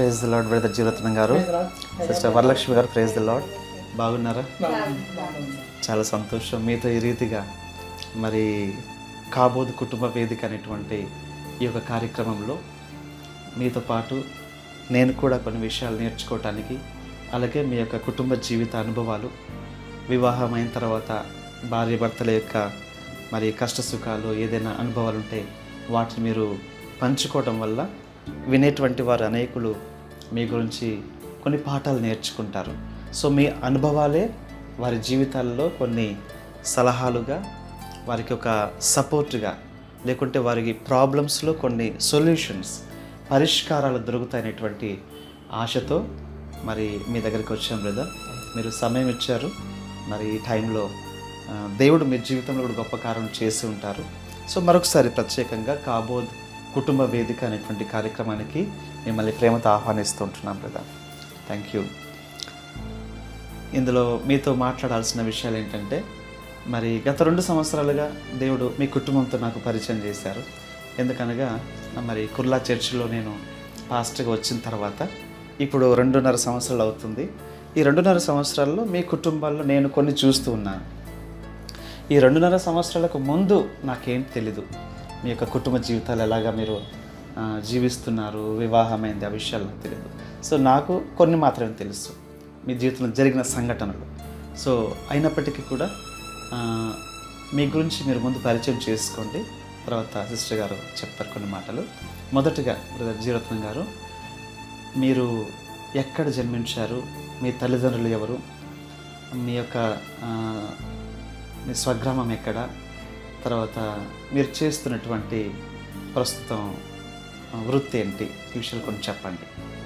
Praise the lord brother Jeevaratnam garu sister Varalakshmi గారు praise the lord బాగున్నారా చాలా సంతోషం మీతో ఈ రీతిగా మరి కాబోదు కుటుంబ వేదిక అనేటువంటి ఈ యొక్క కార్యక్రమంలో మీతో పాటు నేను కూడా కొన్ని విషయాలు నేర్చుకోవటానికి అలాగే మీ యొక్క కుటుంబ జీవిత అనుభవాలు వివాహం అయిన తర్వాత భార్య భర్తల యొక్క మరి కష్ట సుఖాలు ఏదైనా అనుభవాలు ఉంటే వాటిని మీరు పంచుకోవడం వల్ల వినేటువంటి వారు అనేకులు మీ గురించి కొన్ని పాఠాలు నేర్చుకుంటారు సో మీ అనుభవాలే వారి జీవితాల్లో కొన్ని సలహాలుగా వారికి ఒక సపోర్ట్గా లేకుంటే వారికి ప్రాబ్లమ్స్లో కొన్ని సొల్యూషన్స్ పరిష్కారాలు దొరుకుతాయనేటువంటి ఆశతో మరి మీ దగ్గరికి వచ్చాం బ్రదర్ మీరు సమయం ఇచ్చారు మరి ఈ టైంలో ఆ, దేవుడు మీ జీవితంలో కూడా గొప్ప కార్యం చేసి ఉంటారు సో మరొకసారి ప్రత్యేకంగా కాబోద్ కుటుంబ వేదిక అనేటువంటి కార్యక్రమానికి మిమ్మల్ని ప్రేమతో ఆహ్వానిస్తూ ఉంటున్నాం బ్రదర్ థ్యాంక్ యూ ఇందులో మీతో మాట్లాడాల్సిన విషయాలు ఏంటంటే మరి గత రెండు సంవత్సరాలుగా దేవుడు మీ కుటుంబంతో నాకు పరిచయం చేశారు ఎందుకనగా మరి కుర్లా చర్చిలో నేను పాస్టర్గా వచ్చిన తర్వాత ఇప్పుడు రెండున్నర సంవత్సరాలు అవుతుంది ఈ రెండున్నర సంవత్సరాల్లో మీ కుటుంబాల్లో నేను కొన్ని చూస్తూ ఉన్నాను ఈ రెండున్నర సంవత్సరాలకు ముందు నాకేం తెలీదు మీ యొక్క కుటుంబ జీవితాలు ఎలాగా మీరు ఆ, జీవిస్తున్నారు వివాహమైంది ఆ విషయాలు నాకు తెలియదు సో నాకు కొన్ని మాత్రమే తెలుసు మీ జీవితంలో జరిగిన సంఘటనలు సో అయినప్పటికీ కూడా ఆ, మీ గురించి మీరు ముందు పరిచయం చేసుకోండి తర్వాత సిస్టర్ గారు చెప్తారు కొన్ని మాటలు మొదటగా బ్రదర్ జీరత్నం గారు మీరు ఎక్కడ జన్మించారు మీ తల్లిదండ్రులు ఎవరు మీ యొక్క ఆ, మీ స్వగ్రామం ఎక్కడ తర్వాత మీరు చేస్తున్నటువంటి ప్రస్తుతం ఆ, వృత్తి ఏంటి ఈ విషయాలు కొంచెం చెప్పండి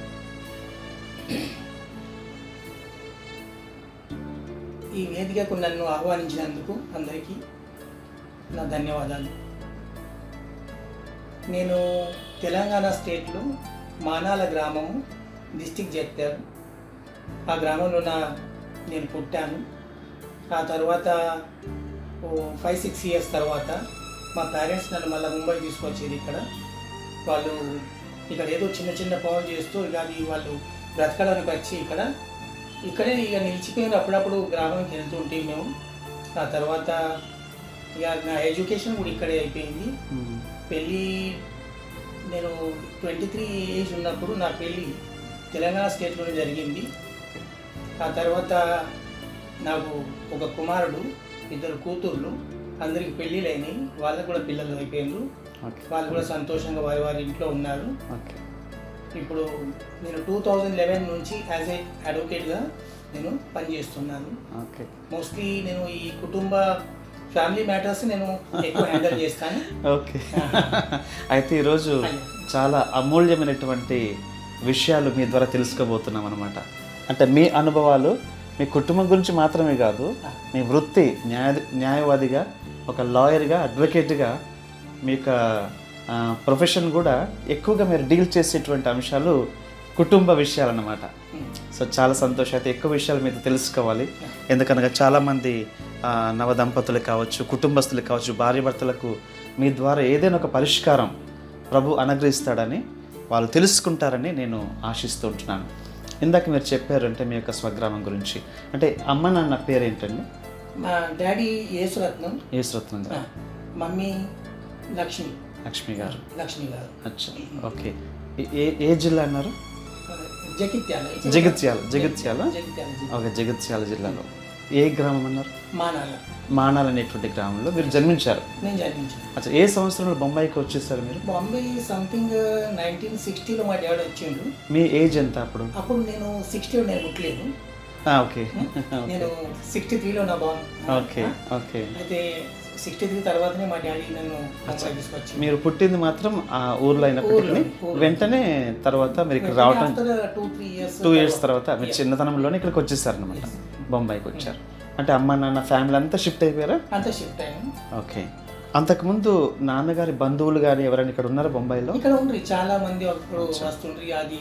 ఈ వేదికకు నన్ను ఆహ్వానించినందుకు అందరికీ నా ధన్యవాదాలు నేను తెలంగాణ స్టేట్లో మానాల గ్రామము డిస్టిక్ జగిత్యాల ఆ గ్రామంలో నా నేను పుట్టాను ఆ తర్వాత ఓ ఫైవ్ సిక్స్ ఇయర్స్ తర్వాత మా పేరెంట్స్ నన్ను మళ్ళీ ముంబై తీసుకొచ్చేది ఇక్కడ వాళ్ళు ఇక్కడ ఏదో చిన్న చిన్న పనులు చేస్తూ ఇక అది వాళ్ళు బ్రతకడానికి వచ్చి ఇక్కడ ఇక్కడే ఇక నిలిచిపోయిన అప్పుడప్పుడు గ్రామానికి వెళ్తుంటే మేము ఆ తర్వాత ఇక నా ఎడ్యుకేషన్ కూడా ఇక్కడే అయిపోయింది పెళ్ళి నేను ట్వంటీ త్రీ ఏజ్ ఉన్నప్పుడు నా పెళ్ళి తెలంగాణ స్టేట్లోనే జరిగింది ఆ తర్వాత నాకు ఒక కుమారుడు ఇద్దరు కూతుర్లు అందరికి పెళ్ళిళ్ళు అయినాయి వాళ్ళకు కూడా పిల్లలు అయిపోయిండ్రు ఓకే వాళ్ళు కూడా సంతోషంగా వారి వారి ఇంట్లో ఉన్నారు ఓకే ఇప్పుడు నేను టూ థౌజండ్ లెవెన్ నుంచి యాజ్ ఏ అడ్వకేట్గా నేను పనిచేస్తున్నాను ఓకే మోస్ట్లీ నేను ఈ కుటుంబ ఫ్యామిలీ మ్యాటర్స్ నేను ఎక్కువ హ్యాండిల్ చేస్తాను ఓకే అయితే ఈరోజు చాలా అమూల్యమైనటువంటి విషయాలు మీ ద్వారా తెలుసుకోబోతున్నాం అనమాట అంటే మీ అనుభవాలు మీ కుటుంబం గురించి మాత్రమే కాదు మీ వృత్తి న్యాయ న్యాయవాదిగా ఒక లాయర్గా అడ్వకేట్గా మీ యొక్క ప్రొఫెషన్ కూడా ఎక్కువగా మీరు డీల్ చేసేటువంటి అంశాలు కుటుంబ విషయాలన్నమాట సో చాలా సంతోషం అయితే ఎక్కువ విషయాలు మీతో తెలుసుకోవాలి ఎందుకనగా చాలామంది ఆ, నవ దంపతులు కావచ్చు కుటుంబస్తులు కావచ్చు భార్య భర్తలకు మీ ద్వారా ఏదైనా ఒక పరిష్కారం ప్రభు అనుగ్రహిస్తాడని వాళ్ళు తెలుసుకుంటారని నేను ఆశిస్తూ ఉంటున్నాను ఇందాక మీరు చెప్పారు అంటే మీ యొక్క స్వగ్రామం గురించి అంటే అమ్మ నాన్న పేరు ఏంటండి మా డాడీ యేసురత్నం యేసురత్నం ఆ, గారు మమ్మీ లక్ష్మి లక్ష్మి గారు లక్ష్మి గారు అచ్చా ఓకే ఏ- ఏ ఏ జిల్లా అన్నారు ఆ, జగిత్యాల జగిత్యాల జగిత్యాల జగిత్యాల జిల్లా. ఓకే జగిత్యాల జిల్లాలో ఏ గ్రామం అన్నారు మా నాన్న మానాల్ అనేటువంటి గ్రామంలో మీరు జన్మించారు నేను జన్మించాను అచ్చా ఏ సంవత్సరంలో బొంబాయికి వచ్చేసారు మీరు బాంబే సంథింగ్ నైన్టీన్ సిక్స్టీలో మా డాడీ వచ్చిండు మీ ఏజ్ ఎంత అప్పుడు అప్పుడు నేను సిక్స్టీలో నేను పుట్టలేదు ఆ, ఓకే నేను సిక్స్టీ త్రీలో నా బాన్ ఓకే ఓకే అయితే సిక్స్టీ త్రీ తర్వాతనే మా డాడీ నన్ను ముంబై తీసుకొచ్చి మీరు పుట్టింది మాత్రం ఆ ఊర్లో అయినప్పటికీ ఊర్లో, ఊర్లో. వెంటనే తర్వాత మీరు ఇక్కడ రావటం two three years two years తర్వాత మీరు చిన్నతనంలోనే ఇక్కడికి వచ్చేసారు అనమాట బొంబాయికి వచ్చారు అంటే అమ్మ నాన్న ఫ్యామిలీ అంతా షిఫ్ట్ అయిపోయారా అంతా షిఫ్ట్ అయ్యాను ఓకే అంతకుముందు నాన్నగారి బంధువులు కానీ ఎవరైనా ఇక్కడ ఉన్నారా బొంబాయిలో ఇక్కడ ఉండ్రి చాలా మంది అప్పుడు వస్తుండ్రి అది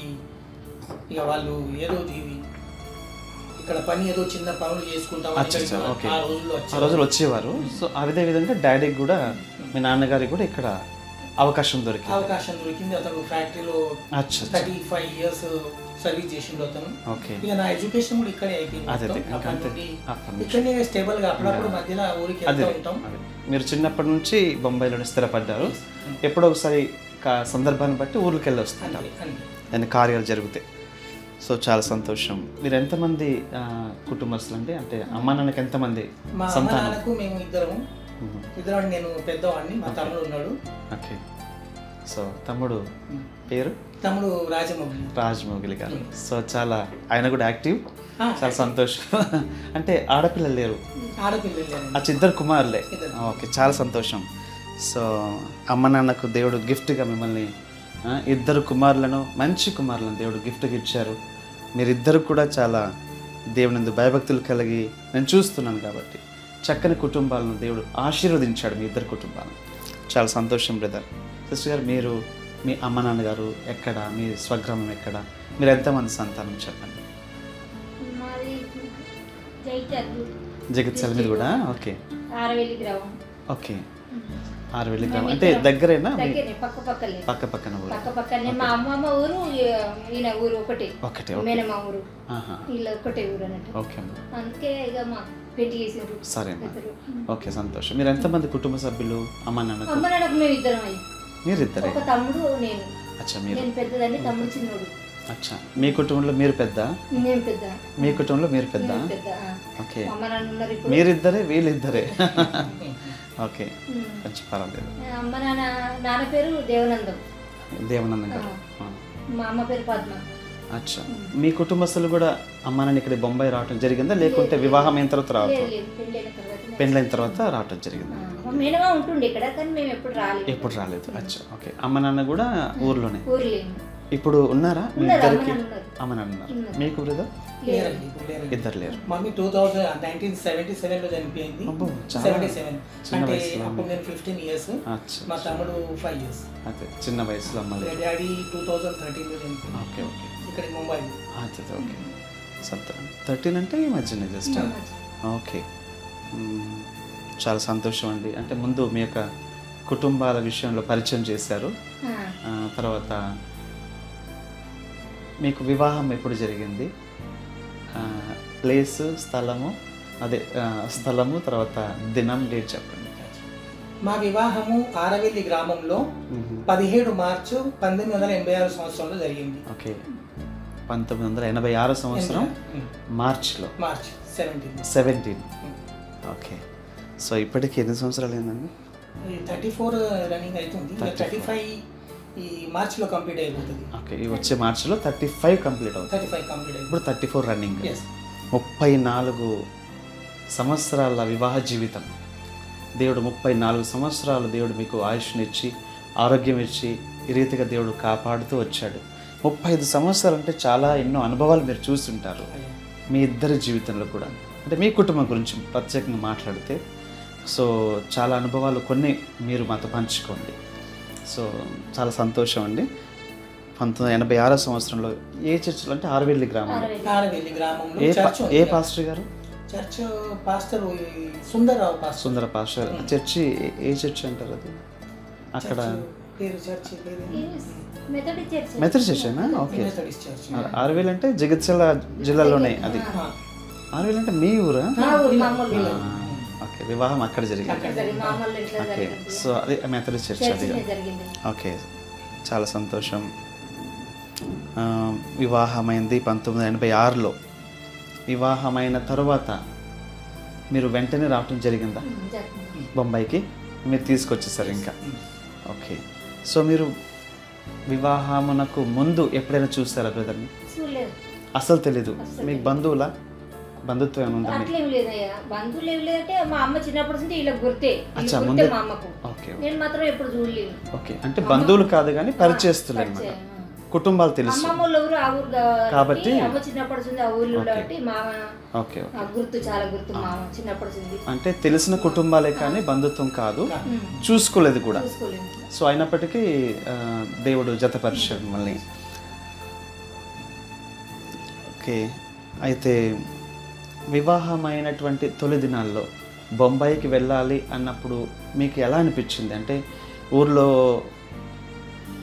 ఇక వాళ్ళు ఏదో ఇది ఇక్కడ పని ఏదో చిన్న పనులు చేసుకుంటాం అచ్చా, అచ్చా, ఓకే. ఆ రోజుల్లో ఆ వచ్చి రోజులు వచ్చేవారు సో అదే విధంగా డాడీకి కూడా మీ నాన్నగారికి కూడా ఇక్కడ అవకాశం దొరికింది అవకాశం దొరికింది అతను ఫ్యాక్టరీలో అచ్చా అచ్చా. థర్టీ ఫైవ్ ఇయర్స్ సర్వీస్ చేసిండు అతను ఓకే ఇక నా ఎడ్యుకేషన్ కూడా ఇక్కడే అయిపోయింది అదే అదే మొత్తం. ఇంకా అప్పటి అంతే నుండి అప్పటి నుంచి ఇక్కడనే స్టేబుల్ గా అప్పుడప్పుడు మధ్యలో ఊరికి అదే వెళ్తూ ఉంటాం అదే. మీరు చిన్నప్పటి నుంచి బొంబాయిలోనే స్థిరపడ్డారు ఎప్పుడో ఒకసారి కా- సందర్భాన్ని బట్టి ఊర్లోకి వెళ్ళి వస్తుంటారు అంతే అంతే దాని కార్యాలు జరుగుతాయి సో చాలా సంతోషం మీరు ఎంతమంది ఆ, కుటుంబస్తులు అంటే అంటే అమ్మ నాన్నకి ఎంతమంది మా అమ్మ సంతానం నాన్నకు మేము ఇద్దరం మ్మ్. ఇద్దరం నేను పెద్దవాడిని మా తమ్ముడు ఉన్నాడు ఓకే సో తమ్ముడు పేరు తమ్ముడు రాజమౌళి రాజమౌగిలి గారు సో చాలా ఆయన కూడా యాక్టివ్ ఆ, చాలా సంతోషం అంటే ఆడపిల్లలు లేరు ఆడపిల్లలు లేరండి. అచ్చా ఇద్దరు కుమారులే ఇద్దరు. ఓకే చాలా సంతోషం సో అమ్మ నాన్నకు దేవుడు గిఫ్ట్గా మిమ్మల్ని ఆ, ఇద్దరు కుమారులను మంచి కుమారులను దేవుడు గిఫ్ట్గా ఇచ్చారు మీరిద్దరు కూడా చాలా దేవుని యందు భయభక్తులు కలిగి నేను చూస్తున్నాను కాబట్టి చక్కని కుటుంబాలను దేవుడు ఆశీర్వదించాడు మీ ఇద్దరు కుటుంబాలను చాలా సంతోషం బ్రదర్ సిస్టర్ గారు మీరు మీ అమ్మ నాన్నగారు ఎక్కడ మీ స్వగ్రామం ఎక్కడ మీరు ఎంతమంది సంతానం చెప్పండి మాది జైటర్లు జగిత్యాల మీద కూడా ఓకే ఆరవెల్లి గ్రామం ఓకే ఆరు వెళ్ళి గ్రామం అంటే దగ్గరేనా మీ దగ్గరనే పక్క పక్కలే పక్క పక్కన ఊరు పక్క పక్కనే మా అమ్మమ్మ ఊరు ఈయన ఊరు ఒకటే ఒకటే ఓకే మేనమ్మ ఊరు ఆహా. వీళ్ళ ఒకటే ఊరు అన్నట్టు ఓకే అమ్మ. అందుకే ఇక మా పెళ్లి చేసిండ్రు సరే అమ్మా ఇద్దరు. ఓకే సంతోషం మీరు ఎంతమంది కుటుంబ సభ్యులు అమ్మ నాన్నకు అమ్మ నాన్నకు మేము ఇద్దరం అయ్యి మీరిద్దరే ఒక తమ్ముడు నేను అచ్చా మీరు నేను పెద్దదాన్ని తమ్ముడు చిన్నోడు అచ్చా మీ కుటుంబంలో మీరు పెద్ద నేను పెద్ద మీ కుటుంబంలో మీరు పెద్ద నేను పెద్ద ఆ. ఓకే అమ్మ నాన్న ఉన్నారు ఇప్పుడు మీరిద్దరే వీళ్ళిద్దరే ఓకే ఉమ్. కొంచెం పర్వాలేదు అమ్మ నాన్న నాన్న పేరు దేవనందం దేవనందం గారు ఆ. మా అమ్మ పేరు పద్మ అచ్చా మీ కుటుంబస్తులు కూడా అమ్మ నాన్న ఇక్కడ బొంబాయి రావటం జరిగిందా లేకుంటే వివాహం అయిన తర్వాత రావటం లేదు లేదు పెళ్ళి అయిన తర్వాత పెళ్ళైన తర్వాత రావటం జరిగింది మా మేనమా ఉంటుండే ఇక్కడ కానీ మేము ఎప్పుడు రాలేదు ఎప్పుడు రాలేదు అచ్చా ఓకే అమ్మ నాన్న కూడా ఊర్లోనే ఊరు లేము ఇప్పుడు ఉన్నారా మీ ఉన్నారు అమ్మ ఇద్దరికి నాన్న ఉన్నారు అమ్మ నాన్న ఉన్నారు మీకు బ్రదర్ లేరండి ఇప్పుడు లేరండి ఇద్దరు లేరు mummy two thousand nineteen seventy సెవెన్లో చనిపోయింది అబ్బో, చాలా సెవెంటీ సెవెన్ చిన్న అంటే వయసులో అప్పుడు నేను ఫిఫ్టీన్ ఇయర్స్ అచ్చా మా తమ్ముడు ఫైవ్ ఇయర్స్ అదే చిన్న వయసులో మళ్ళీ డాడీ టూ థౌజండ్ థర్టీన్లో చనిపోయింది ఓకే ఓకే ఇక్కడ ముంబైలో అదే ఓకే సత్త థర్టీన్ అంటే ఈ మధ్యనే జస్ట్ ఓకే మ్మ్. చాలా సంతోషం అండి అంటే ముందు మీ యొక్క కుటుంబాల విషయంలో పరిచయం చేశారు ఆ, తర్వాత మీకు వివాహం ఎప్పుడు జరిగింది ఆ, ప్లేస్ స్థలము అదే ఆ, స్థలము తర్వాత దినం డేట్ చెప్పండి మా వివాహము ఆరవెల్లి గ్రామంలో మ్మ్. పదిహేడు మార్చు పంతొమ్మిది వందల ఎనభై ఆరు సంవత్సరంలో జరిగింది ఓకే పంతొమ్మిది వందల ఎనభై ఆరు సంవత్సరం మార్చ్లో March seventeen seventeen okay so ఇప్పటికి ఎన్ని సంవత్సరాలు అయిందండి థర్టీ ఫోర్ రన్నింగ్ అవుతుంది థర్టీ ఫైవ్ ఈ మార్చ్లో కంప్లీట్ అయిపోతుంది ఓకే ఈ వచ్చే మార్చిలో థర్టీ ఫైవ్ కంప్లీట్ అవుతుంది థర్టీ ఫైవ్ కంప్లీట్ అయిపోతుంది ఇప్పుడు థర్టీ ఫోర్ రన్నింగ్ ఎస్ ముప్పై నాలుగు సంవత్సరాల వివాహ జీవితం దేవుడు ముప్పై నాలుగు సంవత్సరాలు దేవుడు మీకు ఆయుష్నిచ్చి ఆరోగ్యం ఇచ్చి ఈ రీతిగా దేవుడు కాపాడుతూ వచ్చాడు ముప్పై ఐదు సంవత్సరాలు అంటే చాలా ఎన్నో అనుభవాలు మీరు చూస్తుంటారు మీ ఇద్దరి జీవితంలో కూడా అంటే మీ కుటుంబం గురించి ప్రత్యేకంగా మాట్లాడితే సో చాలా అనుభవాలు కొన్ని మీరు మాతో పంచుకోండి సో చాలా సంతోషం అండి పంతొమ్మిది ఎనభై ఆరో సంవత్సరంలో ఏ చర్చిలో అంటే ఆరువెల్లి గ్రామంలో ఆరవెల్లి గ్రామంలో ఏ పా- చర్చ్ ఏ ఉంది. పాస్టర్ గారు చర్చ్ పాస్టర్ ఈ Sundarrao pastor Sundara pastor church ఏ- ఏ చర్చి అంటారు అది అక్కడ పేరు చర్చ్ పేరు మెథడి చర్చ్ మెథడ్ చర్చేనా ఓకే మెథడిస్ట్ చర్చ్ ఆరువేలు అంటే జగిత్యాల జిల్లాలోనే అది ఆ, ఆరువేలు అంటే మీ ఊరా మా ఊరు మామూలు ఆ, ఓకే వివాహం అక్కడ జరిగింది జరిగింది మామూలు ఇంట్లో ఓకే జరిగింది సో అది మెథడ్ చర్చ్ అది చర్చిలో జరిగింది ఓకే చాలా సంతోషం ఆ, వివాహమైంది పంతొమ్మిది వందల ఎనభై ఆరులో వివాహమైన తర్వాత మీరు వెంటనే రావటం జరిగిందా జరిగింది బొంబాయికి మీరు తీసుకొచ్చేసారు ఇంకా ఓకే సో మీరు వివాహమునకు ముందు ఎప్పుడైనా చూస్తారా బ్రదర్ని చూడలేదు అసలు తెలీదు మీకు బంధువులా బంధుత్వం ఏమైనా ఉందా మీకు అట్లేం లేదయ్యా బంధువులు ఏం లేదంటే మా అమ్మ చిన్నప్పటి నుంచి వీళ్ళకి గుర్తే వీళ్ళకి అచ్చా, గుర్తే ముందే- మా అమ్మకు ఓకే నేను మాత్రం ఎప్పుడు చూడలేదు ఓకే అంటే బంధువులు కాదు కానీ పరిచయస్తులు అనమాట పరిచయం. కుటుంబాలు తెలుసు అమ్మమ్మ వాళ్ళ ఊరు ఆ ఊరు కాబట్టి కాబట్టి- అమ్మ చిన్నప్పటి నుంచి ఆ ఊర్లో కాబట్టి మామ ఓకే ఓకే ఆ గుర్తు చాలా గుర్తు మామ చిన్నప్పటి నుంచి అంటే తెలిసిన కుటుంబాలే కానీ బంధుత్వం కాదు ఉమ్. చూసుకోలేదు కూడా చూసుకోలేము సో అయినప్పటికీ ఆ, దేవుడు జతపరిచాడు మిమ్మల్ని ఓకే అయితే వివాహమైనటువంటి తొలి దినాల్లో బొంబాయికి వెళ్ళాలి అన్నప్పుడు మీకు ఎలా అనిపించింది అంటే ఊర్లో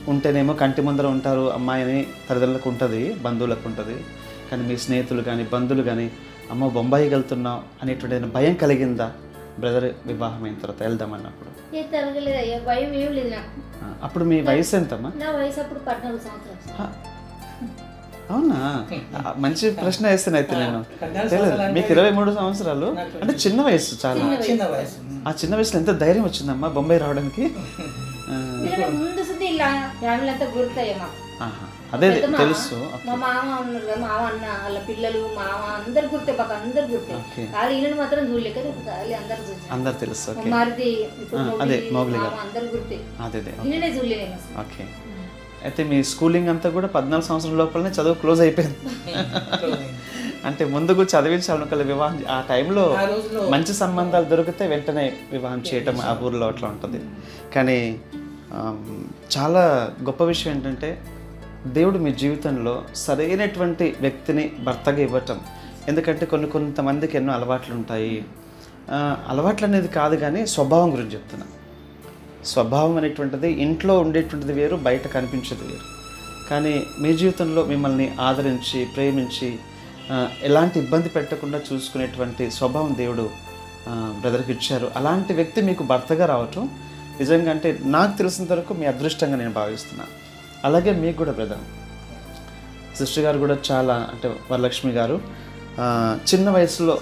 ఉంటేనేమో కంటి ముందర ఉంటారు అమ్మాయి అని తల్లిదండ్రులకు ఉంటుంది బంధువులకు ఉంటుంది కానీ మీ స్నేహితులు కానీ బంధువులు కానీ అమ్మ బొంబాయికి వెళ్తున్నాం అనేటువంటి ఏదైనా భయం కలిగిందా బ్రదర్ వివాహం అయిన తర్వాత వెళ్దామన్నప్పుడు ఏ తరగలేదు అయ్యా భయం ఏం లేదు నాకు ఆ, అప్పుడు మీ వయసు ఎంతమ్మా నా వయసు అప్పుడు పద్నాలుగు సంవత్సరాలు సార్. ఆ, అవునా ఆ, మంచి ప్రశ్న వేస్తాను అయితే నేను పద్నాలుగు తెలియదు సంవత్సరాలు మీకు ఇరవై మూడు సంవత్సరాలు అంటే చిన్న వయసు చాలా చిన్న వయసు ఆ చిన్న వయసులో ఎంత ధైర్యం వచ్చిందమ్మా బొంబాయి రావడానికి ఆ, ఇలా ముందు సుద్ది ఇలా ఫ్యామిలీ అంతా గుర్తాయి మాకు ఆహా. అదే అదే, పెద్ద తెలుసు మా మామ ఉన్నారు కదా మామ అన్న వాళ్ళ పిల్లలు మామ అందరు గుర్తే మాకు అందరు గుర్తే ఓకే కానీ ఈయన మాత్రం చూడలేక కానీ అందరు చూసాను అందరు తెలుసు ఓకే మరిది ఇప్పుడు ఆ, మొగుడి, అదే, మొగులి మామ గారు. అందరు గుర్తే అదే అదే ఈయననే చూడలేను అసలు ఓకే అయితే మీ స్కూలింగ్ అంతా కూడా పద్నాలుగు సంవత్సరాల లోపలనే చదువు క్లోజ్ అయిపోయింది అంటే ముందుకు చదివించాలనుకోలే వివాహం చే- ఆ టైంలో ఆ రోజులో మంచి సంబంధాలు దొరికితే వెంటనే వివాహం చేయటం ఆ ఊర్లో అట్లా ఉంటుంది కానీ ఆమ్, చాలా గొప్ప విషయం ఏంటంటే దేవుడు మీ జీవితంలో సరైనటువంటి వ్యక్తిని భర్తగా ఇవ్వటం ఎందుకంటే కొన్ని కొంతమందికి ఎన్నో అలవాట్లు ఉంటాయి ఆ, అలవాట్లు అనేది కాదు కానీ స్వభావం గురించి చెప్తున్నా స్వభావం అనేటువంటిది ఇంట్లో ఉండేటువంటిది వేరు బయట కనిపించేది వేరు కానీ మీ జీవితంలో మిమ్మల్ని ఆదరించి ప్రేమించి ఆ, ఎలాంటి ఇబ్బంది పెట్టకుండా చూసుకునేటువంటి స్వభావం దేవుడు ఆ, బ్రదర్కి ఇచ్చారు అలాంటి వ్యక్తి మీకు భర్తగా రావటం నిజంగా అంటే నాకు తెలిసినంత వరకు మీ అదృష్టంగా నేను భావిస్తున్నాను అలాగే మీకు కూడా బ్రదర్ సిస్టర్ గారు కూడా చాలా అంటే వరలక్ష్మి గారు ఆ, చిన్న వయసులో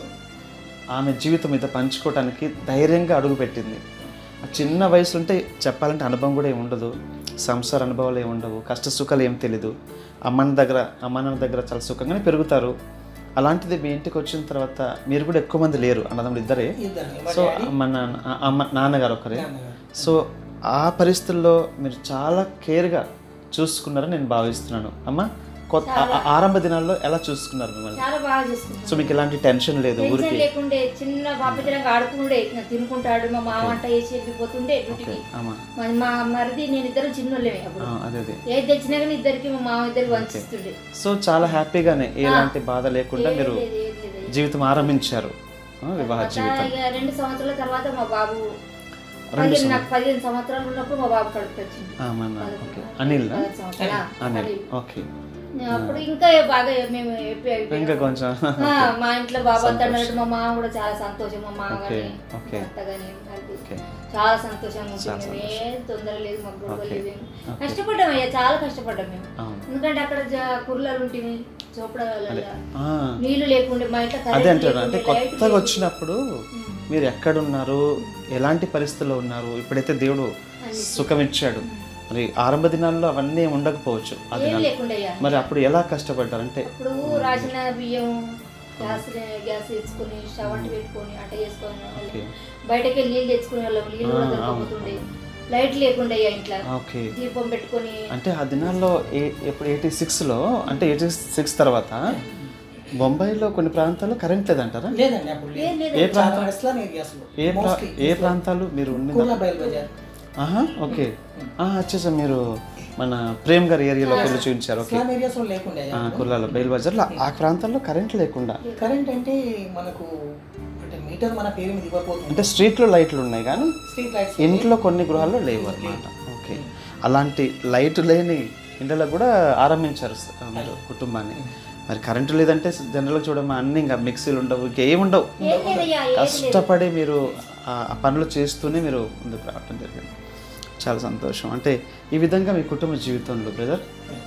ఆమె జీవితం మీద పంచుకోవడానికి ధైర్యంగా అడుగుపెట్టింది ఆ చిన్న వయసులో అంటే చెప్పాలంటే అనుభవం కూడా ఏమి ఉండదు సంసార అనుభవాలు ఏమి ఉండవు కష్ట సుఖాలు ఏం తెలీదు అమ్మని దగ్గర అమ్మ నాన్న దగ్గర చాలా సుఖంగానే పెరుగుతారు అలాంటిది మీ ఇంటికి వచ్చిన తర్వాత మీరు కూడా ఎక్కువ మంది లేరు అన్నదమ్ముడు ఇద్దరే ఇద్దరు మా సో డాడీ అమ్మ నాన్న ఆ, అమ్మ నాన్నగారు ఒకరే నాన్నగారు. సో ఆ పరిస్థితుల్లో మీరు చాలా కేర్గా చూసుకున్నారని నేను భావిస్తున్నాను అమ్మ కొత్త ఆ- ఆ ఆరంభ దినాల్లో ఎలా చూసుకున్నారు మిమ్మల్ని చాలా బాగా చూసుకుంటాను సో మీకు ఎలాంటి టెన్షన్ లేదు టెన్షన్ ఊరికి లేకుండే చిన్న పాపతిరంగా ఆడుకుండే నా తినుకుంటాడు మా మామ వంట చేసి వెళ్ళిపోతుండే డ్యూటీకి అమ్మా మా- మా మరిది నేను ఇద్దరు చిన్నోళ్ళమే అప్పుడు ఆ, అదే అదే ఏది తెచ్చినా కానీ ఇద్దరికి మా మామ ఇద్దరికి వంచిస్తుండే సో చాలా హ్యాపీగానే ఎలాంటి బాధ లేకుండా మీరు లేదు, ఏది లేదు, ఏది జీవితం ఆరంభించారు ఆ, వివాహ లేదు. జీవితం ఇక రెండు సంవత్సరాల తర్వాత మా బాబు పదిహేను నాకు పదిహేను సంవత్సరాలు ఉన్నప్పుడు మా బాబు కడుపు వచ్చింది ఆ, మన ఓకే అనిల్ పదహారు సంవత్సరాలు అనిల్ అనిల్. ఓకే అప్పుడు ఇంకా బాగా మేము హ్యాపీ అయిపోయాం ఇంకా కొంచెం ఆ, మా ఇంట్లో బాబు అంతా అన్నట్టు మా మామ కూడా చాలా సంతోషం మా మామ ఓకే, కానీ ఓకే. అత్త కానీ కలిపి ఓకే చాలా సంతోషంగా ఉంటుంది ఏం తొందర లేదు మాకు గొడవ ఓకే. లేదు ఏం. కష్టపడ్డాం అయ్యా చాలా కష్టపడ్డాం మేము అవును ఎందుకంటే అక్కడ జ- కుర్రలు ఉంటుంది చూపడాలి ఆ, నీళ్లు లేకుండే మా ఇంట్లో అదే కరెంట్ అంటారు అంటే లేకుండే, లైట్ కొత్తగా వచ్చినప్పుడు మీరు ఎక్కడున్నారు ఎలాంటి పరిస్థితుల్లో ఉన్నారు ఇప్పుడైతే దేవుడు సుఖం ఇచ్చాడు మరి ఆరంభ దినాల్లో అవన్నీ ఏమి ఉండకపోవచ్చు ఆ ఏం దినాలు లేకుండే అయ్యా మరి అప్పుడు ఎలా కష్టపడ్డారు అంటే ఇప్పుడు రాసిన బియ్యం గ్యాస్ గ్యాస్ తెచ్చుకొని స్టవ్ అంటి పెట్టుకొని అట్ట చేసుకొని ఓకే బయటకి వెళ్ళి నీళ్ళు తెచ్చుకునే వాళ్ళం నీళ్ళు కూడా దొరకకపోతుండే లైట్ లేకుండే అయ్యా ఇంట్లో ఓకే దీపం పెట్టుకొని అంటే ఆ దినాల్లో ఏ ఎప్పుడు ఎయిటీ సిక్స్లో అంటే ఎయిటీ సిక్స్ తర్వాత బొంబాయిలో కొన్ని ప్రాంతాల్లో కరెంట్ లేదంటారా లేదండి అప్పుడు లేదు. లేదు ఏ చాలా ప్రాంతం ఇస్లాం ఏరియాస్లో ఏ ప్రా ఏ ప్రాంతాలు మీరు ఉండిందా కుర్లా బయలు బజార్ ఆహా ఓకే వచ్చేసా మీరు మన ప్రేమ్ గారి ఏరియాలో వెళ్ళి చూపించారు ఓకే ఇస్లాం ఏరియాస్లో లేకుండే ఆ, కుర్లాలో బయలు బజార్లో ఆ ప్రాంతాల్లో కరెంట్ లేకుండా కరెంట్ అంటే మనకు అంటే మీటర్ మన పేరు మీద ఇవ్వకపోతుంది అంటే స్ట్రీట్లో లైట్లు ఉన్నాయి కానీ స్ట్రీట్ లైట్స్ ఇంట్లో కొన్ని గృహాల్లో లేవు అనమాట ఓకే అలాంటి లైట్ లేని ఇంట్లో కూడా ఆరంభించారు స- మీరు కుటుంబాన్ని మరి కరెంటు లేదంటే జనరల్గా చూడమ్మా అన్ని ఇంకా మిక్సీలు ఉండవు ఇంకేం ఉండవు ఏం లేదయ్యా ఏం కష్టపడి మీరు ఆ ఆ పనులు చేస్తూనే మీరు ముందుకు రావటం జరిగింది చాలా సంతోషం అంటే ఈ విధంగా మీ కుటుంబ జీవితంలో బ్రదర్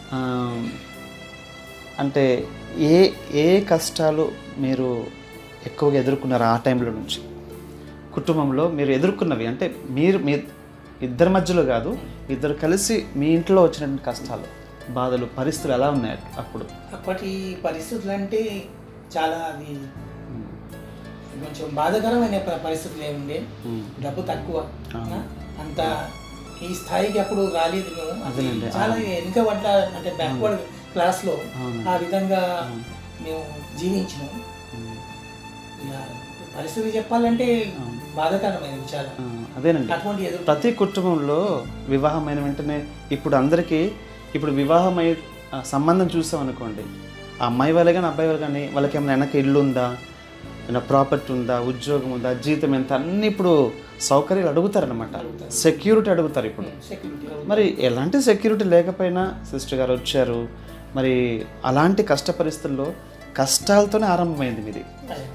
అంటే ఏ ఏ కష్టాలు మీరు ఎక్కువగా ఎదుర్కొన్నారు ఆ టైంలో నుంచి కుటుంబంలో మీరు ఎదుర్కొన్నవి అంటే మీరు మీ ఇద్దరి మధ్యలో కాదు ఇద్దరు కలిసి మీ ఇంట్లో వచ్చినటువంటి కష్టాలు బాధలు పరిస్థితులు ఎలా ఉన్నాయి అప్పుడు అప్పటి పరిస్థితులు అంటే చాలా అది కొంచెం బాధాకరమైన ప- పరిస్థితులు ఏముండే ఉమ్. డబ్బు తక్కువ అవును. ఆ, అంత ఈ స్థాయికి అప్పుడు రాలేదు మేము అది అదేనండి, చాలా వెనుకబడ్డ అంటే బ్యాక్వర్డ్ క్లాస్ లో అవును. ఆ విధంగా మేము జీవించినాం ఉమ్. ఇక పరిస్థితి చెప్పాలంటే అవును. బాధాకరమైనది చాలా ఆ, అదేనండి అటువంటి ఎదురు ప్రతి కుటుంబంలో వివాహమైన వెంటనే ఇప్పుడు అందరికీ ఇప్పుడు వివాహమై ఆ సంబంధం చూసాం అనుకోండి ఆ అమ్మాయి వాళ్ళే కానీ అబ్బాయి వాళ్ళు కానీ వాళ్ళకి ఏమైనా వెనక ఇల్లు ఉందా ఏమైనా ప్రాపర్టీ ఉందా ఉద్యోగం ఉందా జీతం ఎంత అన్నీ ఇప్పుడు సౌకర్యాలు అడుగుతారనమాట సెక్యూరిటీ అడుగుతారు ఇప్పుడు సెక్యూరిటీ మరి ఎలాంటి సెక్యూరిటీ లేకపోయినా సిస్టర్ గారు వచ్చారు మరి అలాంటి కష్ట పరిస్థితుల్లో కష్టాలతోనే ఆరంభమైంది మీది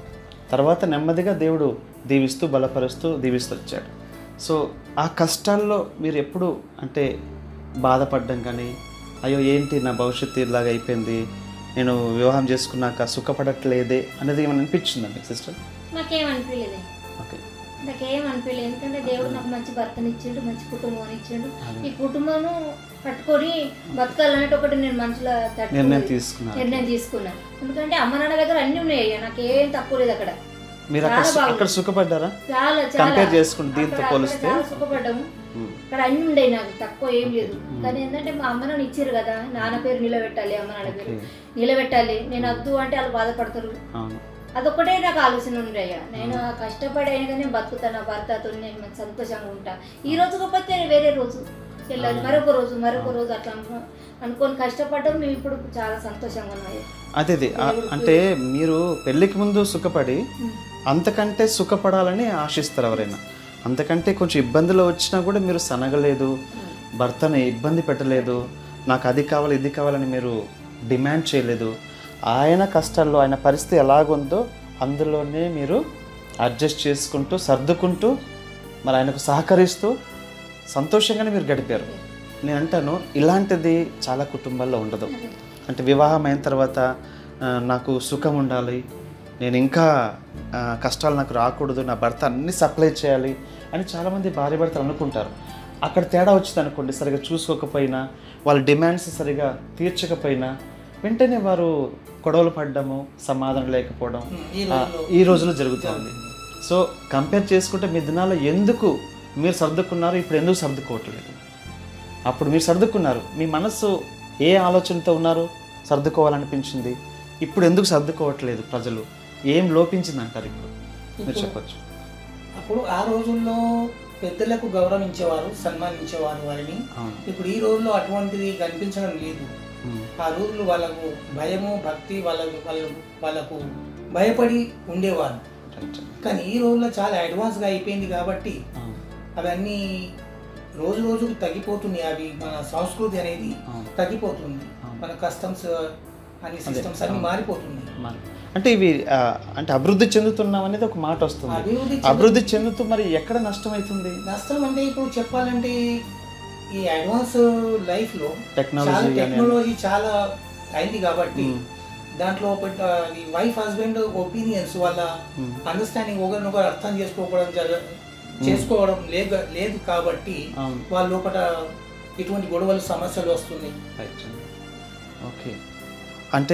తర్వాత నెమ్మదిగా దేవుడు దీవిస్తూ బలపరుస్తూ దీవిస్తూ వచ్చాడు సో ఆ కష్టాల్లో మీరు ఎప్పుడు అంటే బాధపడ్డం కానీ అయ్యో ఏంటి నా భవిష్యత్తు ఇలాగ అయిపోయింది నేను వివాహం చేసుకున్నాక సుఖపడట్లేదే అనేది ఏమైనా అనిపించిందా మీకు సిస్టర్ నాకేం అనిపించలేదు ఓకే నాకేం అనిపించలేదు ఎందుకంటే దేవుడు నాకు మంచి భర్తని ఇచ్చిండు మంచి కుటుంబం ఇచ్చిండు ఈ కుటుంబం పట్టుకొని బతకాలన్నట్టు ఒకటి నేను మనసులో తట్టుకోలేదు. నిర్ణయం తీసుకున్నారు నిర్ణయం తీసుకున్నా ఎందుకంటే అమ్మ నాన్న దగ్గర అన్ని ఉన్నాయి అయ్యా నాకేం తక్కువ లేదు అక్కడ మీరు అక్కడ చాలా బాగుంది. అక్కడ సుఖపడ్డారా చాలా చాలా కంపేర్ చేసుకుంటే దీంతో అక్కడ- అక్కడ పోలిస్తే చాలా సుఖపడ్డాము ఉమ్, అక్కడ అన్ని ఉండేవి నాకు తక్కువ ఏం లేదు కానీ ఏంటంటే మా అమ్మ నాన్న ఇచ్చారు కదా నాన్న పేరు నిలబెట్టాలి అమ్మ నాన్న పేరు ఓకే. నిలబెట్టాలి నేను వద్దు అంటే వాళ్ళు బాధపడతారు అవును అదొక్కటే నాకు ఆలోచన ఉండే అయ్యా నేను ఆ కష్టపడి అయినా కానీ బతుకుతాను నా భర్తతో నేను మంచి సంతోషంగా ఉంటా ఈ రోజు కాకపోతే వేరే రోజు వెళ్ళాలి మరొక రోజు మరొక రోజు అట్లా అనుకో అనుకొని కష్టపడడం మేము ఇప్పుడు చాలా సంతోషంగా ఉన్నాయి అదే అదే ఆ- అంటే మీరు పెళ్ళికి ముందు సుఖపడి అంతకంటే సుఖపడాలని ఆశిస్తారు ఎవరైనా అంతకంటే కొంచెం ఇబ్బందులు వచ్చినా కూడా మీరు సనగలేదు భర్తని ఇబ్బంది పెట్టలేదు నాకు అది కావాలి ఇది కావాలని మీరు డిమాండ్ చేయలేదు ఆయన కష్టాల్లో ఆయన పరిస్థితి ఎలాగుందో అందులోనే మీరు అడ్జస్ట్ చేసుకుంటూ సర్దుకుంటూ మరి ఆయనకు సహకరిస్తూ సంతోషంగానే మీరు గడిపారు నేను అంటాను ఇలాంటిది చాలా కుటుంబాల్లో ఉండదు అంటే వివాహం అయిన తర్వాత ఆ, నాకు సుఖం ఉండాలి నేను ఇంకా ఆ, కష్టాలు నాకు రాకూడదు నా భర్త అన్ని సప్లై చేయాలి అని చాలామంది భార్య భర్తలు అనుకుంటారు అక్కడ తేడా వచ్చింది అనుకోండి సరిగా చూసుకోకపోయినా వాళ్ళ డిమాండ్స్ సరిగా తీర్చకపోయినా వెంటనే వారు గొడవలు పడ్డము సమాధానం లేకపోవడం ఈ ఆ, రోజుల్లో ఈ రోజుల్లో జరుగుతుంది సో కంపేర్ చేసుకుంటే మీ దినాల్లో ఎందుకు మీరు సర్దుకున్నారు ఇప్పుడు ఎందుకు సర్దుకోవట్లేదు అప్పుడు మీరు సర్దుకున్నారు మీ మనస్సు ఏ ఆలోచనతో ఉన్నారు సర్దుకోవాలనిపించింది ఇప్పుడు ఎందుకు సర్దుకోవట్లేదు ప్రజలు ఏం లోపించింది అంటారు ఇప్పుడు మీరు చెప్పొచ్చు అప్పుడు ఆ రోజుల్లో పెద్దలకు గౌరవించేవారు సన్మానించేవారు వారిని అవును ఇప్పుడు ఈ రోజుల్లో అటువంటిది కనిపించడం లేదు ఉమ్, ఆ రోజులు వాళ్ళకు భయము భక్తి వాళ్ళకు వాళ్ళు వాళ్ళకు భయపడి ఉండేవారు రైట్. కానీ ఈ రోజుల్లో చాలా అడ్వాన్స్గా అయిపోయింది కాబట్టి అవును, అవన్నీ రోజు రోజుకు తగ్గిపోతున్నాయి అవి మన సంస్కృతి అనేది అవును. తగ్గిపోతుంది అవును. మన కస్టమ్స్ అన్ని సిస్టమ్స్ అన్ని మారిపోతున్నాయి మరి అంటే ఇవి ఆ, అంటే అభివృద్ధి చెందుతున్నాం అనేది ఒక మాట వస్తుంది అభివృద్ధి అభివృద్ధి చెందుతూ మరి ఎక్కడ నష్టమవుతుంది నష్టం అంటే ఇప్పుడు చెప్పాలంటే ఈ అడ్వాన్స్ లైఫ్ లో చాలా టెక్నాలజీ కానీ టెక్నాలజీ చాలా అయింది కాబట్టి దాంట్లో వైఫ్ హస్బెండ్ ఒపీనియన్స్ వాళ్ళ Hmm. అండర్స్టాండింగ్ ఒకరినొకరు అర్థం చేసుకోవడం జరగ చేసుకోవడం లేక లేదు కాబట్టి అవును వాళ్ళ లోపల ఇటువంటి గొడవలు సమస్యలు వస్తున్నాయి రైట్ ఓకే అంటే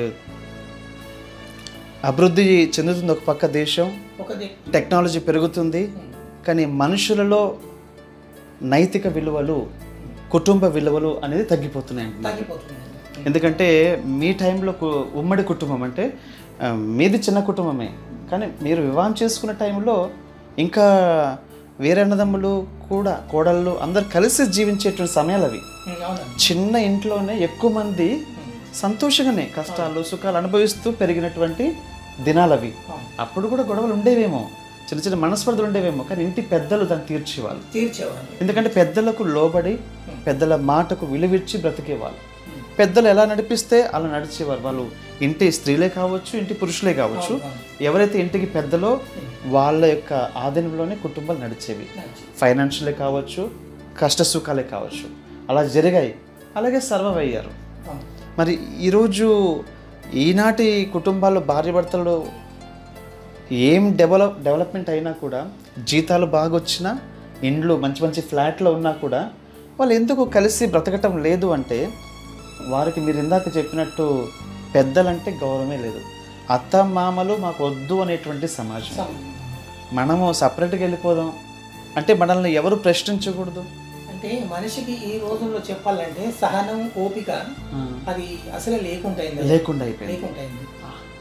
అభివృద్ధి చెందుతుంది ఒక పక్క దేశం ఒకటి టెక్నాలజీ పెరుగుతుంది కానీ మనుషులలో నైతిక విలువలు కుటుంబ విలువలు అనేది తగ్గిపోతున్నాయి అంటున్నారు. తగ్గిపోతుంది ఎందుకంటే మీ టైంలో కు- ఉమ్మడి కుటుంబం అంటే ఆ, మీది చిన్న కుటుంబమే కానీ మీరు వివాహం చేసుకున్న టైంలో ఇంకా వేరే అన్నదమ్ములు కూడా కోడళ్ళు అందరు కలిసి జీవించేటువంటి సమయాలు అవి Hmm, అవునండి చిన్న ఇంట్లోనే ఎక్కువ మంది సంతోషంగానే కష్టాలు సుఖాలు అనుభవిస్తూ పెరిగినటువంటి దినాలు అవి అవును. అప్పుడు కూడా గొడవలు ఉండేవేమో చిన్న చిన్న మనస్పర్ధలు ఉండేవేమో కానీ ఇంటి పెద్దలు దాన్ని తీర్చేవాళ్ళు తీర్చేవాళ్ళు ఎందుకంటే పెద్దలకు లోబడి పెద్దల మాటకు విలువిచ్చి బ్రతికేవాళ్ళు పెద్దలు ఎలా నడిపిస్తే అలా నడిచేవారు వాళ్ళు ఇంటి స్త్రీలే కావచ్చు ఇంటి పురుషులే కావచ్చు ఎవరైతే ఇంటికి పెద్దలో వాళ్ళ యొక్క ఆధీనంలోనే కుటుంబాలు నడిచేవి ఫైనాన్షియలే కావచ్చు కష్ట సుఖాలే కావచ్చు అలా జరిగాయి అలాగే సర్వైవ్ అయ్యారు అవును. మరి ఈరోజు ఈనాటి కుటుంబాల్లో భార్య భర్తలు ఏం డెవలప్ డెవలప్మెంట్ అయినా కూడా జీతాలు బాగా వచ్చినా ఇండ్లు మంచి మంచి ఫ్లాట్లో ఉన్నా కూడా వాళ్ళు ఎందుకు కలిసి బ్రతకటం లేదు అంటే వారికి మీరు ఇందాక చెప్పినట్టు పెద్దలంటే గౌరవమే లేదు అత్త మామలు మాకు వద్దు అనేటువంటి సమాజం సం- మనము సపరేట్గా వెళ్ళిపోదాం అంటే మనల్ని ఎవరు ప్రశ్నించకూడదు అంటే మనిషికి ఈ రోజుల్లో చెప్పాలంటే సహనం ఓపిక అది అసలే లేకుంటైంది లేకుండా అయిపోయింది లేకుంటైంది అది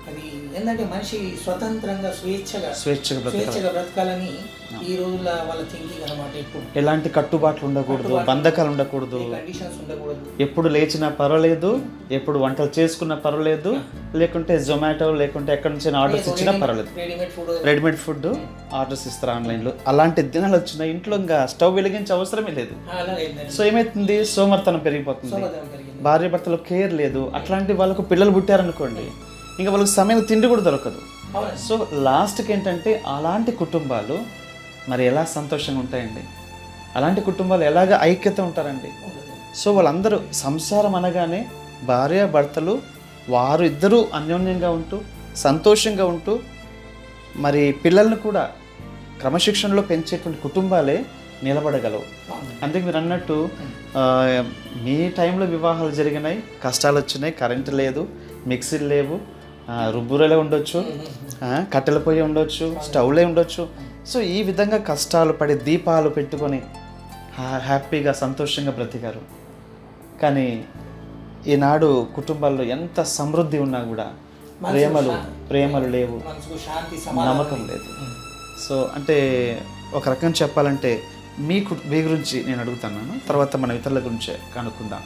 ఏంటంటే మనిషి స్వతంత్రంగా స్వేచ్ఛగా స్వేచ్ఛగా బ్రతకాలి స్వేచ్ఛగా బ్రతకాలని ఈ రోజుల్లో వాళ్ళ థింకింగ్ అనమాట ఇప్పుడు ఎలాంటి కట్టుబాట్లు ఉండకూడదు కట్టుబాట్లు. బంధకాలు ఉండకూడదు కండిషన్స్ ఉండకూడదు ఎప్పుడు లేచినా పర్వాలేదు ఎప్పుడు వంటలు చేసుకున్నా పర్వాలేదు లేకుంటే జొమాటో లేకుంటే ఎక్కడి నుంచి ఆర్డర్స్ ఇచ్చినా పర్వాలేదు readymade food readymade food orders ఇస్తారు ఆన్లైన్లో అలాంటి దినాలు వచ్చిన ఇంట్లో ఇంకా స్టవ్ వెలిగించే అవసరమే లేదు అలా ఏంటంటే సో ఏమైతుంది సోమర్తనం పెరిగిపోతుంది సోమరితనం పెరిగింది భార్య భర్తలు కేర్ లేదు అట్లాంటి వాళ్ళకు పిల్లలు పుట్టారనుకోండి ఇంకా వాళ్ళకి సమయం తిండి కూడా దొరకదు అవునండి సో లాస్ట్కి ఏంటంటే అలాంటి కుటుంబాలు మరి ఎలా సంతోషంగా ఉంటాయండి అలాంటి కుటుంబాలు ఎలాగ ఐక్యత ఉంటారండి ఉండదు. సో వాళ్ళందరూ సంసారం అనగానే భార్య భర్తలు వారు ఇద్దరూ అన్యోన్యంగా ఉంటూ సంతోషంగా ఉంటూ మరి పిల్లల్ని కూడా క్రమశిక్షణలో పెంచేటువంటి కుటుంబాలే నిలబడగలవు అవును. అందుకే మీరు అన్నట్టు ఆ, మీ టైంలో వివాహాలు జరిగినాయి కష్టాలు వచ్చినాయి కరెంటు లేదు మిక్సీలు లేవు ఆ, రుబ్బురలే ఉండొచ్చు ఆ, కట్టెల పొయ్యి ఉండొచ్చు స్టవ్లే ఉండొచ్చు సో ఈ విధంగా కష్టాలు పడి దీపాలు పెట్టుకొని హ్యా- హ్యాపీగా సంతోషంగా బ్రతికారు కానీ ఈనాడు కుటుంబాల్లో ఎంత సమృద్ధి ఉన్నా కూడా ప్రేమలు ప్రేమలు లేవు మనసుకు శాంతి సమాధానం నమ్మకం లేదు సో అంటే ఒక రకం చెప్పాలంటే మీ కు- మీ గురించి నేను అడుగుతున్నాను తర్వాత మన ఇతరుల గురించే కనుక్కుందాం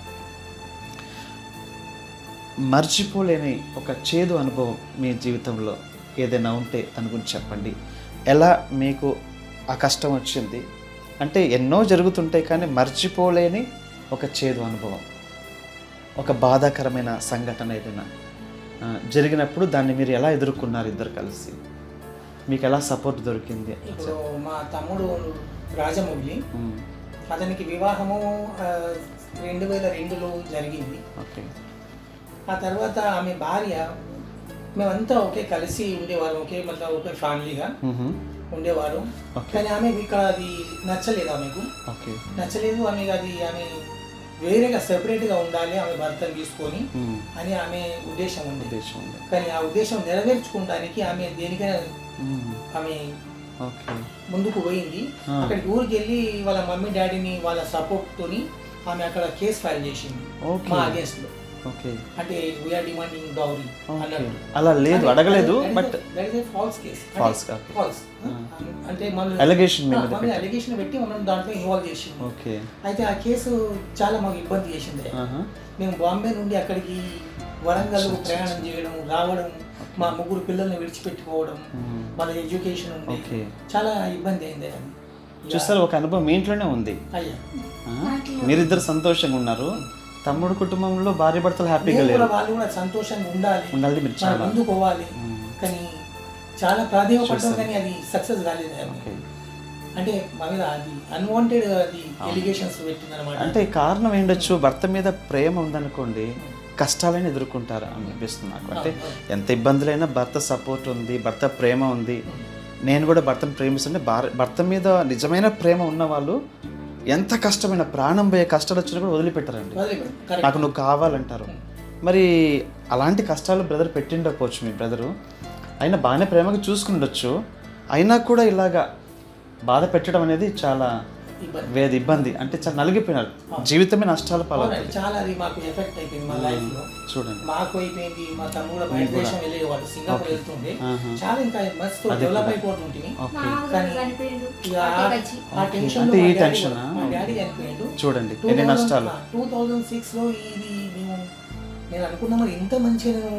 మర్చిపోలేని ఒక చేదు అనుభవం మీ జీవితంలో ఏదైనా ఉంటే దాని గురించి చెప్పండి ఎలా మీకు ఆ కష్టం వచ్చింది అంటే ఎన్నో జరుగుతుంటాయి కానీ మర్చిపోలేని ఒక చేదు అనుభవం ఒక బాధాకరమైన సంఘటన ఏదైనా ఆ, జరిగినప్పుడు దాన్ని మీరు ఎలా ఎదుర్కొన్నారు ఇద్దరు కలిసి మీకు ఎలా సపోర్ట్ దొరికింది ఇప్పుడు మా తమ్ముడు రాజమౌళి ఉమ్, అతనికి వివాహము ఆ, రెండు వేల రెండులో జరిగింది ఓకే ఆ తర్వాత ఆమె భార్య మేమంతా ఒకే కలిసి ఉండేవారు ఒకే మళ్ళీ ఒకే ఫ్యామిలీగా మ్హూ. ఉండేవారు ఓకే కానీ ఆమెకు ఇక్కడ అది నచ్చలేదు ఆమెకు ఓకే నచ్చలేదు ఆమెకు అది ఆమె వేరేగా సెపరేట్గా ఉండాలి ఆమె భర్తను తీసుకొని ఉమ్, అని ఆమె ఉద్దేశం ఉంది ఉద్దేశం ఉంది కానీ ఆ ఉద్దేశం నెరవేర్చుకోవడానికి ఆమె దేనికైనా ఉమ్, ఆమె ఓకే ముందుకు పోయింది ఆ. అక్కడికి ఊరికి వెళ్ళి వాళ్ళ మమ్మీ డాడీని వాళ్ళ సపోర్ట్ తోని ఆమె అక్కడ కేసు ఫైల్ చేసింది ఓకే మా అగేన్స్ట్ లో ఓకే అంటే వీఆర్ డిమాండింగ్ డౌరీ ఓకే అన్నట్టు అలా లేదు అడగలేదు but false case False, okay. False అంటే మమ్మల్ని అలిగేషన్ మీ మీద మమ్మల్ని అలిగేషన్ పెట్టి మమ్మల్ని దాంట్లో ఇన్వాల్వ్ చేసింది ఓకే అయితే ఆ కేసు చాలా మాకు ఇబ్బంది చేసింది ఆహా. మేము బాంబే నుండి అక్కడికి వరంగల్ ప్రయాణం చేయడం రావడం మా ముగ్గురు పిల్లల్ని విడిచిపెట్టుకోవడం ఉమ్, వాళ్ళ ఎడ్యుకేషన్ ఉంది ఓకే చాలా ఇబ్బంది అయింది అది ఇక చూస్తారు ఒక అనుభవం మీ ఇంట్లోనే ఉంది అయ్యా ఆ? మీరిద్దరు సంతోషంగా ఉన్నారు తమ్ముడు కుటుంబంలో భార్య భర్తలు హ్యాపీగా నేను లేరు కూడా వాళ్ళు కూడా సంతోషంగా ఉండాలి ఉండాలి మీరు మనం చాలా ముందుకు పోవాలి ఉమ్, కానీ చాలా ప్రాధాన్యపడడం కానీ అది సక్సెస్ కాలేదు అది. ఓకే అంటే మా మీద అది అన్వాంటెడ్ అది ఎలిగేషన్స్ పెట్టింది అనమాట అంటే కారణం ఏంటొచ్చు భర్త మీద ప్రేమ ఉందనుకోండి కష్టాలని ఎదుర్కొంటారు అనిపిస్తుంది నాకు అంటే ఎంత ఇబ్బందులైనా భర్త సపోర్ట్ ఉంది భర్త ప్రేమ ఉంది నేను కూడా భర్తను ప్రేమిస్తుంటే భార్య భర్త మీద నిజమైన ప్రేమ ఉన్న వాళ్ళు ఎంత కష్టమైన ప్రాణం పోయే కష్టాలు వచ్చినా కూడా వదిలిపెట్టారండి కరెక్ట్ నాకు నువ్వు కావాలంటారు మరి అలాంటి కష్టాలు బ్రదర్ పెట్టిండకపోవచ్చు మీ బ్రదరు అయినా బాగానే ప్రేమగా చూసుకుండొచ్చు అయినా కూడా ఇలాగా బాధ పెట్టడం అనేది చాలా ఇబ్బంది వేద ఇబ్బంది అంటే చాలా నలిగిపోయినారు జీవితమే నష్టాల పాలవుతుంది అవునండి, చాలా అది మాకు ఎఫెక్ట్ అయిపోయింది మా లైఫ్ లో చూడండి మాకు అయిపోయింది మా తమ్ముడు కూడా బయట దేశం వెళ్ళేవాడు సింగపూర్ వెళ్తుండే ఆహా. చాలా ఇంకా మస్తు డెవలప్ అయిపోతుంటుంది మా ఓకే ఆవిడ చనిపోయిండు ఇక అట్టే వచ్చి ఆ టెన్షన్ అంటే ఈ టెన్షన్ మా డాడీ చనిపోయాడు చూడండి ఎన్ని నష్టాలు టూ థౌజండ్ సిక్స్ లో ఇది మేము నేను అనుకున్నా మరి ఇంత మంచిగా నేను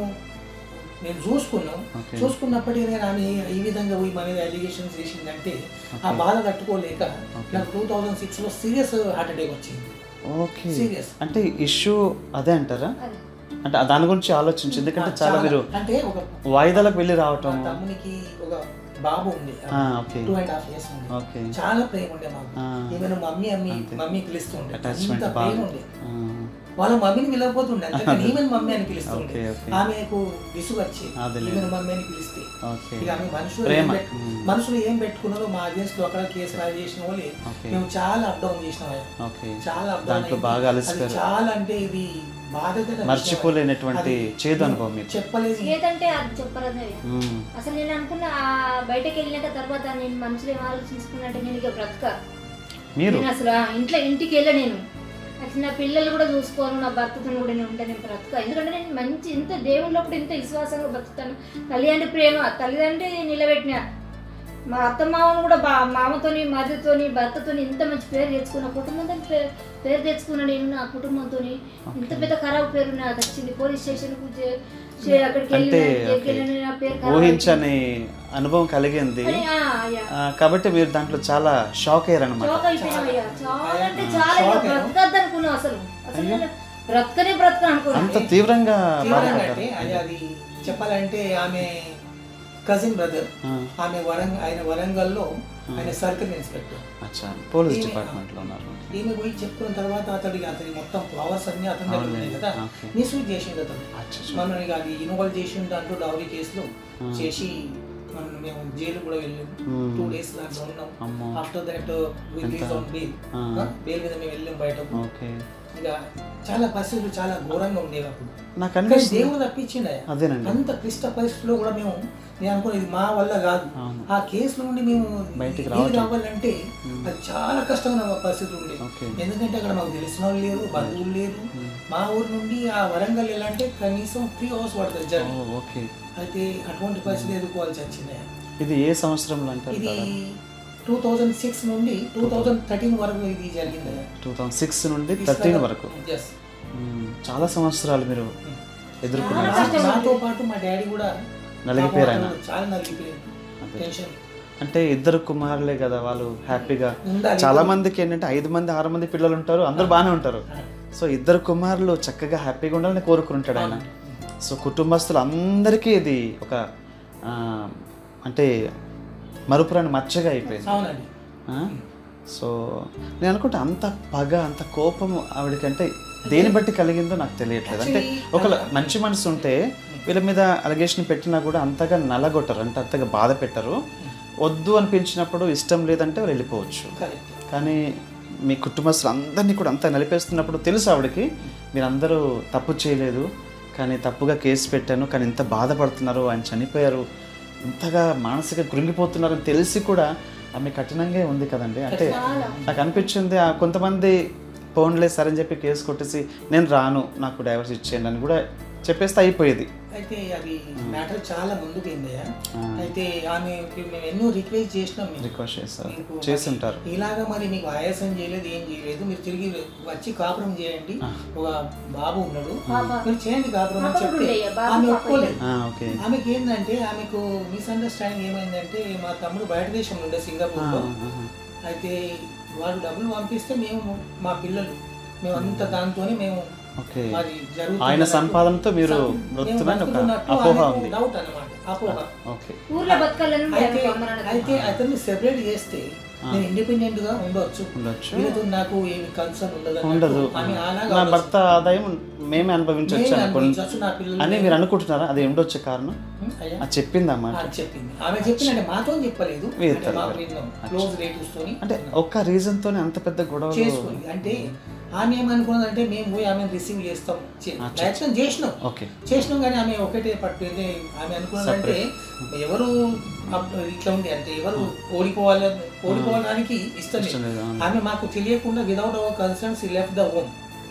నేను చూసుకున్నాం Okay. చూసుకున్నప్పటికీ నేను ఆమె ఈ విధంగా పోయి మన మీద అలిగేషన్స్ చేసిందంటే ఆ బాధ తట్టుకోలేక నాకు టూ థౌజండ్ సిక్స్ లో సీరియస్ హార్ట్ అటాక్ వచ్చింది ఓకే సీరియస్ అంటే ఇష్యూ అదే అంటారా అదే. అంటే దాని గురించి ఆలోచించి ఎందుకంటే చాలా మీరు అంటే ఒక వాయిదాలకు వెళ్ళి మా రావటం తమ్మునికి ఒక బాబు ఉంది ఆ, okay two and half years ఉంది ఓకే చాలా ప్రేమ ఉండే మాకు ఆ. ఈమెను మమ్మీ అమ్మి మమ్మీ పిలుస్తుండే అటాచ్మెంట్ అంత ప్రేమ బాగా ఉండే ఆ, వాళ్ళ మమ్మీని పిలవపోతుండే అంతేకాని ఈమెను మమ్మీ అని పిలుస్తుండే ఓకే ఓకే ఆమెకు విసుగు వచ్చి అదేలే. ఈమెను మమ్మీ అని పిలిస్తే ఓకే ఇక ఆమె మనుషులు ప్రేమ. ఏం పెట్టు- మ్మ్. మనుషులు ఏం పెట్టుకున్నారో మా అగేన్స్ లో అక్కడ కేసు ఫైల్ చేసిన వాళ్ళే ఓకే మేము చాలా అప్ డౌన్ చేసినాం అయ్యా. ఓకే చాలా అప్ డౌన్ దాంట్లో బాగా అలసిపోయారు చాలా అంటే ఇది బాధకర విషయం. మర్చిపోలేనటువంటి అది చేదు అనుభవం మీకు చెప్పలేదు లేదంటే అది చెప్పరదే మ్మ్. అసలు నేను అనుకున్న ఆ బయటకు వెళ్ళినాక తర్వాత నేను మనసులో ఏం ఆలోచించుకున్నట్టే నేను ఇక బ్రతక మీరు నేను అసలు ఆ ఇంట్లో ఇంటికి వెళ్ళ నేను అసలు నా పిల్లలు కూడా చూసుకోను నా భర్తతో కూడా నేను ఉంటే నేను బ్రతుక ఎందుకంటే నేను మంచి ఇంత దేవుళ్ళో కూడా ఇంత విశ్వాసంగా బతుకుతాను తల్లిదండ్రి ప్రేమ తల్లిదండ్రి నిలబెట్టిన మా అత్త మామను కూడా బా మామతోని మరిదితోని భర్తతోని ఇంత మంచి పేరు తెచ్చుకున్న కుటుంబంతో పేరు పేరు తెచ్చుకున్న నేను నా కుటుంబంతో ఇంత పెద్ద ఖరాబ్ పేరు నాకు వచ్చింది పోలీస్ స్టేషన్కు చే- చే- అక్కడికి వెళ్ళిన అంటే దగ్గరికి వెళ్ళిన నా పేరు ఖరాబ్ ఊహించని అనుభవం కలిగింది అని, ఆ, అయ్యా. ఆ, కాబట్టి మీరు దాంట్లో చాలా షాక్ అయ్యారనమాట షాక్ అయిపోయినాం అయ్యా చాలా అంటే ఆ, చాలా షాక్ ఇంకా అయ్యాం. బ్రతకద్దు అనుకున్నాం అసలు అసలు నేను బ్రతకనే బ్రతక అనుకున్నాను అంత తీవ్రంగా తీవ్రంగా బాధపడ్డారు అంటే అది అది చెప్పాలంటే ఆమె కజిన్ బ్రదర్ ఆ, ఆమె వరంగల్ ఆయన వరంగల్లో ఆయన సర్కిల్ ఇన్స్పెక్టర్ అచ్చా పోలీస్ ఈమె- డిపార్ట్మెంట్ లో ఉన్నారు ఈమె పోయి చెప్పుకున్న తర్వాత అతడికి అతని మొత్తం పవర్స్ అన్ని అతని దగ్గర ఉన్నాయి కదా ఓకే. మిస్యూజ్ చేసింది అతను అచ్చా మనం ఇక అది ఇన్వాల్వ్ చేసిన దాంట్లో డౌరీ కేసులో ఆ. చేసి మనం మేము జైలు కూడా వెళ్ళాం మ్మ్. టూ డేస్ దాంట్లో ఉన్నాం అమ్మో after that release on bail ఆ. బెయిల్ మీద మేము వెళ్ళాం బయటకు ఓకే ఇక చాలా పరిస్థితులు చాలా ఘోరంగా ఉండేవి అప్పుడు నాకు కానీ అనిపిస్తుంది దేవుడు తప్పించిండు ఆయన. అదేనండి అంత క్లిష్ట పరిస్థితుల్లో కూడా మేము నేను అనుకున్నాను ఇది మా వల్ల కాదు అవును. ఆ కేసు నుండి మేము బయటికి ఏది రావటం. రావాలంటే అది చాలా కష్టమైన పరిస్థితులు ఉండేవి ఓకే ఎందుకంటే అక్కడ మాకు తెలిసిన వాళ్ళు లేరు బంధువులు లేరు మ్మ్. మా ఊరు నుండి ఆ వరంగల్ వెళ్ళాలంటే కనీసం త్రీ అవర్స్ పడుతుంది ఓ, జర్నీ ఓకే అయితే అటువంటి పరిస్థితి ఎదుర్కోవాల్సి వచ్చింది ఇది ఏ సంవత్సరంలో అంటారు ఇది టూ థౌజండ్ సిక్స్ నుండి టూ థౌజండ్ థర్టీన్ వరకు ఇది జరిగింది టూ థౌజండ్ సిక్స్ నుండి థర్టీన్ వరకు ఎస్ మ్మ్. చాలా సంవత్సరాలు మీరు ఎదుర్కొన్నారు చాలా కష్టం. నాతో పాటు మా డాడీ కూడా నలిగిపోయారు ఆయన పాపం చాలా నలిగిపోయారు అదే. టెన్షన్ అంటే ఇద్దరు కుమారులే కదా వాళ్ళు హ్యాపీగా ఉండాలి. చాలా మందికి ఏంటంటే ఐదు మంది ఆరు మంది పిల్లలు ఉంటారు అందరూ బాగానే ఉంటారు సో ఇద్దరు కుమారులు చక్కగా హ్యాపీగా ఉండాలని కోరుకుంటాడు ఆయన సో కుటుంబస్తులు అందరికీ ఇది ఒక ఆ, అంటే మరుపురాని మచ్చగా అయిపోయింది అవునండి ఆ? సో నేను అనుకుంటా అంత పగ అంత కోపం ఆవిడకంటే దేని బట్టి కలిగిందో నాకు తెలియట్లేదు అంటే ఒక మంచి మనసు ఉంటే వీళ్ళ మీద అలిగేషన్ పెట్టినా కూడా అంతగా నలగొట్టరు అంటే అంతగా బాధ పెట్టరు వద్దు అనిపించినప్పుడు ఇష్టం లేదంటే వాళ్ళు వెళ్ళిపోవచ్చు కరెక్ట్ కానీ మీ కుటుంబస్తులు అందరినీ కూడా అంత నలిపేస్తున్నప్పుడు తెలుసు ఆవిడకి మీరందరూ తప్పు చేయలేదు కానీ తప్పుగా కేసు పెట్టాను కానీ ఇంత బాధపడుతున్నారు ఆయన చనిపోయారు ఇంతగా మానసిక కృంగిపోతున్నారని తెలిసి కూడా ఆమె కఠినంగా ఉంది కదండి అంటే చాలా నాకు అనిపించింది ఆ కొంతమంది ఫోన్లే సరే అని చెప్పి కేసు కొట్టేసి నేను రాను నాకు డైవర్స్ ఇచ్చేయండి అని కూడా చెప్పేస్తే అయిపోయేది అయితే అది మ్యాటర్ చాలా ముందుకు పోయిందయ్యా ఆ. అయితే ఆమె మేము ఎన్నో రిక్వెస్ట్ చేసినాం మేము. రిక్వెస్ట్ చేస్తారు మీకు చేసి ఉంటారు మరి ఇలాగా మరి మీకు ఆయాసం చేయలేదు ఏం చేయలేదు మీరు తిరిగి వచ్చి కాపురం చేయండి ఆ. ఒక బాబు ఉన్నాడు పాప. మీరు చేయండి కాపురం అని పాప చెప్తే ఉండేయ్యా, బాబు ఆమె పాప ఒప్పుకోలేదు ఆ, ఓకే ఆమెకి ఏంటంటే ఆమెకు మిస్అండర్స్టాండింగ్ ఏమైందంటే మా తమ్ముడు బయట దేశంలో ఉండే ఆ, సింగపూర్లో ఆహా. అయితే వాడు డబ్బులు పంపిస్తే మేము మా పిల్లలు మేము అంత దాంతోనే మేము ఓకే మాది జరుగుతుంది ఆయన అన్నట్టు. సంపాదనతో మీరు సం- బ్రతుకుతున్నారని ఒక మేము బతుకుతున్నట్టు అపోహ ఆమెకు ఉంది డౌట్ అన్నమాట అపోహ ఓకే ఊర్లో బతకాలని అయితే అమ్మనాన్న అయితే అతన్ని సెపరేట్ చేస్తే నేను ఇండిపెండెంట్ గా ఉండొచ్చు ఉండొచ్చు వీళ్ళతో నాకు ఏమి కన్సర్న్ ఉండదు ఉండదు అన్నట్టు ఆమె అలాగా నా భర్త ఆదాయం మేమే అనుభవించవచ్చు నేను అనుకోండి అనుభవించవచ్చు, నా పిల్లలు అని మీరు అనుకుంటున్నారా అది ఉండొచ్చు కారణం ఉం, అయ్యా అది చెప్పింది అన్నమాట ఆ, చెప్పింది ఆమె చెప్పిందంటే మాతో చెప్పలేదు మీరు అంటే మాకు తెలియదు. విన్నాం క్లోజ్ రిలేటివ్స్ తోని అంటే ఒక్క రీజన్ తోనే అంత పెద్ద గొడవలు చేసుకుంది అంటే ఆమె ఏమనుకున్నదంటే మేము పోయి ఆమెను రిసీవ్ చేస్తాం చే- అచ్చా. ప్రయత్నం చేసినాం ఓకే చేసినాం కానీ ఆమె ఒకటే పట్టింది ఆమె అనుకున్నదంటే ఎవరు అప్- ఇట్లా ఉంది అంటే ఎవరు ఓడిపోవాలి ఓడిపోవడానికి ఇష్టం ఇష్టం లేదు లేదు, అవును. ఆమె మాకు తెలియకుండా విదౌట్ అవర్ కన్సర్న్స్ ఈ లెఫ్ట్ ద హోమ్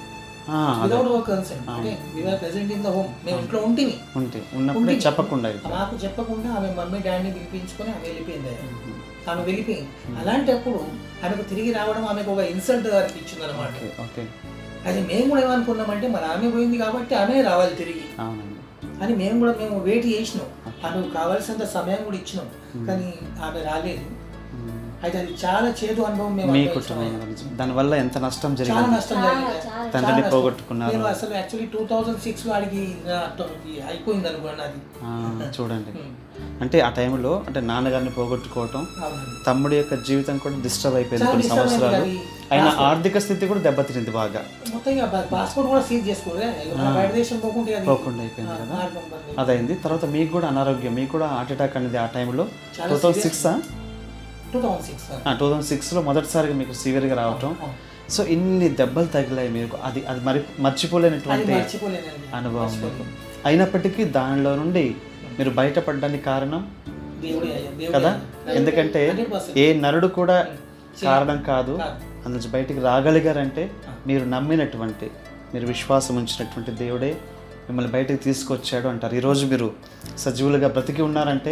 ఆ, అదే. విదౌట్ అవర్ కన్సర్న్ అంటే we are present in the home మేము ఇంట్లో ఉంటుంది ఉంటే ఉన్నప్పుడే ఉంటుంది. చెప్పకుండా అయిపోయింది. మాకు చెప్పకుండా ఆమె మమ్మీ డాడీని పిలిపించుకొని ఆమె వెళ్ళిపోయింది ఆమె వెళ్ళిపోయింది అలాంటప్పుడు ఆమెకు తిరిగి రావడం ఆమెకు ఒక ఇన్సల్ట్ అనిపించింది అనమాట ఓకే ఓకే అది మేము కూడా ఏమనుకున్నామంటే మరి ఆమె పోయింది కాబట్టి ఆమె రావాలి తిరిగి అవునండి అని మేము కూడా మేము వెయిట్ చేసినాం ఆమెకు కావాల్సినంత సమయం కూడా ఇచ్చినాం కానీ ఆమె రాలేదు ఉమ్. అయితే అది చాలా చేదు అనుభవం మేము మీ అనుభవించాం. కుటుంబం గురించి దానివల్ల ఎంత నష్టం చాలా జరిగింది నష్టం చాలా, జరిగింది చాలా. తండ్రిని చాలా నష్టం. పోగొట్టుకున్నారు. నేను అసలు యాక్చువల్లీ టూ థౌజండ్ సిక్స్ వాడికి నా ట- అయిపోయింది అనుకోండి అది ఆ, చూడండి ఉమ్. అంటే ఆ టైంలో అంటే నాన్నగారిని పోగొట్టుకోవటం అవునండి తమ్ముడి యొక్క జీవితం కూడా డిస్టర్బ్ అయిపోయింది చాలా కొన్ని disturb అయింది సంవత్సరాలు అది. ఆయన పాస్పోర్ట్. ఆర్థిక స్థితి కూడా దెబ్బతింది బాగా మొత్తం ఇక పా- పాస్పోర్ట్ కూడా సీజ్ చేసుకోలే ఇక మన బయట దేశం పోకుంటే అది పోకుండా అయిపోయింది ఆ, కదా మార్గం పడలేదు. అదైంది తర్వాత మీకు కూడా అనారోగ్యం మీకు కూడా హార్ట్ అటాక్ అనేది ఆ టైంలో చాలా two thousand serious. Six two thousand six two thousand సిక్స్లో మొదటిసారిగా మీకు సివియర్గా రావటం సో ఇన్ని దెబ్బలు తగిలాయి మీకు అది అది మరి అది మర్చిపోలేనటువంటి మర్చిపోలేనండి అనుభవం మర్చిపోలేను. మీకు అయినప్పటికీ దానిలో నుండి మీరు బయటపడడానికి కారణం దేవుడే అయ్యా, దేవుడే కదా అయ్యా. ఎందుకంటే 100%. ఏ నరుడు కూడా చేయ- కారణం కాదు కాదు. అందులో నుంచి బయటికి రాగలిగారంటే మీరు నమ్మినటువంటి మీరు విశ్వాసం ఉంచినటువంటి దేవుడే మిమ్మల్ని బయటికి తీసుకొచ్చాడు అంటారు ఈరోజు మీరు సజీవులుగా బ్రతికి ఉన్నారంటే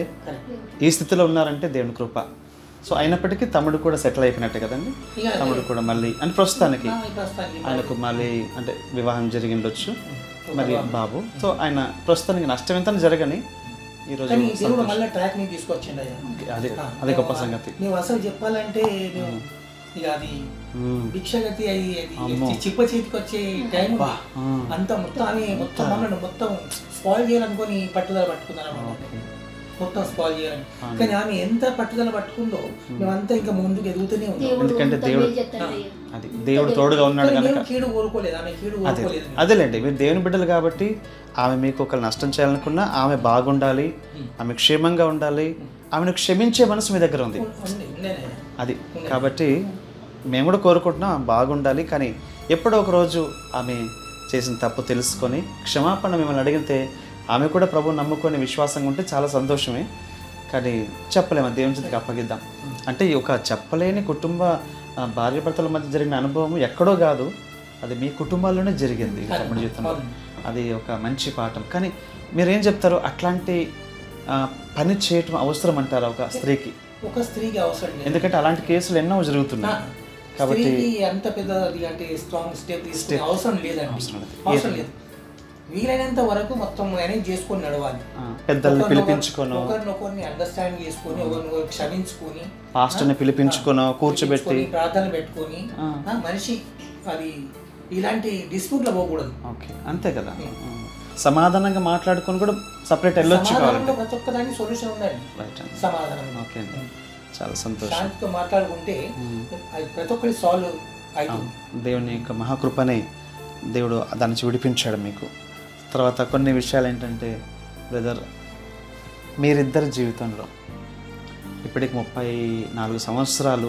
ఈ స్థితిలో ఉన్నారంటే దేవుని కృప సో అయినప్పటికీ తమ్ముడు కూడా సెటిల్ అయిపోయినట్టే కదండి ఇక తమ్ముడు కూడా మళ్ళీ అంటే ప్రస్తుతానికి ఆ, ఈ ప్రస్తుతానికి ఆయనకు మళ్ళీ అంటే వివాహం జరిగి ఉండొచ్చు మరి బాబు సో ఆయన ప్రస్తుతానికి నష్టం ఎంత జరగని ఈరోజు కానీ దేవుడు మళ్ళీ ట్రాక్ ని తీసుకొచ్చిండు అయ్యా అదే ఆ, అదే గొప్ప మేము- సంగతి మేము అసలు చెప్పాలంటే మేము ఇక అది ఉమ్. భిక్షగతి అది అది అమ్మో. చిప్ప చేతికి వచ్చే టైం ఉంది. ఆ. అంత మొత్తం ఆమె మొత్తం మమ్మల్ని మొత్తం స్పాయిల్ చేయాలనుకొని పట్టుదల పట్టుకున్నారు అన్నమాట. ఓకే. మొత్తం స్పాయిల్ చేయాలని కానీ ఆమె ఎంత పట్టుదల పట్టుకుందో మేమంతా ఇంకా ముందుకు ఎదుగుతూనే ఉన్నాం దేవుడు ఎందుకంటే అంత దేవుడు- మేలు చేస్తాడయ్యా. అది దేవుడు తోడుగా ఉన్నాడు కానీ కనుక మేము కీడు కోరుకోలేదు ఆమె కీడు అదే కోరుకోలేదు అదేలేండి మీరు దేవుని బిడ్డలు కాబట్టి ఆమె మీకు ఒక నష్టం చేయాలనుకున్నా ఆమె బాగుండాలి ఆమె క్షేమంగా ఉండాలి ఆమెను క్షమించే మనసు మీ దగ్గర ఉంది ఉంది, ఉండేనే. అది కాబట్టి మేము కూడా కోరుకుంటున్నాం ఆమె బాగుండాలి కానీ ఎప్పుడో ఒక రోజు ఆమె చేసిన తప్పు తెలుసుకొని క్షమాపణ మిమ్మల్ని అడిగితే ఆమె కూడా ప్రభు నమ్ముకొని విశ్వాసంగా ఉంటే చాలా సంతోషమే కానీ చెప్పలేము అది దేవుని చేతికి అప్పగిద్దాం అంటే ఈ ఒక చెప్పలేని కుటుంబ ఆ, భార్యాభర్తల మధ్య జరిగిన అనుభవం ఎక్కడో కాదు అది మీ కుటుంబాల్లోనే జరిగింది ఈ తమ్ముడి జీవితంలో అది ఒక మంచి పాఠం కానీ మీరేం చెప్తారు అట్లాంటి ఆ, పని చేయటం అవసరం అంటారా ఒక స్త్రీకి ఒక స్త్రీకి అవసరం లేదు ఎందుకంటే అలాంటి కేసులు ఎన్నో జరుగుతున్నాయి కాబట్టి స్త్రీకి అంత పెద్దది అంటే స్ట్రాంగ్ స్టెప్ తీసుకునే అవసరం లేదండి అవసరం లేదు. అవసరం లేదు వీలైనంత వరకు మొత్తం మేనేజ్ చేసుకొని నడవాలి ఆ, పెద్దల్ని పిలిపించుకోను ఒకరినొకరిని అండర్స్టాండ్ చేసుకొని ఒకరినొకరు క్షమించుకొని పాస్టర్ని పిలిపించుకోను కూర్చోబెట్టి పిలిపించుకొని, ప్రార్థన పెట్టుకొని ఆ. ఆ, మనిషి అది ఇలాంటి డిస్ప్యూట్లో పోకూడదు ఓకే అంతే కదా ఆ. సమాధానంగా మాట్లాడుకొని కూడా సపరేట్ వెళ్ళొచ్చు కావాలంటే సమాధానంలో ప్రతి ఒక్కదానికి సొల్యూషన్ ఉందండి రైట్ అండి సమాధానం ఓకే అండి చాలా సంతోషం శాంతితో మాట్లాడుకుంటే అది ప్రతి ఒక్కరి సాల్వ్ అవుతుంది దేవుని యొక్క మహాకృపనే దేవుడు దాని నుంచి విడిపించాడు మీకు తర్వాత కొన్ని విషయాలు ఏంటంటే బ్రదర్ మీరిద్దరి జీవితంలో ఇప్పటికి ముప్పై నాలుగు సంవత్సరాలు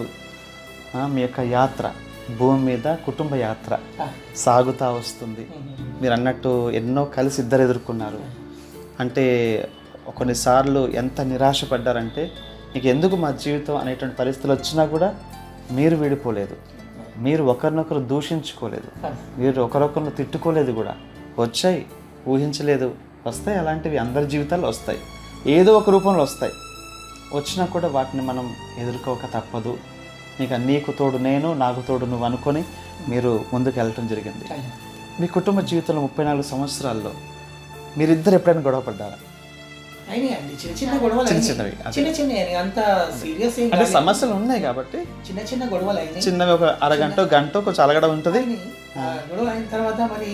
ఆ, మీ యొక్క యాత్ర భూమి మీద కుటుంబ యాత్ర ఆ. సాగుతూ వస్తుంది మీరు అన్నట్టు ఎన్నో కలిసి ఇద్దరు ఎదుర్కొన్నారు అంటే కొన్నిసార్లు ఎంత నిరాశపడ్డారంటే నీకు ఎందుకు మా జీవితం అనేటువంటి పరిస్థితులు వచ్చినా కూడా మీరు విడిపోలేదు మీరు ఒకరినొకరు దూషించుకోలేదు మీరు ఒకరొకరిని తిట్టుకోలేదు కూడా వచ్చాయి ఊహించలేదు వస్తాయి అలాంటివి అందరి జీవితాల్లో వస్తాయి ఏదో ఒక రూపంలో వస్తాయి వచ్చినా కూడా వాటిని మనం ఎదుర్కోక తప్పదు నీకు నీకు తోడు నేను నాకు తోడు నువ్వు అనుకొని మీరు ముందుకు వెళ్ళటం జరిగింది మీ కుటుంబ జీవితంలో ముప్పై నాలుగు సంవత్సరాల్లో మీరిద్దరు ఎప్పుడైనా గొడవ పడ్డారా అయినాయి అండి చిన్న చిన్న గొడవలు చిన్న అయినాయి. చిన్నవి, అదే. చిన్న చిన్న అయినాయి. అంత సీరియస్ ఏం అంటే కాలేదు. సమస్యలు ఉన్నాయి కాబట్టి చిన్న చిన్న గొడవలు అయినాయి చిన్నవి ఒక అరగంట గంట కొంచెం అలగడం ఉంటుంది అయినాయి. ఆ గొడవ అయిన తర్వాత మరి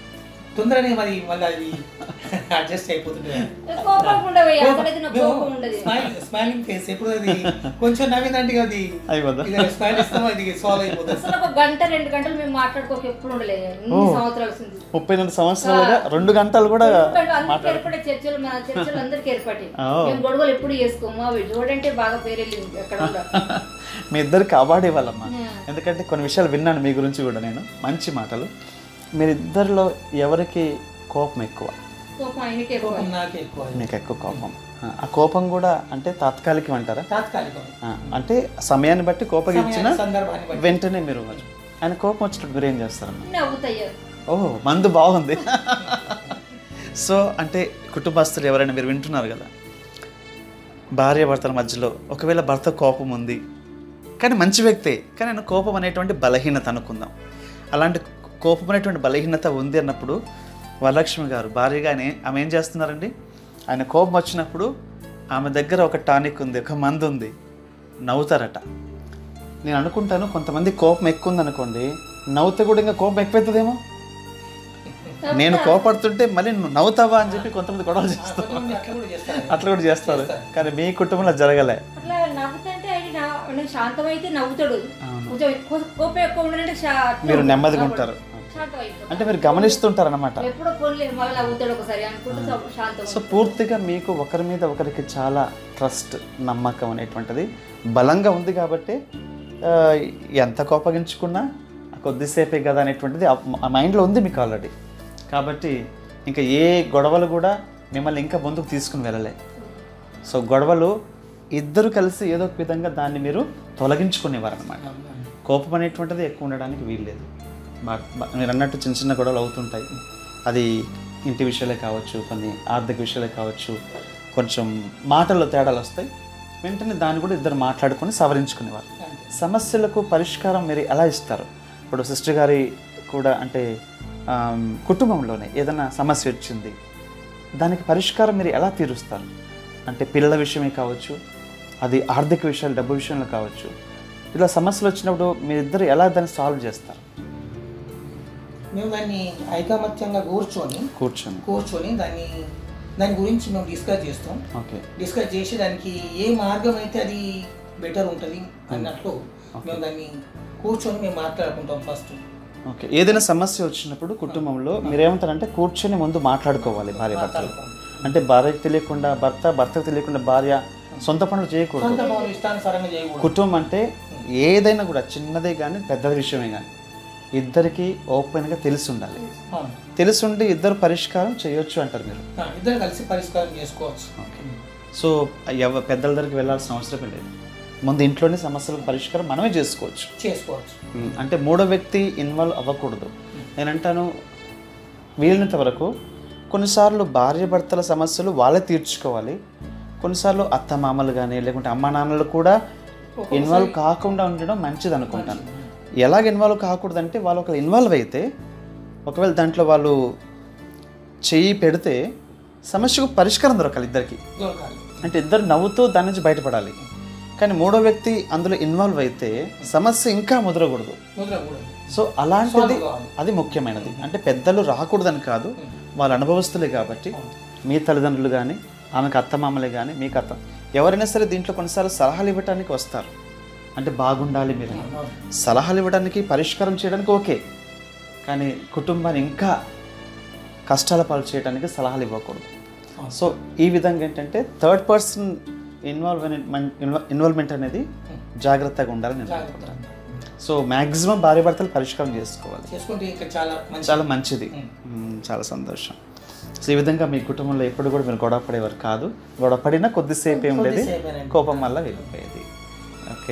తొందరనే మరి మళ్ళీ అది అడ్జస్ట్ అయిపోతుంది కోపం ఉండవయ్యా అక్కడైతే నాకు కోపం ఉండదు స్మైలింగ్ ఫేస్ ఎప్పుడు అది కొంచెం నవ్విందంటే అది అయిపోదా ఇది స్మైల్ ఇస్తాం అది సాల్వ్ అయిపోతుంది అసలు ఒక గంట రెండు గంటలు మేము మాట్లాడుకోక ఎప్పుడు ఉండలేదు ఎన్ని సంవత్సరాలు వస్తుంది ముప్పై రెండు సంవత్సరాలుగా రెండు గంటలు కూడా అందరికి ఏర్పడే చర్చలు మన చర్చలు అందరికి ఏర్పడి ఓ. మేము గొడవలు ఎప్పుడు చేసుకోము అవి చూడంటే బాగా పేరెళ్ళింది అక్కడ ఉండ. మీ ఇద్దరికి అవార్డు ఇవ్వాలమ్మా Yeah. ఎందుకంటే కొన్ని విషయాలు విన్నాను మీ గురించి కూడా నేను మంచి మాటలు మీరిద్దరిలో ఎవరికి కోపం ఎక్కువ కోపం ఆయనకే ఎక్కువ. కోపం నాకే ఎక్కువ మీకు ఎక్కువ కోపం ఆ, ఆ కోపం కూడా అంటే తాత్కాలికం అంటారా తాత్కాలికం ఆ, అంటే సమయాన్ని బట్టి కోపగించిన సమయాన్ని, సందర్భాన్ని బట్టి వెంటనే మీరు ఆయన కోపం వచ్చినప్పుడు మీరు ఏం చేస్తారమ్మా నవ్వుతాయి ఓహో మందు బాగుంది సో అంటే కుటుంబస్తులు ఎవరైనా మీరు వింటున్నారు కదా భార్య భర్తల మధ్యలో ఒకవేళ భర్త కోపం ఉంది కానీ మంచి వ్యక్తే కానీ ఆయన కోపం అనేటువంటి బలహీనత అనుకుందాం అలాంటి కోపం అనేటువంటి బలహీనత ఉంది అన్నప్పుడు వరలక్ష్మి గారు భార్యగానే ఆమె ఏం చేస్తున్నారండి ఆయన కోపం వచ్చినప్పుడు ఆమె దగ్గర ఒక టానిక్ ఉంది ఒక మందు ఉంది నవ్వుతారట నేను అనుకుంటాను కొంతమంది కోపం ఎక్కువ ఉంది అనుకోండి నవ్వుతే కూడా ఇంకా కోపం ఎక్కువవుతుందేమో నేను కోపడుతుంటే మళ్ళీ నువ్వు నవ్వుతావా అని చెప్పి కొంతమంది గొడవలు చేస్తారు కొంతమంది అట్లా కూడా చేస్తారు అట్లా కూడా చేస్తారు కానీ మీ కుటుంబంలో జరగలే అట్లా నవ్వుతుంటే ఆయన నా- ఆయన శాంతమైతే నవ్వుతాడు కొంచెం ఎక్కువ కోపం ఎక్కువ ఉండాలంటే శా- మీరు నెమ్మదిగా ఉంటారు శాంతం అయిపోతాడు అంటే మీరు గమనిస్తుంటారు అనమాట ఎప్పుడో పోన్లే మళ్ళీ నవ్వుతాడు ఒకసారి అనుకుంటే సా- శాంతం సో పూర్తిగా మీకు ఒకరి మీద ఒకరికి చాలా ట్రస్ట్ నమ్మకం అనేటువంటిది బలంగా ఉంది కాబట్టి ఆ, ఎంత కోపగించుకున్నా కొద్దిసేపే కదా అనేటువంటిది ఆ మైండ్లో ఉంది మీకు ఆల్రెడీ కాబట్టి ఇంకా ఏ గొడవలు కూడా మిమ్మల్ని ఇంకా ముందుకు తీసుకుని వెళ్ళలే సో గొడవలు ఇద్దరు కలిసి ఏదో ఒక విధంగా దాన్ని మీరు తొలగించుకునేవారు అనమాట కోపం అనేటువంటిది ఎక్కువ ఉండడానికి వీల్లేదు బా- బా- మీరు అన్నట్టు చిన్న చిన్న గొడవలు అవుతుంటాయి అది ఇంటి విషయాలే కావచ్చు కొన్ని ఆర్థిక విషయాలే కావచ్చు కొంచెం మాటల్లో తేడాలు వస్తాయి వెంటనే దాన్ని కూడా ఇద్దరు మాట్లాడుకొని సవరించుకునేవారు అంతే. సమస్యలకు పరిష్కారం మీరు ఎలా ఇస్తారు ఇప్పుడు సిస్టర్ గారి కూడా అంటే ఆమ్, కుటుంబంలోనే ఏదైనా సమస్య వచ్చింది దానికి పరిష్కారం మీరు ఎలా తీరుస్తారు అంటే పిల్లల విషయమే కావచ్చు అది ఆర్థిక విషయాలు డబ్బు విషయంలో కావచ్చు ఇలా సమస్యలు వచ్చినప్పుడు మీరిద్దరు ఎలా దాన్ని సాల్వ్ చేస్తారు మేము దాన్ని ఐకమత్యంగా కూర్చొని కూర్చొని కూర్చొని దాన్ని దాని గురించి మేము డిస్కస్ చేస్తాం ఓకే డిస్కస్ చేసి దానికి ఏ మార్గం అయితే అది బెటర్ ఉంటుంది అన్నట్లు మేము దాన్ని కూర్చొని మేము మాట్లాడుకుంటాం ఫస్ట్ ఓకే ఏదైనా సమస్య వచ్చినప్పుడు కుటుంబంలో మీరేమంటారంటే కూర్చొని ముందు మాట్లాడుకోవాలి భార్య భర్తలు అంటే భార్యకు తెలియకుండా భర్త భర్తకు తెలియకుండా భార్య సొంత పనులు చేయకూడదు సొంత పనులు ఇష్టానుసారంగా చేయకూడదు కుటుంబం అంటే ఏదైనా కూడా చిన్నదే కానీ పెద్ద విషయమే కానీ ఇద్దరికి ఓపెన్గా తెలిసి ఉండాలి అవును. తెలిసి ఉండి ఇద్దరు పరిష్కారం చేయొచ్చు అంటారు మీరు ఆ, ఇద్దరు కలిసి పరిష్కారం చేసుకోవచ్చు ఓకే సో ఎవ పెద్దల దగ్గరికి వెళ్ళాల్సిన అవసరం లేదు ముందు ఇంట్లోనే సమస్యలకు పరిష్కారం మనమే చేసుకోవచ్చు చేసుకోవచ్చు ఉమ్, అంటే మూడో వ్యక్తి ఇన్వాల్వ్ అవ్వకూడదు నేనంటాను వీలైనంత వరకు కొన్నిసార్లు భార్య భర్తల సమస్యలు వాళ్ళే తీర్చుకోవాలి కొన్నిసార్లు అత్త మామలు కానీ లేకుంటే అమ్మ నాన్నలు కూడా ఇన్వాల్వ్ కాకుండా ఉండడం మంచిది అనుకుంటాను ఎలాగ ఇన్వాల్వ్ కాకూడదంటే వాళ్ళు ఒకవేళ ఇన్వాల్వ్ అయితే ఒకవేళ దాంట్లో వాళ్ళు చెయ్యి పెడితే సమస్యకు పరిష్కారం దొరకాలి ఇద్దరికి దొరకాలి అంటే ఇద్దరు నవ్వుతూ దాని నుంచి బయటపడాలి కానీ మూడో వ్యక్తి అందులో ఇన్వాల్వ్ అయితే సమస్య ఇంకా ముదరకూడదు ముద్రకూడదు సో అలాంటిది Solve కావాలి. అది ముఖ్యమైనది అంటే పెద్దలు రాకూడదని కాదు వాళ్ళ అనుభవస్తులే కాబట్టి మీ తల్లిదండ్రులు కానీ ఆమెకు అత్తమామలే కానీ మీకు అత్త ఎవరైనా సరే దీంట్లో కొన్నిసార్లు సలహాలు ఇవ్వడానికి వస్తారు అంటే బాగుండాలి మీరు సలహాలు ఇవ్వడానికి పరిష్కారం చేయడానికి ఓకే కానీ కుటుంబాన్ని ఇంకా కష్టాల పాలు చేయడానికి సలహాలు ఇవ్వకూడదు సో ఈ విధంగా ఏంటంటే థర్డ్ పర్సన్ ఇన్వాల్వ్మెంట్ ఇన్వాల్వ్మెంట్ అనేది జాగ్రత్తగా ఉండాలని నేను అనుకుంటాను సో మ్యాక్సిమం భార్య భర్తలు పరిష్కారం చేసుకోవాలి చేసుకుంటే ఇంకా చాలా మంచి చాలా మంచిది మ్మ్, చాలా సంతోషం సో ఈ విధంగా మీ కుటుంబంలో ఎప్పుడు కూడా మీరు గొడవ పడేవారు కాదు గొడవ పడినా కొద్దిసేపే ఉండేది కొద్దిసేపేనండి. కోపం వల్ల వెళ్ళిపోయేది ఓకే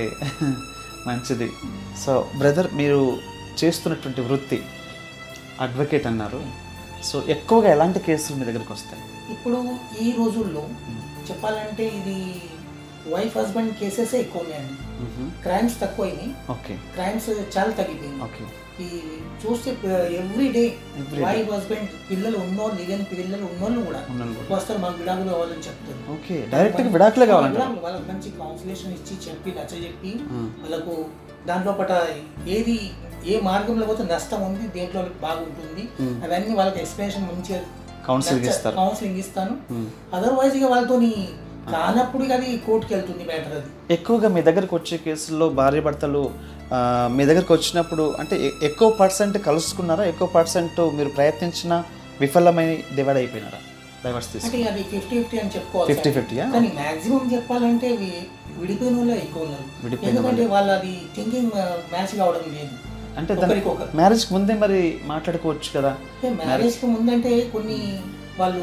మంచిది సో బ్రదర్ మీరు చేస్తున్నటువంటి వృత్తి అడ్వకేట్ అన్నారు సో ఎక్కువగా ఎలాంటి కేసులు మీ దగ్గరికి వస్తాయి ఇప్పుడు ఈ రోజుల్లో చెప్పాలంటే ఇది వైఫ్ హస్బెండ్ కేసెస్ ఎక్కువ ఉన్నాయండి క్రైమ్స్ తక్కువైనాయి ఓకే క్రైమ్స్ చాలా తగ్గిపోయింది ఓకే ఈ చూస్తే every day Every day. Wife husband పిల్లలు ఉన్నోళ్ళు లేని పిల్లలు ఉన్నోళ్ళు కూడా ఉన్నాను కూడా. వస్తారు మాకు విడాకులు కావాలని చెప్తారు ఓకే డైరెక్ట్గా విడాకులే కావాలంటారు విడాకులు, వాళ్ళకి మంచి కౌన్సిలేషన్ ఇచ్చి చెప్పి నచ్చ చెప్పి మ్మ్. వాళ్ళకు దాంట్లో పట ఏది ఏ మార్గంలో పోతే నష్టం ఉంది దేంట్లో బాగుంటుంది మ్మ్. అవన్నీ వాళ్ళకి ఎక్స్ప్లెనేషన్ మంచిగా కౌన్సిలింగ్ ఇస్తారు కౌన్సిలింగ్ ఇస్తాను మ్మ్. అదర్వైజ్ ఇక వాళ్ళతోని కానప్పుడు ఇక అది కోర్టుకి వెళ్తుంది మ్యాటర్ అది ఎక్కువగా మీ దగ్గరకు వచ్చే కేసుల్లో భార్య భర్తలు ఆ, మీ దగ్గరకు వచ్చినప్పుడు అంటే ఎ- ఎక్కువ పర్సెంట్ కలుసుకున్నారా ఎక్కువ పర్సెంట్ మీరు ప్రయత్నించిన విఫలమై డివైడ్ అయిపోయినారా డైవర్స్ తీసుకు అంటే అది ఫిఫ్టీ ఫిఫ్టీ అని చెప్పుకోవాలి ఫిఫ్టీ ఫిఫ్టీయా కానీ మాక్సిమం చెప్పాలంటే వి- విడిపోయిన వాళ్ళే ఎక్కువ ఉన్నారు విడిపోయిన ఎందుకంటే వాళ్ళ అది థింకింగ్ మ్యాచ్ కావడం లేదు అంటే దాని ఒకరికొకరు మ్యారేజ్కి ముందే మరి మాట్లాడుకోవచ్చు కదా మ్యారేజ్ కి ముందంటే కొన్ని వాళ్ళు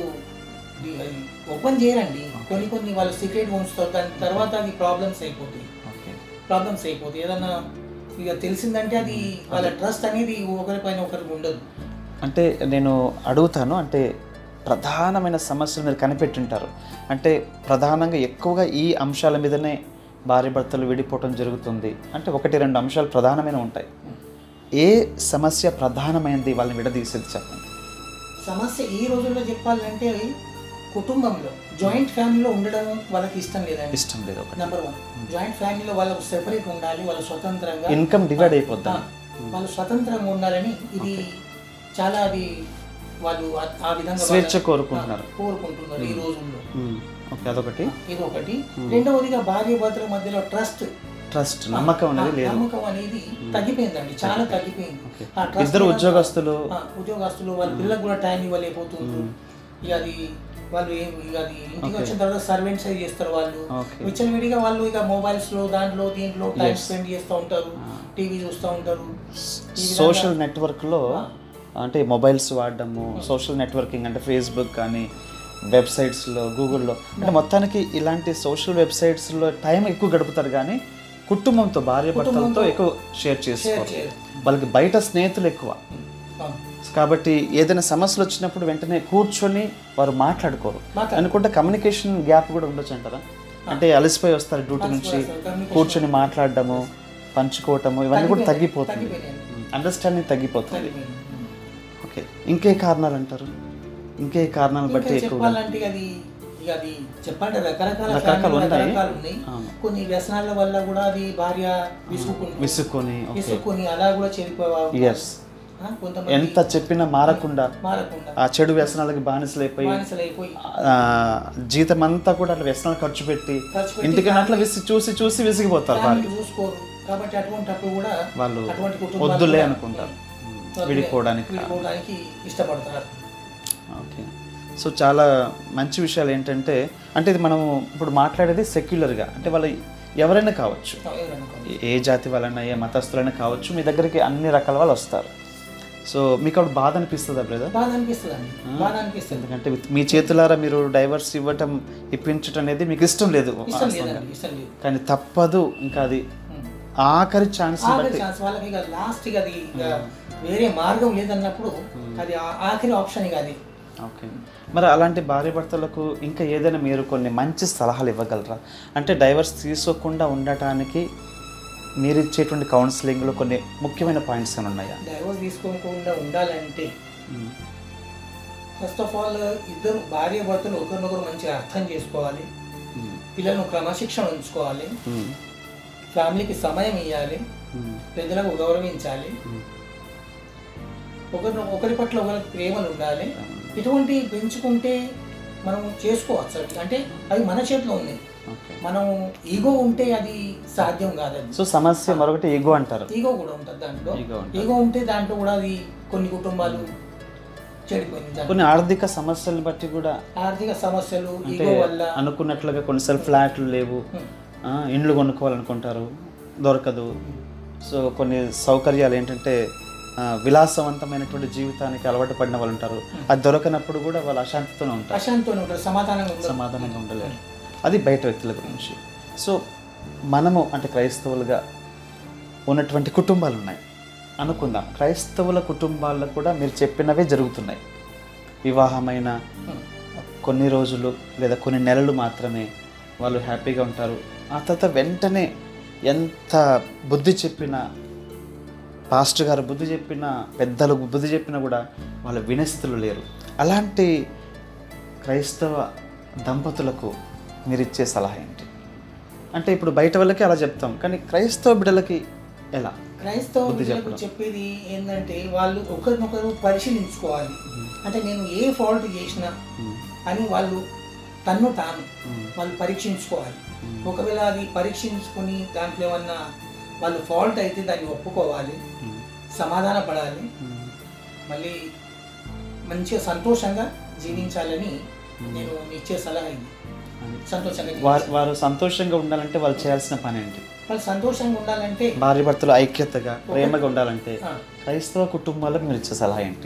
ఓపెన్ చేయరండి కొన్ని కొన్ని వాళ్ళు సీక్రెట్ ఉంచుతారు దాని తర్వాత అది ప్రాబ్లమ్స్ అయిపోతాయి ఓకే ప్రాబ్లమ్స్ అయిపోతాయి ఏదన్నా ఇక తెలిసిందంటే అది వాళ్ళ ట్రస్ట్ అనేది ఒకరిపైన ఒకరికి ఉండదు అంటే నేను అడుగుతాను అంటే ప్రధానమైన సమస్యలు మీరు కనిపెట్టుంటారు అంటే ప్రధానంగా ఎక్కువగా ఈ అంశాల మీదనే భార్య భర్తలు విడిపోవటం జరుగుతుంది అంటే ఒకటి రెండు అంశాలు ప్రధానమైన ఉంటాయి ఏ సమస్య ప్రధానమైనది వాళ్ళని విడదీసేది చెప్పండి సమస్య ఈ రోజుల్లో చెప్పాలంటే కుటుంబంలో జాయింట్ ఫ్యామిలీలో ఉండడం వాళ్ళకి ఇష్టం లేదండి ఇష్టం లేదు ఒకటి నెంబర్ వన్ జాయింట్ ఫ్యామిలీలో వాళ్ళకు సెపరేట్ ఉండాలి వాళ్ళు స్వతంత్రంగా ఇన్కమ్ డివైడ్ అయిపోద్ది ఆ, వాళ్ళు స్వతంత్రంగా ఉండాలని ఇది చాలా అది వాళ్ళు ఆ- ఆ విధంగా స్వేచ్ఛ వాళ్ళ- కోరుకుంటున్నారు. ఆ, కోరుకుంటున్నారు ఈ రోజుల్లో మ్మ్. ఓకే అదొకటి ఇది ఒకటి రెండవదిగా భార్య భర్తల మధ్యలో ట్రస్ట్ ట్రస్ట్ నమ్మకం అనేది లేదు నమ్మకం అనేది తగ్గిపోయిందండి చాలా తగ్గిపోయింది ఓకే. ఆ trust ఇద్దరు వల్ల- ఉద్యోగస్తులు ఆ, ఉద్యోగస్తులు వాళ్ళ పిల్లలకు కూడా టైం ఇవ్వలేకపోతుండ్రు ఇక అది వాళ్ళు ఏం ఇక అది ఇంటికి వచ్చిన తర్వాత సర్వెంట్స్ అయి చేస్తారు వాళ్ళు ఓకే. విచ్చలవిడిగా వాళ్ళు ఇక మొబైల్స్ లో దాంట్లో దీంట్లో టైం స్పెండ్ చేస్తూ ఉంటారు టీవీ చూస్తూ ఉంటారు ఈ విధంగా- సోషల్ నెట్వర్క్లో అంటే మొబైల్స్ వాడడము సోషల్ నెట్వర్కింగ్ అంటే ఫేస్బుక్ కానీ వెబ్సైట్స్లో గూగుల్లో అంటే మొత్తానికి ఇలాంటి సోషల్ వెబ్సైట్స్లో టైం ఎక్కువ గడుపుతారు కానీ కుటుంబంతో భార్య భర్తలతో కుటుంబంతో ఎక్కువ షేర్ షేర్ చేసుకోరు చేయరు వాళ్ళకి బయట స్నేహితులు ఎక్కువ అవును. కాబట్టి ఏదైనా సమస్యలు వచ్చినప్పుడు వెంటనే కూర్చొని వారు మాట్లాడుకోరు మాట్లాడు. అనుకుంటే కమ్యూనికేషన్ గ్యాప్ కూడా ఉండొచ్చు అంటారా అంటే అలసిపోయి వస్తారు డ్యూటీ నుంచి వస్తారు, communication. కూర్చొని మాట్లాడడము పంచుకోవటము ఇవన్నీ కూడా తగ్గిపోతుంది తగ్గిపోయినాయి. అండర్స్టాండింగ్ తగ్గిపోతుంది తగ్గిపోయింది. ఓకే ఇంకే కారణాలు అంటారు ఇంకే కారణాలు ఇంకా బట్టి ఎక్కువ చెప్పాలంటే అది ఇక అది చెప్పండి రకరకాల రకరకాలు ఫ్యామిలీలు ఉన్నాయి. రకరకాలు ఉన్నాయి అవును. కొన్ని వ్యసనాల వల్ల కూడా అది భార్య విసుకుని విసుక్కొని ఓకే విసుకుని అలా కూడా చెడిపోవా ఎస్ ఆ, కొంతమంది ఎంత చెప్పినా మారకుండా మారకుండా ఆ చెడు వ్యసనాలకి బానిసలైపోయి బానిసలైపోయి ఆ, జీతం అంతా కూడా అట్లా వ్యసనాలు ఖర్చు పెట్టి ఖర్చు పెట్టి ఇంటికి అట్లా విసి చూసి చూసి విసిగిపోతారు వారు ఫ్యామిలీ చూసుకోరు కాబట్టి అటువంటిప్పుడు కూడా వాళ్ళు అటువంటి కుటుంబాలు వద్దులే కూడా, అనుకుంటారు వద్దులే, విడిపోవడానికి విడిపోవడానికి ఇష్టపడతారు ఓకే సో చాలా మంచి విషయాలు ఏంటంటే అంటే ఇది మనం ఇప్పుడు మాట్లాడేది సెక్యులర్గా అంటే వాళ్ళు ఎవరైనా కావచ్చు ఎవరనుకో ఏ- ఏ జాతి వాళ్ళైనా ఏ మతస్థులైనా కావచ్చు మీ దగ్గరికి అన్ని రకాల వాళ్ళు వస్తారు సో మీకు అప్పుడు బాధ అనిపిస్తుందా బ్రదర్ బాధ అనిపిస్తుంది అండి బాధ అనిపిస్తుంది ఎందుకంటే మీ చేతులారా మీరు డైవర్స్ ఇవ్వటం ఇప్పించటం అనేది మీకు ఇష్టం లేదు ఇష్టం లేదండి ఇష్టం లేదు కానీ తప్పదు ఇంకా అది ఉం. ఆఖరి ఛాన్స్ ఆఖరి ఛాన్స్ వాళ్ళకి ఇక లాస్ట్ ఇక అది ఇక వేరే మార్గం లేదన్నప్పుడు అది ఆ- ఆఖరి ఆప్షన్ ఇక అది ఓకే మరి అలాంటి భార్య భర్తలకు ఇంకా ఏదైనా మీరు కొన్ని మంచి సలహాలు ఇవ్వగలరా అంటే డైవర్స్ తీసుకోకుండా ఉండటానికి మీరు ఇచ్చేటువంటి కౌన్సిలింగ్లో కొన్ని ముఖ్యమైన పాయింట్స్ అని ఉన్నాయా డైవర్స్ తీసుకోకుండా ఉండాలంటే ఫస్ట్ ఆఫ్ ఆల్ ఇద్దరు భార్య భర్తలు ఒకరినొకరు మంచిగా అర్థం చేసుకోవాలి పిల్లలను క్రమశిక్షణ ఉంచుకోవాలి ఫ్యామిలీకి సమయం ఇవ్వాలి పెద్దలకు గౌరవించాలి ఒకరి ఒకరి పట్ల ఒకరికి ప్రేమలు ఉండాలి ఇటువంటి పెంచుకుంటే మనం చేసుకోవచ్చు అవి. అంటే అవి మన చేతిలో ఉంది ఓకే మనం ఈగో ఉంటే అది సాధ్యం కాదండి సో సమస్య మరొకటి ఈగో అంటారు ఈగో కూడా ఉంటుంది దాంట్లో Ego ఉంటుంది. ఈగో ఉంటే దాంట్లో కూడా అది కొన్ని కుటుంబాలు చెడిపోయింది దాంట్లో. కొన్ని ఆర్థిక సమస్యలను బట్టి కూడా ఆర్థిక సమస్యలు అంటే ఈగో వల్ల అనుకున్నట్లుగా కొన్ని సెల్ఫ్ ఫ్లాట్లు లేవు ఉం. ఆ, ఇండ్లు కొనుక్కోవాలనుకుంటారు దొరకదు సో కొన్ని సౌకర్యాలు ఏంటంటే ఆ, విలాసవంతమైనటువంటి జీవితానికి అలవాటు పడిన వాళ్ళు ఉంటారు అది దొరకనప్పుడు కూడా వాళ్ళు అశాంతితోనే ఉంటారు ప్రశాంతంతో ఉంటారు సమాధానంగా ఉంటారు సమాధానంగా ఉండలేరు అది బయట వ్యక్తుల గురించి సో మనము అంటే క్రైస్తవులుగా ఉన్నటువంటి కుటుంబాలు ఉన్నాయి అనుకుందాం క్రైస్తవుల కుటుంబాల్లో కూడా మీరు చెప్పినవే జరుగుతున్నాయి వివాహమైన కొన్ని రోజులు లేదా కొన్ని నెలలు మాత్రమే వాళ్ళు హ్యాపీగా ఉంటారు ఆ తర్వాత వెంటనే ఎంత బుద్ధి చెప్పినా పాస్టర్ గారు బుద్ధి చెప్పినా పెద్దలు బుద్ధి చెప్పినా కూడా వాళ్ళు వినస్థితులు లేరు అలాంటి క్రైస్తవ దంపతులకు మీరు ఇచ్చే సలహా ఏంటి అంటే ఇప్పుడు బయట వాళ్ళకి అలా చెప్తాం కానీ క్రైస్తవ బిడ్డలకి ఎలా క్రైస్తవ బుద్ధి బిడ్డలకు చెప్పడం. చెప్పేది ఏంటంటే వాళ్ళు ఒకరినొకరు పరిశీలించుకోవాలి అంటే నేను ఏ ఫాల్ట్ చేసినా ఉమ్, అని వాళ్ళు తన్ను తాను ఉమ్, వాళ్ళు పరీక్షించుకోవాలి ఉమ్, ఒకవేళ అది పరీక్షించుకొని దాంట్లో ఏమన్నా వాళ్ళు ఫాల్ట్ అయితే దాన్ని ఒప్పుకోవాలి ఉమ్, సమాధాన పడాలి ఉమ్, మళ్ళీ మంచిగా సంతోషంగా జీవించాలని నేను ఇచ్చే సలహా ఇది అని. సంతోషంగా వారు జీవించాలి. వారు సంతోషంగా ఉండాలంటే వాళ్ళు చేయాల్సిన పని ఏంటి వాళ్ళు సంతోషంగా ఉండాలంటే భార్య భర్తలు ఐక్యతగా ప్రేమగా ఉండాలంటే ఆ, క్రైస్తవ కుటుంబాలకు మీరు ఇచ్చే సలహా ఏంటి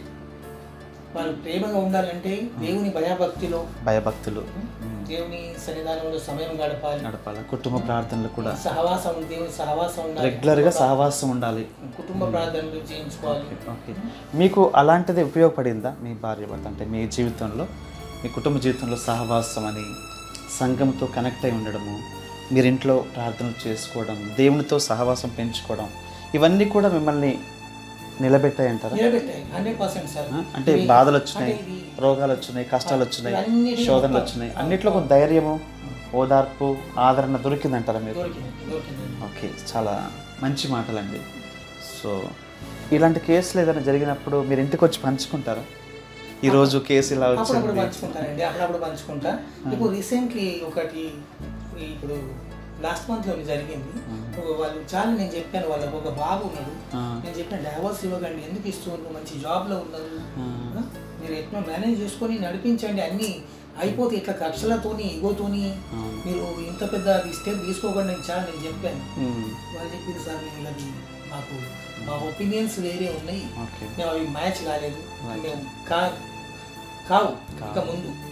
వాళ్ళు ప్రేమగా ఉండాలంటే దేవుని భయభక్తిలో భయభక్తులు ఉమ్, దేవుని సన్నిధానంలో సమయం గడపాలి నడపాలి కుటుంబ ప్రార్థనలు కూడా సహవాసం దేవుని సహవాసం ఉండాలి రెగ్యులర్గా సహవాసం ఉండాలి కుటుంబ ప్రార్థనలు చేయించుకోవాలి ఓకే మీకు అలాంటిది ఉపయోగపడిందా మీ భార్య భర్త అంటే మీ జీవితంలో మీ కుటుంబ జీవితంలో సహవాసం అని సంఘంతో కనెక్ట్ అయి ఉండడము మీరు ఇంట్లో ప్రార్థనలు చేసుకోవడం దేవునితో సహవాసం పెంచుకోవడం ఇవన్నీ కూడా మిమ్మల్ని నిలబెట్టాయి అంటారా నిలబెట్టాయి హండ్రెడ్ పర్సెంట్ సార్ ఆ? అంటే ఇవి- బాధలు వచ్చినాయి అంటే ఇది రోగాలు వచ్చినాయి కష్టాలు వచ్చినాయి ఇవన్నిటికీ శోధనలు ఒక- వచ్చినాయి అన్నిట్లో ఒక ధైర్యము ఓదార్పు ఆదరణ దొరికిందంటారా మీరు దొరికింది దొరికింది ఓకే చాలా మంచి మాటలండి సో ఇలాంటి కేసులు ఏదైనా జరిగినప్పుడు మీరు ఇంటికి వచ్చి పంచుకుంటారా ఈరోజు కేసు ఇలా అప్పుడప్పుడు వచ్చింది పంచుకుంటానండి అప్పుడప్పుడు పంచుకుంటా ఇప్పుడు రీసెంట్లీ ఒకటి ఇప్పుడు లాస్ట్ మంత్ లో జరిగింది ఒక వాళ్ళు చాలా నేను చెప్పాను వాళ్ళకి ఒక బాబు ఉన్నాడు ఆ, నేను చెప్పిన డైవర్స్ ఇవ్వకండి ఎందుకు ఇస్తున్నారు మంచి జాబ్ లో ఉన్నారు ఆ, ఆ? మీరు ఎట్లా మేనేజ్ చేసుకొని నడిపించండి అన్ని అయిపోతే ఇట్లా కక్షలతోని ఈగోతోని ఆ. మీరు ఇంత పెద్ద స్టెప్ తీసుకోకండి నేను చాలా నేను చెప్పాను ఉమ్, వాళ్ళు చెప్పింది సార్ మేము ఇలాది మాకు మా ఒపీనియన్స్ వేరే ఉన్నాయి ఓకే మేము అవి మ్యాచ్ కాలేదు Right. మేము కా కావు కావు. ఇక ముందు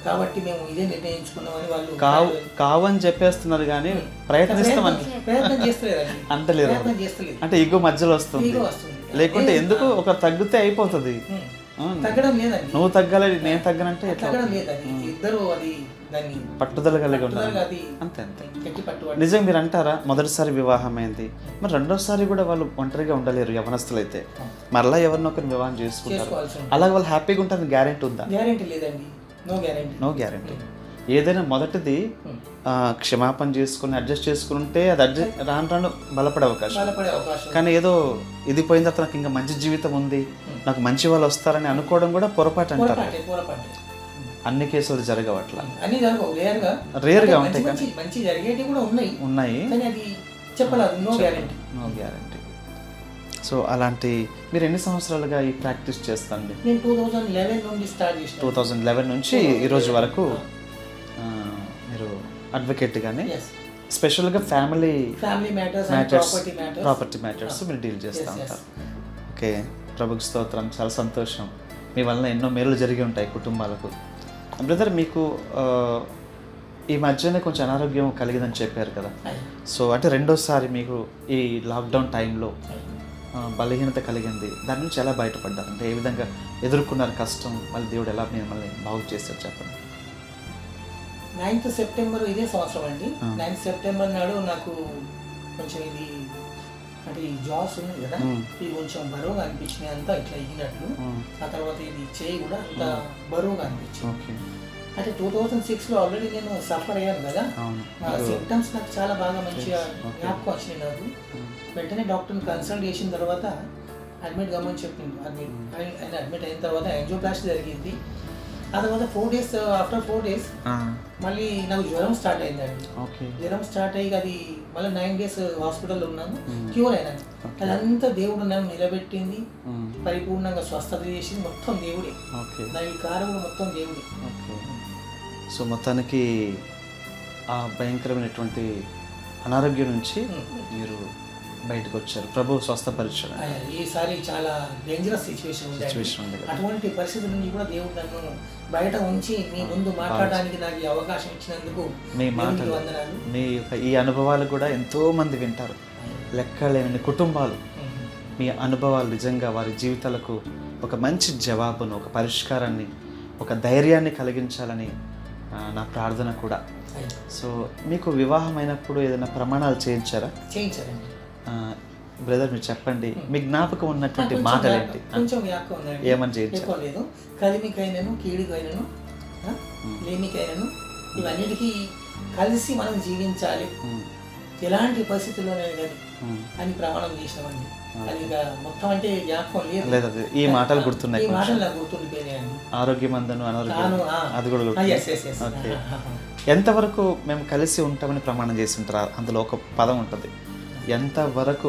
కాబట్టి మేము ఇదే నిర్ణయించుకున్నామని వాళ్ళు కావు కావు అని చెప్పేస్తున్నారు కానీ ప్రయత్నిస్తామని ప్రయత్నం- ప్రయత్నం చేస్తలేదండి అంటలేరు ప్రయత్నం చేస్తలేదు అంటే ఇగో మధ్యలో వస్తుంది ఈగో వస్తుంది లేకుంటే ఎందుకు ఒక తగ్గితే అయిపోతుంది ఉమ్. ఉమ్. తగ్గడం లేదండి నువ్వు తగ్గాలి నేను తగ్గనంటే ఎట్లా తగ్గడం లేదండి ఇద్దరు అది దాన్ని పట్టుదల కలిగి ఉండాలి పట్టుదలగా అది అంతే అంతే గట్టి పట్టుబడి నిజం మీరు అంటారా మొదటిసారి వివాహం అయింది మరి రెండోసారి కూడా వాళ్ళు ఒంటరిగా ఉండలేరు యవనస్తులు అయితే మరలా ఎవరినొకరిని వివాహం చేసుకుంటారు చేసుకోవాల్సి ఉంటుంది అలాగే వాళ్ళు హ్యాపీగా ఉంటుంది గ్యారెంటీ ఉందా గ్యారెంటీ లేదండి నో గ్యారెంటీ నో గ్యారెంటీ ఏదైనా మొదటిది ఆ, క్షమాపణ చేసుకుని అడ్జస్ట్ చేసుకుని ఉంటే అది అడ్జస్ట్ రాను రాను బలపడే అవకాశం బలపడే అవకాశం కానీ ఏదో ఇది పోయిన తర్వాత నాకు ఇంకా మంచి జీవితం ఉంది నాకు మంచి వాళ్ళు వస్తారని అనుకోవడం కూడా పొరపాటు అంటారు పొరపాటే పొరపాటే అన్ని కేసులు జరగవు అట్లా అన్ని జరగవు రేర్ గా Rare గా మంచి ఉంటాయి మంచి మంచి జరిగేటివి కూడా ఉన్నాయి ఉన్నాయి కానీ అది చెప్పలేదు no guarantee no guarantee so అలాంటి మీరు ఎన్ని సంవత్సరాలుగా ఈ ప్రాక్టీస్ చేస్తాండి నేను టూ థౌజండ్ లెవెన్ నుండి స్టార్ట్ చేసిన టూ థౌజండ్ లెవెన్ నుంచి ఈ రోజు వరకు ఆ, మీరు అడ్వకేట్గానే ఎస్ స్పెషల్గా family family matters and matters property matters property matters మీరు డీల్ చేస్తూ Yes, yes. ఉంటారు ఓకే ప్రభుకి స్తోత్రం చాలా సంతోషం మీ వలన ఎన్నో మేలు జరిగి ఉంటాయి కుటుంబాలకు బ్రదర్ మీకు ఆ, ఈ మధ్యనే కొంచెం అనారోగ్యం కలిగిందని చెప్పారు కదా సో అంటే రెండోసారి మీకు ఈ లాక్డౌన్ టైంలో ఆ, బలహీనత కలిగింది దాని నుంచి ఎలా బయటపడ్డారు అంటే ఏ విధంగా ఎదుర్కొన్నారు కష్టం మళ్ళీ దేవుడు ఎలా మిమ్మల్ని బాగు చేస్తారు చెప్పండి నైన్త్ సెప్టెంబర్ ఇదే సంవత్సరం అండి ఆ. నైన్త్ సెప్టెంబర్ నాడు నాకు కొంచెం ఇది అంటే ఈ జాబ్స్ ఉంది కదా మ్మ్. ఇది కొంచెం బరువుగా అనిపించినాయి అంతా ఇట్లా ఎగినట్లు మ్మ్. ఆ తర్వాత ఇది చేయి కూడా అంత బరువుగా అనిపించింది ఓకే అంటే టూ థౌజండ్ సిక్స్లో ఆల్రెడీ నేను సఫర్ అయ్యాను కదా అవును ఆ సిమ్టమ్స్ నాకు చాలా బాగా మంచిగా Okay. జ్ఞాపకం వచ్చినాయి నాకు మ్మ్. వెంటనే డాక్టర్ని కన్సల్ట్ చేసిన తర్వాత అడ్మిట్ కమ్మని చెప్పింది అడ్మిట్ ఆయన అడ్మిట్ అయిన తర్వాత యాంజియోప్లాస్టీ జరిగింది ఆ తర్వాత four days after four days ఆ, మళ్ళీ నాకు జ్వరం స్టార్ట్ అయిందండి ఓకే జ్వరం స్టార్ట్ అయ్యి అది మళ్ళీ నైన్ డేస్ హాస్పిటల్లో ఉన్నాను Hmm. క్యూర్ అయినాను అదంతా దేవుడు నన్ను నిలబెట్టింది మ్మ్. పరిపూర్ణంగా స్వస్థత చేసింది మొత్తం దేవుడే ఓకే దానికి కారణం మొత్తం దేవుడే ఓకే సో మొత్తానికి ఆ భయంకరమైనటువంటి అనారోగ్యం నుంచి మీరు బయటకు వచ్చారు ప్రభు స్వస్థపరిచాడు ఆయన ఈసారి చాలా డేంజరస్ సిచ్యువేషన్ ఉంది సిచ్యువేషన్ ఉంది కదా అటువంటి పరిస్థితి నుంచి కూడా దేవుడు నన్ను బయట ఉంచి మీ ముందు మాట్లాడడానికి నాకు ఈ అవకాశం ఇచ్చినందుకు మీ దేవునికి మాటలు వందనాలు మీ యొక్క ఈ అనుభవాలు కూడా ఎంతో మంది వింటారు లెక్కలేని కుటుంబాలు మీ అనుభవాలు నిజంగా వారి జీవితాలకు ఒక మంచి జవాబును ఒక పరిష్కారాన్ని ఒక ధైర్యాన్ని కలిగించాలని ఆ, నా ప్రార్థన కూడా ఆయన సో మీకు వివాహం అయినప్పుడు ఏదైనా ప్రమాణాలు చేయించారా చేయించారండి బ్రదర్ మీరు చెప్పండి మీ జ్ఞాపకం ఉన్నటువంటి కొంచెం మాటలు జ్ఞాపకం- ఏంటి కొంచెం వ్యాపకం ఉందండి ఏమని చేయించారు ఎక్కువ లేదు కలిమికైనను కీడుకైనను ఆ, లేమికైనను ఇవన్నిటికీ కలిసి మనం జీవించాలి ఉమ్, ఎలాంటి పరిస్థితుల్లోనే కానీ ఉమ్. అని ప్రమాణం చేసినామండి అది ఇక మొత్తం అంటే జ్ఞాపకం లేదు లేదు అది ఈ మాటలు గుర్తున్నాయి ఈ కొంచెం. మాటలు నాకు గుర్తుండిపోయినాయండి ఆరోగ్యమందను అనారోగ్యం తాను ఆ, అది కూడా ఆ, గుర్తుంది yes, yes, yes. ఓకే ఆ, ఆ, ఆ. ఎంతవరకు మేము కలిసి ఉంటామని ప్రమాణం చేసి ఉంటారు అందులో ఒక పదం ఉంటుంది ఎంతవరకు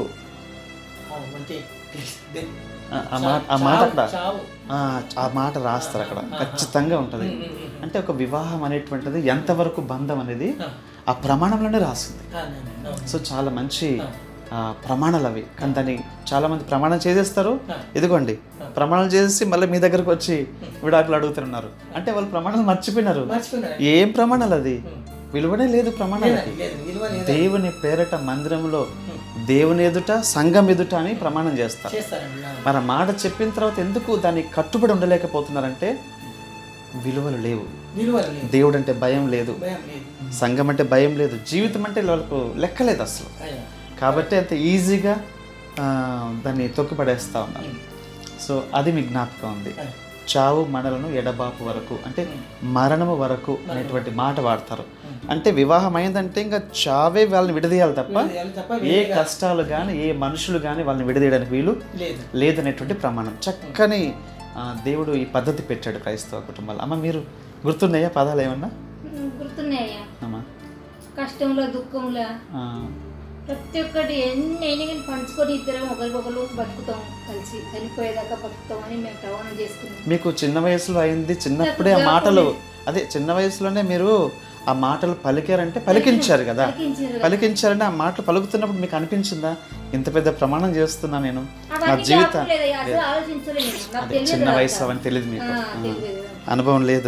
ఆ, అంటే దే- ఆ- ఆ మాట ఆ మాట అక్కడ చావు ఆ, ఆ మాట రాస్తారు అక్కడ ఖచ్చితంగా ఉంటుంది ఉమ్, ఉమ్, ఉమ్. అంటే ఒక వివాహం అనేటువంటిది ఎంతవరకు బంధం అనేది ఆ, ఆ ప్రమాణంలోనే రాసింది ఆ, ఆ, ఆ, ఆ. సో చాలా మంచి ఆ, ప్రమాణాలు అవి కానీ దాన్ని చాలా మంది ప్రమాణం చేసేస్తారు ఇదిగోండి ప్రమాణాలు చేసి మళ్ళీ మీ దగ్గరకు వచ్చి విడాకులు అడుగుతున్నారు అంటే వాళ్ళు ప్రమాణాలు మర్చిపోయినారు మర్చిపోయినా ఏం ప్రమాణాలు అది విలువనే లేదు ప్రమాణాలకి లేదు విలువ లేదు దేవుని పేరట మందిరంలో దేవుని ఎదుట సంఘం ఎదుట అని ప్రమాణం చేస్తారు చేస్తారండి ఆ. మరి ఆ మాట చెప్పిన తర్వాత ఎందుకు దాన్ని కట్టుబడి ఉండలేకపోతున్నారంటే విలువలు లేవు విలువ లేదు దేవుడు అంటే భయం లేదు భయం లేదు సంఘం అంటే భయం లేదు జీవితం అంటే వాళ్ళకు లెక్కలేదు అసలు ఆయన కాబట్టి అంత ఈజీగా ఆ, దాన్ని తొక్కిపడేస్తా ఉన్నారు సో అది మీ జ్ఞాపకం ఉంది ఆయన. చావు మనలను ఎడబాపు వరకు అంటే మరణము వరకు అనేటువంటి మాట వాడతారు అంటే వివాహం అయిందంటే ఇంకా చావే వాళ్ళని విడదీయాలి తప్ప విడదీయాలి తప్ప ఏ కష్టాలు కానీ ఏ మనుషులు కానీ వాళ్ళని విడదీయడానికి వీలు లేదు లేదనేటువంటి ప్రమాణం చక్కని ఆ, దేవుడు ఈ పద్ధతి పెట్టాడు క్రైస్తవ కుటుంబాలు అమ్మ మీరు గుర్తున్నాయా పదాలు ఏమన్నా ఉమ్, గుర్తున్నాయ్యా అమ్మా కష్టంలో దుఃఖంలో ఆ, ప్రతి ఒక్కటి ఎన్ని అయినా కానీ పంచుకొని ఇద్దరం ఒకరికొకరు బతుకుతాం కలిసి చనిపోయేదాకా బతుకుతాం అని మేము ప్రమాణం చేసుకున్నాం మీకు చిన్న వయసులో అయింది చిన్నప్పుడే ఆ మాటలు అదే చిన్న వయసులోనే మీరు ఆ మాటలు పలికారంటే పలికించారు కదా పలికించారు పలికించారంటే ఆ మాటలు పలుకుతున్నప్పుడు మీకు అనిపించిందా ఇంత పెద్ద ప్రమాణం చేస్తున్నా నేను నా అవన్నీ జీవిత జ్ఞాపకం లేదయ్యా, అసలు ఆలోచించలేదు నేను. నాకు అదే తెలియదు చిన్న అదంతా. వయసు అవన్నీ తెలియదు మీకు ఆ, తెలియదు. అనుభవం లేదు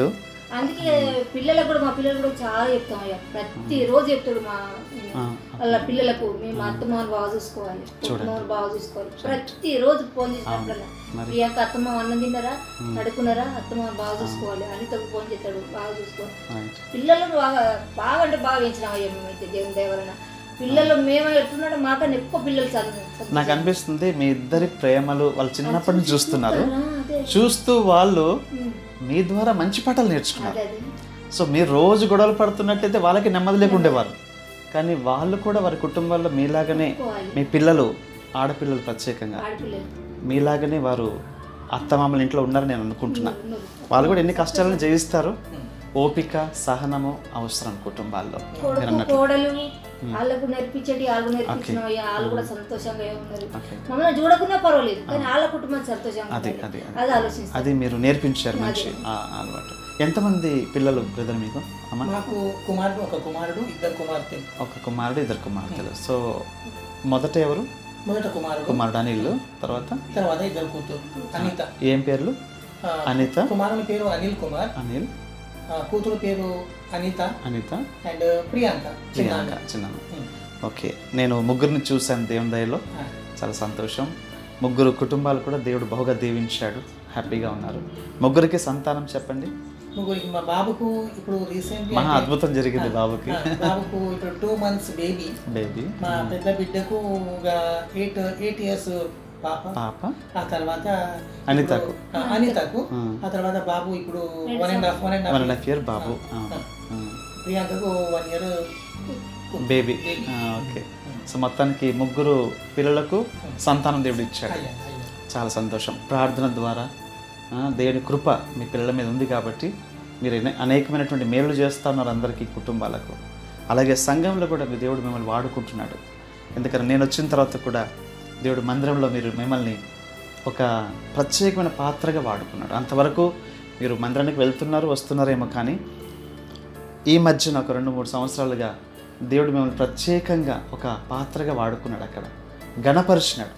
అందుకే పిల్లలకు కూడా మా పిల్లలు కూడా చాలా చెప్తాం అయ్యా ప్రతిరోజు చెప్తాడు మా ఆ, వాళ్ళ పిల్లలకు మేము అత్తమ్మని బాగా చూసుకోవాలి కుటుంబం బాగా చూసుకోవాలి ప్రతిరోజు ఫోన్ చేసినప్పుడల్లా మరి. ప్రియాంక అత్తమ్మ అన్నం తిన్నారా పడుకున్నారా అత్తమ్మ బాగా చూసుకోవాలి అనితకు ఫోన్ చేస్తాడు బాగా చూసుకోవాలి రైట్ పిల్లలు బాగా బాగా అంటే బాగా పెంచినాం అయ్యా మేమైతే దేవుని దయవలన పిల్లలు మేము ఎట్లున్నాడో మాకన్నా ఎక్కువ పిల్లలు చదువు నాకు అనిపిస్తుంది మీ ఇద్దరి ప్రేమలు వాళ్ళు చిన్నప్పటి నుంచి చూస్తున్నారు అదే చూస్తూ వాళ్ళు ఉమ్, మీ ద్వారా మంచి పాఠాలు నేర్చుకున్నారు అదే అదే సో మీరు రోజు గొడవలు పడుతున్నట్లయితే వాళ్ళకి నెమ్మది లేకుండేవారు కానీ వాళ్ళు కూడా వారి కుటుంబాల్లో మీలాగనే పోవాలి మీ పిల్లలు ఆడపిల్లలు ప్రత్యేకంగా ఆడపిల్లలు మీలాగనే వారు అత్తమామల ఇంట్లో ఉన్నారని నేను అనుకుంటున్నా ఉన్నారు. వాళ్ళు కూడా ఎన్ని కష్టాలను జయిస్తారు ఓపిక సహనము అవసరం కుటుంబాల్లో మీరు కొడుకు అన్నట్లు కోడలు వాళ్ళకు నేర్పించేటి వాళ్ళు నేర్పించిన వాళ్ళు కూడా సంతోషంగా ఉన్నారు ఓకే మమ్మల్ని చూడకున్నా పర్వాలేదు కానీ వాళ్ళ కుటుంబం సంతోషంగా అది ఉండాలి. అది అది ఆలోచిస్తాను అది మీరు నేర్పించారు మంచి ఆ అలవాటు ఎంతమంది పిల్లలు బ్రదర్ మీకు అమ్మ మాకు కుమారుడు ఒక కుమారుడు ఇద్దరు కుమార్తెలు ఒక కుమారుడు ఇద్దరు కుమార్తెలు సో మొదట ఎవరు మొదట కుమారుడు కుమారుడు అనిల్ తర్వాత తర్వాత ఇద్దరు కూతురు అనిత ఏం పేర్లు ఆ, అనిత కుమారుని పేరు అనిల్ కుమార్ అనిల్ ఆ, కూతురు పేరు అనిత అనిత అండ్ ప్రియాంక చిన్న ప్రియాంక చిన్న ఉమ్. ఓకే నేను ముగ్గురిని చూశాను దేవుని దయలో ఆ, చాలా సంతోషం ముగ్గురు కుటుంబాలు కూడా దేవుడు బహుగా దీవించాడు హ్యాపీగా ఉన్నారు ముగ్గురికి సంతానం చెప్పండి ముగ్గురికి మా బాబుకు ఇప్పుడు రీసెంట్లీ మహా అద్భుతం జరిగింది బాబుకి బాబుకు ఇప్పుడు టూ మంత్స్ బేబీ బేబీ మా పెద్ద బిడ్డకు ఒక ఎయిట్ ఎయిట్ ఇయర్స్ పాప పాప ఆ తర్వాత అనితకు. ఇప్పుడు- ఆ, అనితకు ఆ. ఆ తర్వాత బాబు ఇప్పుడు one and half one and one half and half year బాబు ప్రియాంకకు one year baby okay so మొత్తానికి ముగ్గురు పిల్లలకు సంతానం దేవుడు ఇచ్చాడు అయ్యా అయ్యా చాలా సంతోషం ప్రార్థన ద్వారా ఆ, దేవుని కృప మీ పిల్లల మీద ఉంది కాబట్టి మీరు ఎనే- అనేకమైనటువంటి మేలు చేస్తా ఉన్నారు అందరికీ కుటుంబాలకు అలాగే సంఘంలో కూడా మీ దేవుడు మిమ్మల్ని వాడుకుంటున్నాడు ఎందుకంటే నేను వచ్చిన తర్వాత కూడా దేవుడు మందిరంలో మీరు మిమ్మల్ని ఒక ప్రత్యేకమైన పాత్రగా వాడుకున్నాడు అంతవరకు మీరు మందిరానికి వెళ్తున్నారు వస్తున్నారేమో కానీ ఈ మధ్యన ఒక రెండు మూడు సంవత్సరాలుగా దేవుడు మిమ్మల్ని ప్రత్యేకంగా ఒక పాత్రగా వాడుకున్నాడు అక్కడ గణపరిచినాడు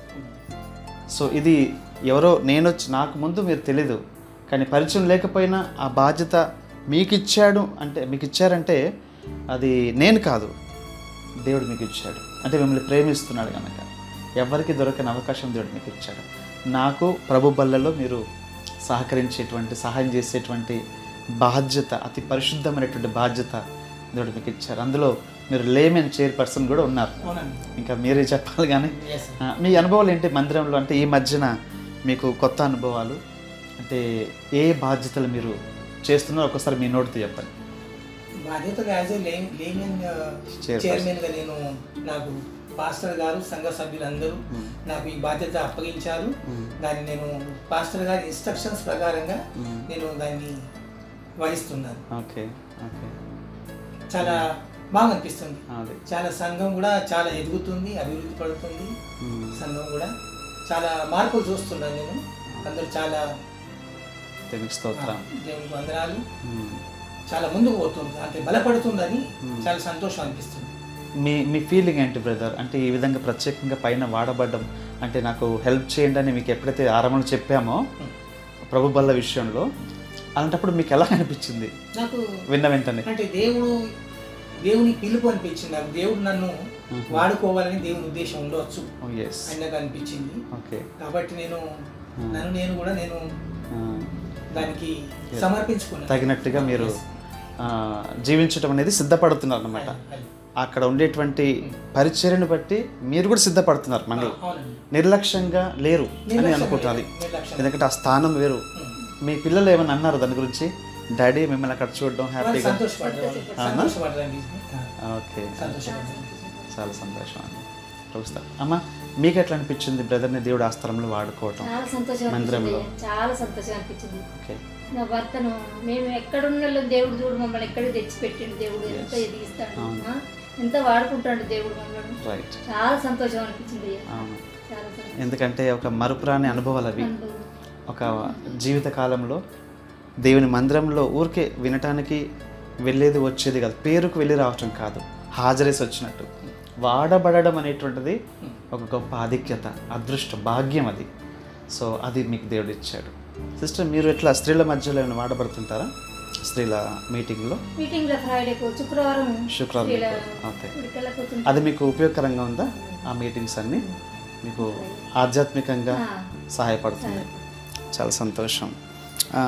సో ఇది ఎవరో నేను వచ్చి నాకు ముందు మీరు తెలీదు కానీ పరిచయం లేకపోయినా ఆ బాధ్యత మీకు ఇచ్చాడు అంటే మీకు ఇచ్చారంటే అది నేను కాదు దేవుడు మీకు ఇచ్చాడు అంటే మిమ్మల్ని ప్రేమిస్తున్నాడు కనుక ఎవరికి దొరకని అవకాశం దేవుడు మీకు ఇచ్చాడు నాకు ప్రభు బల్లలో మీరు సహకరించేటువంటి సహాయం చేసేటువంటి బాధ్యత అతి పరిశుద్ధమైనటువంటి బాధ్యత దేవుడు మీకు ఇచ్చారు అందులో మీరు లేమెన్ చైర్పర్సన్ కూడా ఉన్నారు అవునండి ఇంకా మీరే చెప్పాలి కానీ ఎస్ ఆ, మీ అనుభవాలు ఏంటి మందిరంలో అంటే ఈ మధ్యన మీకు కొత్త అనుభవాలు అంటే ఏ బాధ్యతలు మీరు చేస్తున్నారో ఒకసారి మీ నోటితో చెప్పండి బాధ్యతగా యాజ్ ఏ లేమెన్ Chairperson. చైర్మన్గా నేను నాకు పాస్టర్ గారు సంఘ సభ్యులందరూ నాకు ఈ బాధ్యత అప్పగించారు దాన్ని నేను పాస్టర్ గారి ఇన్స్ట్రక్షన్స్ ప్రకారంగా నేను దాన్ని వహిస్తున్నాను ఓకే ఓకే చాలా బాగా అనిపిస్తుంది అది చాలా సంఘం కూడా చాలా ఎదుగుతుంది అభివృద్ధి పడుతుంది సంఘం కూడా చాలా మార్పులు చూస్తున్నాను నేను అందరూ చాలా తెలుగు స్తోత్రం దేవునికి వందనాలు మ్మ్. చాలా ముందుకు పోతుంది అంటే బలపడుతుందని చాలా సంతోషం అనిపిస్తుంది మీ మీ ఫీలింగ్ ఏంటి బ్రదర్ అంటే ఈ విధంగా ప్రత్యేకంగా పైన వాడబడ్డం అంటే నాకు హెల్ప్ చేయండి అని మీకు ఎప్పుడైతే ఆరంభంలో చెప్పామో ప్రభు బల్ల విషయంలో అలాంటప్పుడు మీకు ఎలా అనిపించింది నాకు విన్న వెంటనే అంటే దేవుడు దేవుని పిలుపు అనిపించింది నాకు దేవుడు నన్ను వాడుకోవాలని దేవుని ఉద్దేశం ఉండవచ్చు ఎస్ అని నాకు అనిపించింది ఓకే కాబట్టి నేను నన్ను నేను కూడా నేను దానికి Yes. సమర్పించుకున్నాను తగినట్టుగా మీరు ఆ, జీవించడం అనేది సిద్ధపడుతున్నారు అనమాట అది. అక్కడ ఉండేటువంటి పరిచర్యను బట్టి మీరు కూడా సిద్ధపడుతున్నారు మళ్ళీ అవునండి నిర్లక్ష్యంగా లేరు అని నిర్లక్ష్యం అనుకుంటారు లేదు, నిర్లక్ష్యం. ఎందుకంటే ఆ స్థానం వేరు మీ పిల్లలు ఏమైనా అన్నారు దాని గురించి డాడీ మిమ్మల్ని అక్కడ చూడడం వాళ్ళు హ్యాపీగా సంతోషపడ్డారు అవునా? సంతోషపడ్డారండి ఓకే సంతోషపడ్డారు చాలా సంతోషం అండి చూస్తా అమ్మ మీకు ఎట్లా అనిపించింది బ్రదర్ని దేవుడు ఆ స్థలంలో వాడుకోవటం చాలా సంతోషం అనిపించింది మందిరంలో. అయ్యా. చాలా సంతోషం అనిపించింది ఓకే నా భర్తను మేము ఎక్కడున్న దేవుడు చూడు మమ్మల్ని ఎక్కడికి తెచ్చిపెట్టిండు దేవుడు ఎంత ఎదిగిస్తాడు అవును. ఆ? ఎంత వాడుకుంటాడు దేవుడు మమ్మల్ని రైట్ చాలా సంతోషం అనిపించింది అయ్యా. అవును చాలా సంతోషం ఎందుకంటే ఒక మరుపురాని అనుభవాలు అవి అనుభవం. ఒక జీవిత కాలంలో దేవుని మందిరంలో ఊరికే వినటానికి వెళ్ళేది వచ్చేది కాదు పేరుకు వెళ్ళి రావటం కాదు హాజరేసి వచ్చినట్టు వాడబడడం అనేటువంటిది ఒక గొప్ప ఆధిక్యత అదృష్టం భాగ్యం అది సో అది మీకు దేవుడు ఇచ్చాడు సిస్టర్ మీరు ఎట్లా స్త్రీల మధ్యలో ఏమైనా వాడబడుతుంటారా స్త్రీల మీటింగ్లో మీటింగ్లో ఫ్రైడే శుక్రవారం శుక్రవారం స్త్రీల ఓకే ఉడికల కూర్చుంటాం. అది మీకు ఉపయోగకరంగా ఉందా ఆ మీటింగ్స్ అన్నీ మీకు ఆధ్యాత్మికంగా ఆ, సహాయపడుతుంది చాలా సంతోషం ఆ,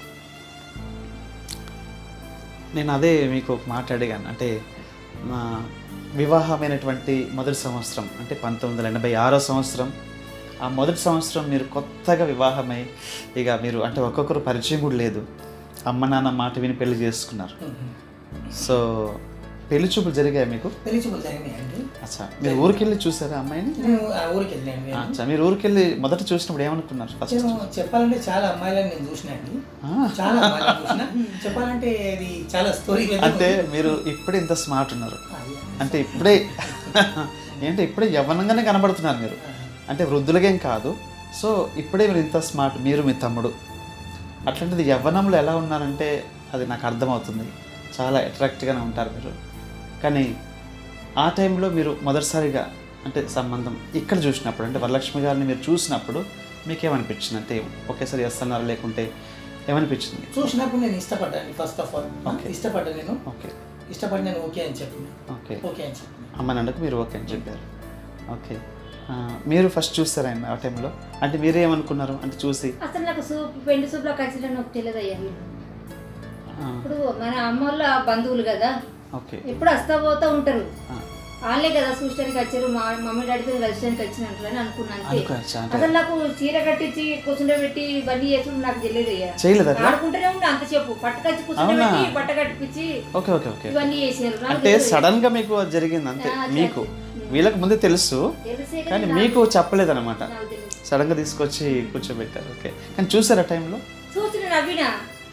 నేను అదే మీకు ఒక మాట అడిగాను అంటే మా వివాహమైనటువంటి మొదటి సంవత్సరం అంటే పంతొమ్మిది వందల ఎనభై ఆరో సంవత్సరం ఆ మొదటి సంవత్సరం మీరు కొత్తగా వివాహమై ఇక మీరు అంటే ఒక్కొక్కరు పరిచయం కూడా లేదు అమ్మ నాన్న మాట విని పెళ్లి చేసుకున్నారు సో పెళ్లి చూపులు జరిగాయి మీకు పెళ్లి చూపులు జరిగినాయండి అచ్చా మీరు ఊరికి వెళ్ళి చూసారా అమ్మాయిని నేను ఆ ఊరికి వెళ్ళాను నేను. అచ్చా మీరు ఊరికి వెళ్ళి మొదట చూసినప్పుడు ఏమనుకున్నారు ఫస్ట్ నేను చెప్పాలంటే చాలా అమ్మాయిలను నేను చూసినాండి చాలా అమ్మాయిలను చూసిన చెప్పాలంటే ఇది చాలా స్టోరీ అంటే మీరు ఇప్పుడే ఇంత స్మార్ట్ ఉన్నారు అంటే ఇప్పుడే ఏంటంటే ఇప్పుడే యవ్వనంగానే కనబడుతున్నారు మీరు అంటే వృద్ధులకేం కాదు సో ఇప్పుడే మీరు ఇంత స్మార్ట్ మీరు మీ తమ్ముడు అట్లాంటిది యవ్వనంలో ఎలా ఉన్నారంటే అది నాకు అర్థమవుతుంది చాలా అట్రాక్ట్గానే ఉంటారు మీరు కానీ ఆ టైంలో మీరు మొదటిసారిగా అంటే సంబంధం ఇక్కడ చూసినప్పుడు అంటే వరలక్ష్మి గారిని మీరు చూసినప్పుడు మీకేమనిపించింది అంటే ఒకేసారి చేస్తున్నారు లేకుంటే ఏమనిపించింది చూసినప్పుడు నేను ఇష్టపడ్డాను ఫస్ట్ ఆఫ్ ఆల్ Okay. ఇష్టపడ్డా నేను ఓకే ఇష్టపడి నేను ఓకే అని చెప్పిన ఓకే ఓకే అని చెప్పిన అమ్మ నాన్నకు మీరు ఓకే అని చెప్పారు ఓకే ఆ, మీరు ఫస్ట్ చూస్తారా ఆయన ఆ టైంలో అంటే మీరే ఏమనుకున్నారు అంటే చూసి అసలు నాకు సూప్ పెండి సూప్లో ఖచ్చితంగా నాకు తెలియదు అయ్యా వీళ్ళు ఆ, ఇప్పుడు మన అమ్మ వాళ్ళ బంధువులు కదా ఓకే ఎప్పుడు వస్తా పోతా ఉంటారు ఆ, వాళ్ళే కదా చూడడానికి వచ్చారు మా మమ్మీ డాడీతో రెస్టారెంట్కి వచ్చినట్లు అని అనుకున్నాను అంతే అనుకోవచ్చా అంటే అసలు నాకు చీర కట్టించి కూర్చుండబెట్టి ఇవన్నీ చేసుకుంటూ నాకు తెలియదు అయ్యా చేయలేదు అట్లా ఆడుకుంటూనే ఉండే అంతసేపు పట్టుకొచ్చి కూర్చుండబెట్టి బట్ట కట్టించి ఓకే ఓకే ఓకే ఇవన్నీ చేసారు నాకు అంటే సడన్ గా మీకు అది జరిగింది అంతే ఆ, మీకు వీళ్ళకి ముందే తెలుసు తెలిసే కానీ మీకు చెప్పలేదన్నమాట నాకు తెలియదు సడన్ గా తీసుకొచ్చి కూర్చోబెట్టారు ఓకే కానీ చూసారా టైంలో చూసిన నవ్వినా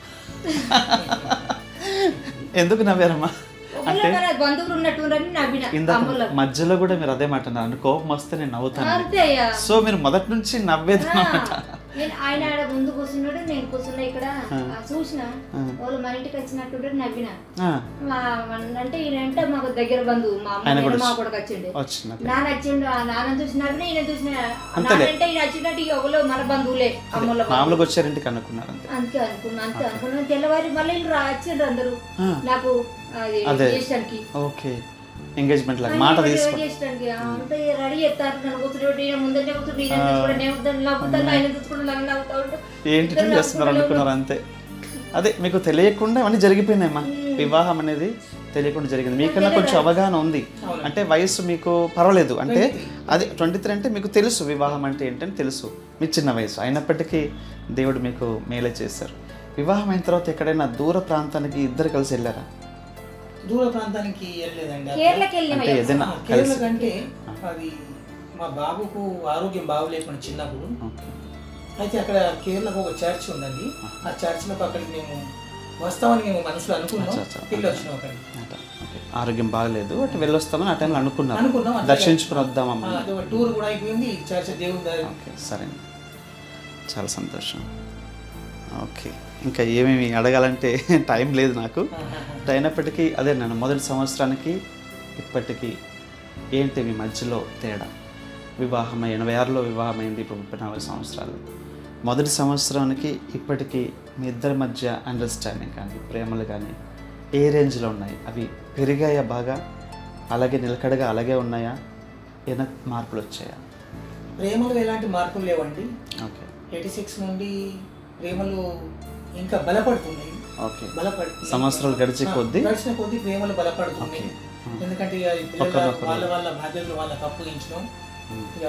ఎందుకు నవ్వారమ్మా ఒకళ్ళు మన బంధువులు ఉన్నట్టుండని నవ్విన ఇందాక అమ్మలో మధ్యలో కూడా మీరు అదే మాట అన్నారు కోపం వస్తే నేను నవ్వుతాను అంతే అయ్యా సో మీరు మొదటి నుంచి నవ్వేది ఆ, నేను ఆయన ఆడ ముందు కూర్చున్నాడు నేను కూర్చున్నా ఇక్కడ ఆ, చూసిన వాళ్ళు మన ఇంటికి వచ్చినట్టుంటే నవ్విన ఆ, మా మన- అంటే ఈయన అంటే మాకు దగ్గర బంధువు మా ఆయన అమ్మ కూడా మా కూడా వచ్చిండే వచ్చింది నాన్న వచ్చిండు ఆ నాన్న చూసినప్పుడు ఈయన చూసిన నాన్న అంటే ఈయన వచ్చినట్టు ఇక ఒకళ్ళు మన బంధువులే అమ్మల బంధువులు. మామూలుగా వచ్చారింటికి అనుకున్నారు అంతే అంతే అనుకున్నా అంతే అనుకున్నా తెల్లవారి మళ్ళీ వీళ్ళు రా వచ్చిండ్రు అందరూ ఆ, నాకు అది అదే. చేసడానికి ఓకే ఎంగేజ్మెంట్ లాగా మాట తీసుకో చేసడానికి అంతే రెడీ చేస్తారు నన్ను కూర్చుని ఈయన ముందంటే కూర్చుని ఈయన చూడండి నేను నవ్వుతాను ఆయన చూసుకుంటూ నన్ను నవ్వుతా ఉంటా ఏంటి ఇట్లా చేస్తున్నారు అనుకున్నారు అంతే అదే మీకు తెలియకుండా అవన్నీ జరిగిపోయినాయమ్మా వివాహం అనేది తెలియకుండా జరిగింది మీకన్నా కొంచెం అవగాహన ఉంది అంటే వయసు మీకు పర్వాలేదు అంటే అది ట్వంటీ త్రీ అంటే మీకు తెలుసు వివాహం అంటే ఏంటని తెలుసు మీ చిన్న వయసు అయినప్పటికీ దేవుడు మీకు మేలే చేశారు వివాహం అయిన తర్వాత ఎక్కడైనా దూర ప్రాంతానికి ఇద్దరు కలిసి వెళ్ళారా దూర ప్రాంతానికి వెళ్ళలేదండి అక్కడ. కేరళకి వెళ్ళిన అంటే ఏదైనా ఆ, కేరళ కంటే అది మా బాబుకు ఆరోగ్యం బాగోలేకుండా చిన్నప్పుడు ఓకే అయితే అక్కడ కేరళకు ఒక చర్చ్ ఉందండి ఆ చర్చ్లో అక్కడికి మేము వస్తామని మేము మనసులో అనుకున్నాం అచ్చా, అచ్చా. వెళ్ళి వచ్చినాం అక్కడికి అట, ఓకే ఆరోగ్యం బాగలేదు అంటే వెళ్ళొస్తామని ఆ టైంలో అనుకున్నారు అనుకున్నాం అంతే. దర్శించుకుని వద్దామమ్మా ఆ, అది ఒక టూర్ కూడా అయిపోయింది చర్చ్ దేవుని దగ్గర ఓకే సరే చాలా సంతోషం ఓకే ఇంకా ఏమేమి అడగాలంటే టైం లేదు నాకు బట్ అయినప్పటికీ అదే నన్ను మొదటి సంవత్సరానికి ఇప్పటికీ ఏంటి మీ మధ్యలో తేడా వివాహం ఎనభై ఆరులో వివాహమైంది ఇప్పుడు ముప్పై నాలుగు సంవత్సరాలు మొదటి సంవత్సరానికి ఇప్పటికీ మీ ఇద్దరి మధ్య అండర్స్టాండింగ్ కానీ ప్రేమలు కానీ ఏ రేంజ్లో ఉన్నాయి అవి పెరిగాయా బాగా అలాగే నిలకడగా అలాగే ఉన్నాయా ఏమైనా మార్పులు వచ్చాయా ప్రేమలో ఎలాంటి మార్పులు లేవండి ఓకే ఎయిటీ సిక్స్ నుండి ప్రేమలు ఇంకా బలపడుతున్నాయి ఓకే బలపడుతుంది సంవత్సరాలు గడిచే కొద్దీ గడిచిన కొద్దీ ప్రేమలు బలపడుతున్నాయి ఎందుకంటే ఇక ఈ పిల్లల ఒకరినొకరు. వాళ్ళ వాళ్ళ బాధ్యతలు వాళ్ళకి అప్పగించడం ఉమ్. ఇక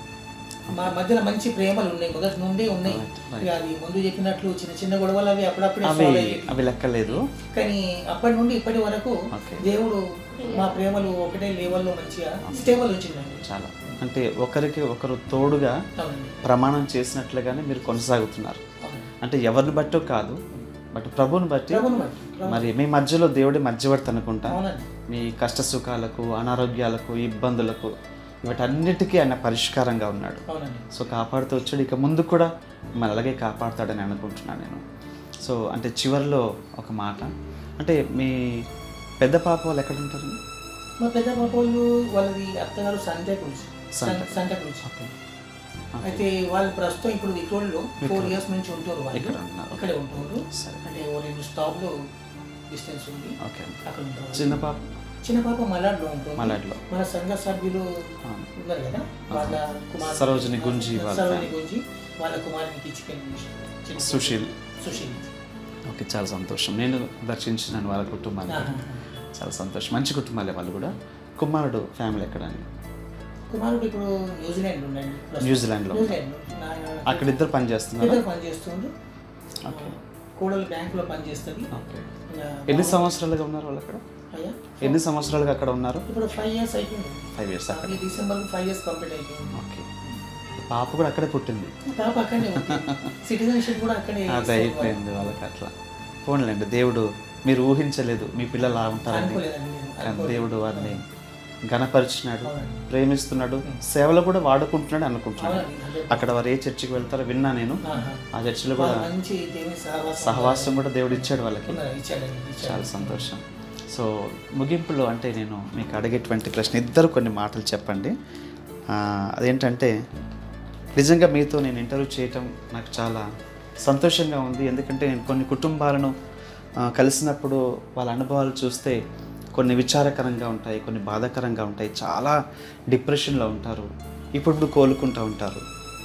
మా మధ్యలో మంచి ప్రేమలు ఉన్నాయి మొదటి నుండి ఉన్నాయి Right, right. ఇక అది ముందు చెప్పినట్లు చిన్న చిన్న గొడవలు అవి అప్పుడప్పుడే అవి solve అయ్యేవి. అవి లెక్కలేదు కానీ అప్పటి నుండి ఇప్పటి వరకు Okay. దేవుడు మా ప్రేమలు ఒకటే లెవెల్లో మంచిగా స్టేబుల్ వచ్చిందండి చాలా అంటే ఒకరికి ఒకరు తోడుగా అవునండి ప్రమాణం చేసినట్లుగానే మీరు కొనసాగుతున్నారు అవునండి. అంటే ఎవరిని బట్టో కాదు బట్ ప్రభుని బట్టి ప్రభువుని బట్టి. ప్రభు- మరి మీ మధ్యలో దేవుడి మధ్యవర్తి అనుకుంటా అవునండి మీ కష్ట సుఖాలకు అనారోగ్యాలకు ఇబ్బందులకు వీటన్నిటికీ ఆయన పరిష్కారంగా ఉన్నాడు అవునండి సో కాపాడుతూ వచ్చాడు ఇక ముందు కూడా మిమ్మల్ని అలాగే కాపాడుతాడని అనుకుంటున్నాను నేను సో అంటే చివరిలో ఒక మాట అంటే మీ పెద్ద పాప వాళ్ళు ఎక్కడ ఉంటారు మా పెద్ద పాప వాళ్ళు వాళ్ళది అత్తగారు సంతే క్రూజ్ సంత. సంత క్రూజ్ ఓకే అయితే వాళ్ళు ప్రస్తుతం ఇప్పుడు విక్రోల్లో ఫోర్ ఇయర్స్ నుంచి ఉంటారు వాళ్ళు ఇక్కడ ఉన్నారు. ఇక్కడే ఉంటున్నారు సరే. అంటే ఓ రెండు స్టాప్లు డిస్టెన్స్ ఉంది ఓకే అక్కడ ఉంటారు చిన్న పాప చిన్న పాప మలాడ్లో ఉంటుంది మలాడ్లో. మన సంఘ సభ్యులు ఆ. ఉన్నారు కదా వాళ్ళ కుమార్ సరోజిని గుంజి వాళ్ళ సరోజిని గుంజి వాళ్ళ కుమారునికి ఇచ్చి పెళ్లి చేశారు. చిన్న సుశీల్ సుశీల్ ఓకే చాలా సంతోషం నేను దర్శించినాను వాళ్ళ కుటుంబాన్ని ఆహా. చాలా సంతోషం మంచి కుటుంబాలే వాళ్ళు కూడా కుమారుడు ఫ్యామిలీ ఎక్కడ అండి కుమారుడు ఇప్పుడు న్యూజిలాండ్ ఉండండి ప్రస్తుతం. న్యూజిలాండ్లో న్యూజిలాండ్ నా- అక్కడ ఇద్దరు పని చేస్తున్నారు ఇద్దరు పని చేస్తుండ్రు ఓకే కోడలు బ్యాంకులో పని చేస్తుంది ఓకే ఇంకా ఎన్ని సంవత్సరాలుగా ఉన్నారు వాళ్ళు అక్కడ అయ్యా ఎన్ని సంవత్సరాలుగా అక్కడ ఉన్నారు ఇప్పుడు ఫైవ్ ఇయర్స్ అయిపోయింది ఫైవ్ ఇయర్స్ అక్కడ ఈ డిసెంబర్ ఫైవ్ ఇయర్స్ కంప్లీట్ అయిపోయింది ఓకే పాప కూడా అక్కడే పుట్టింది పాప అక్కడనే ఉంది సిటిజన్షిప్ కూడా అక్కడే అది అయిపోయింది వాళ్ళకి అట్లా పోన్లేండి దేవుడు మీరు ఊహించలేదు మీ పిల్లలు అలా ఉంటారని అనుకోలేదండి నేను. కానీ దేవుడు వారిని ఘనపరిచినాడు అవునండి. ప్రేమిస్తున్నాడు సేవలో కూడా వాడుకుంటున్నాడు అనుకుంటున్నాడు అవునండి, హండ్రెడ్ అక్కడ వారు ఏ చర్చికి వెళ్తారో విన్నా నేను ఆహా. ఆ చర్చిలో కూడా వాళ్ళు మంచి దేవుని సహవాసం సహవాసం కూడా దేవుడు ఇచ్చాడు వాళ్ళకి ఉన్నారు, ఇచ్చాడండి ఇచ్చాడు చాలా సంతోషం సో ముగింపులో అంటే నేను మీకు అడిగేటువంటి ప్రశ్న ఇద్దరు కొన్ని మాటలు చెప్పండి ఆ, అదేంటంటే నిజంగా మీతో నేను ఇంటర్వ్యూ చేయటం నాకు చాలా సంతోషంగా ఉంది ఎందుకంటే నేను కొన్ని కుటుంబాలను ఆ, కలిసినప్పుడు వాళ్ళ అనుభవాలు చూస్తే కొన్ని విచారకరంగా ఉంటాయి కొన్ని బాధాకరంగా ఉంటాయి చాలా డిప్రెషన్లో ఉంటారు ఇప్పుడు కోలుకుంటూ ఉంటారు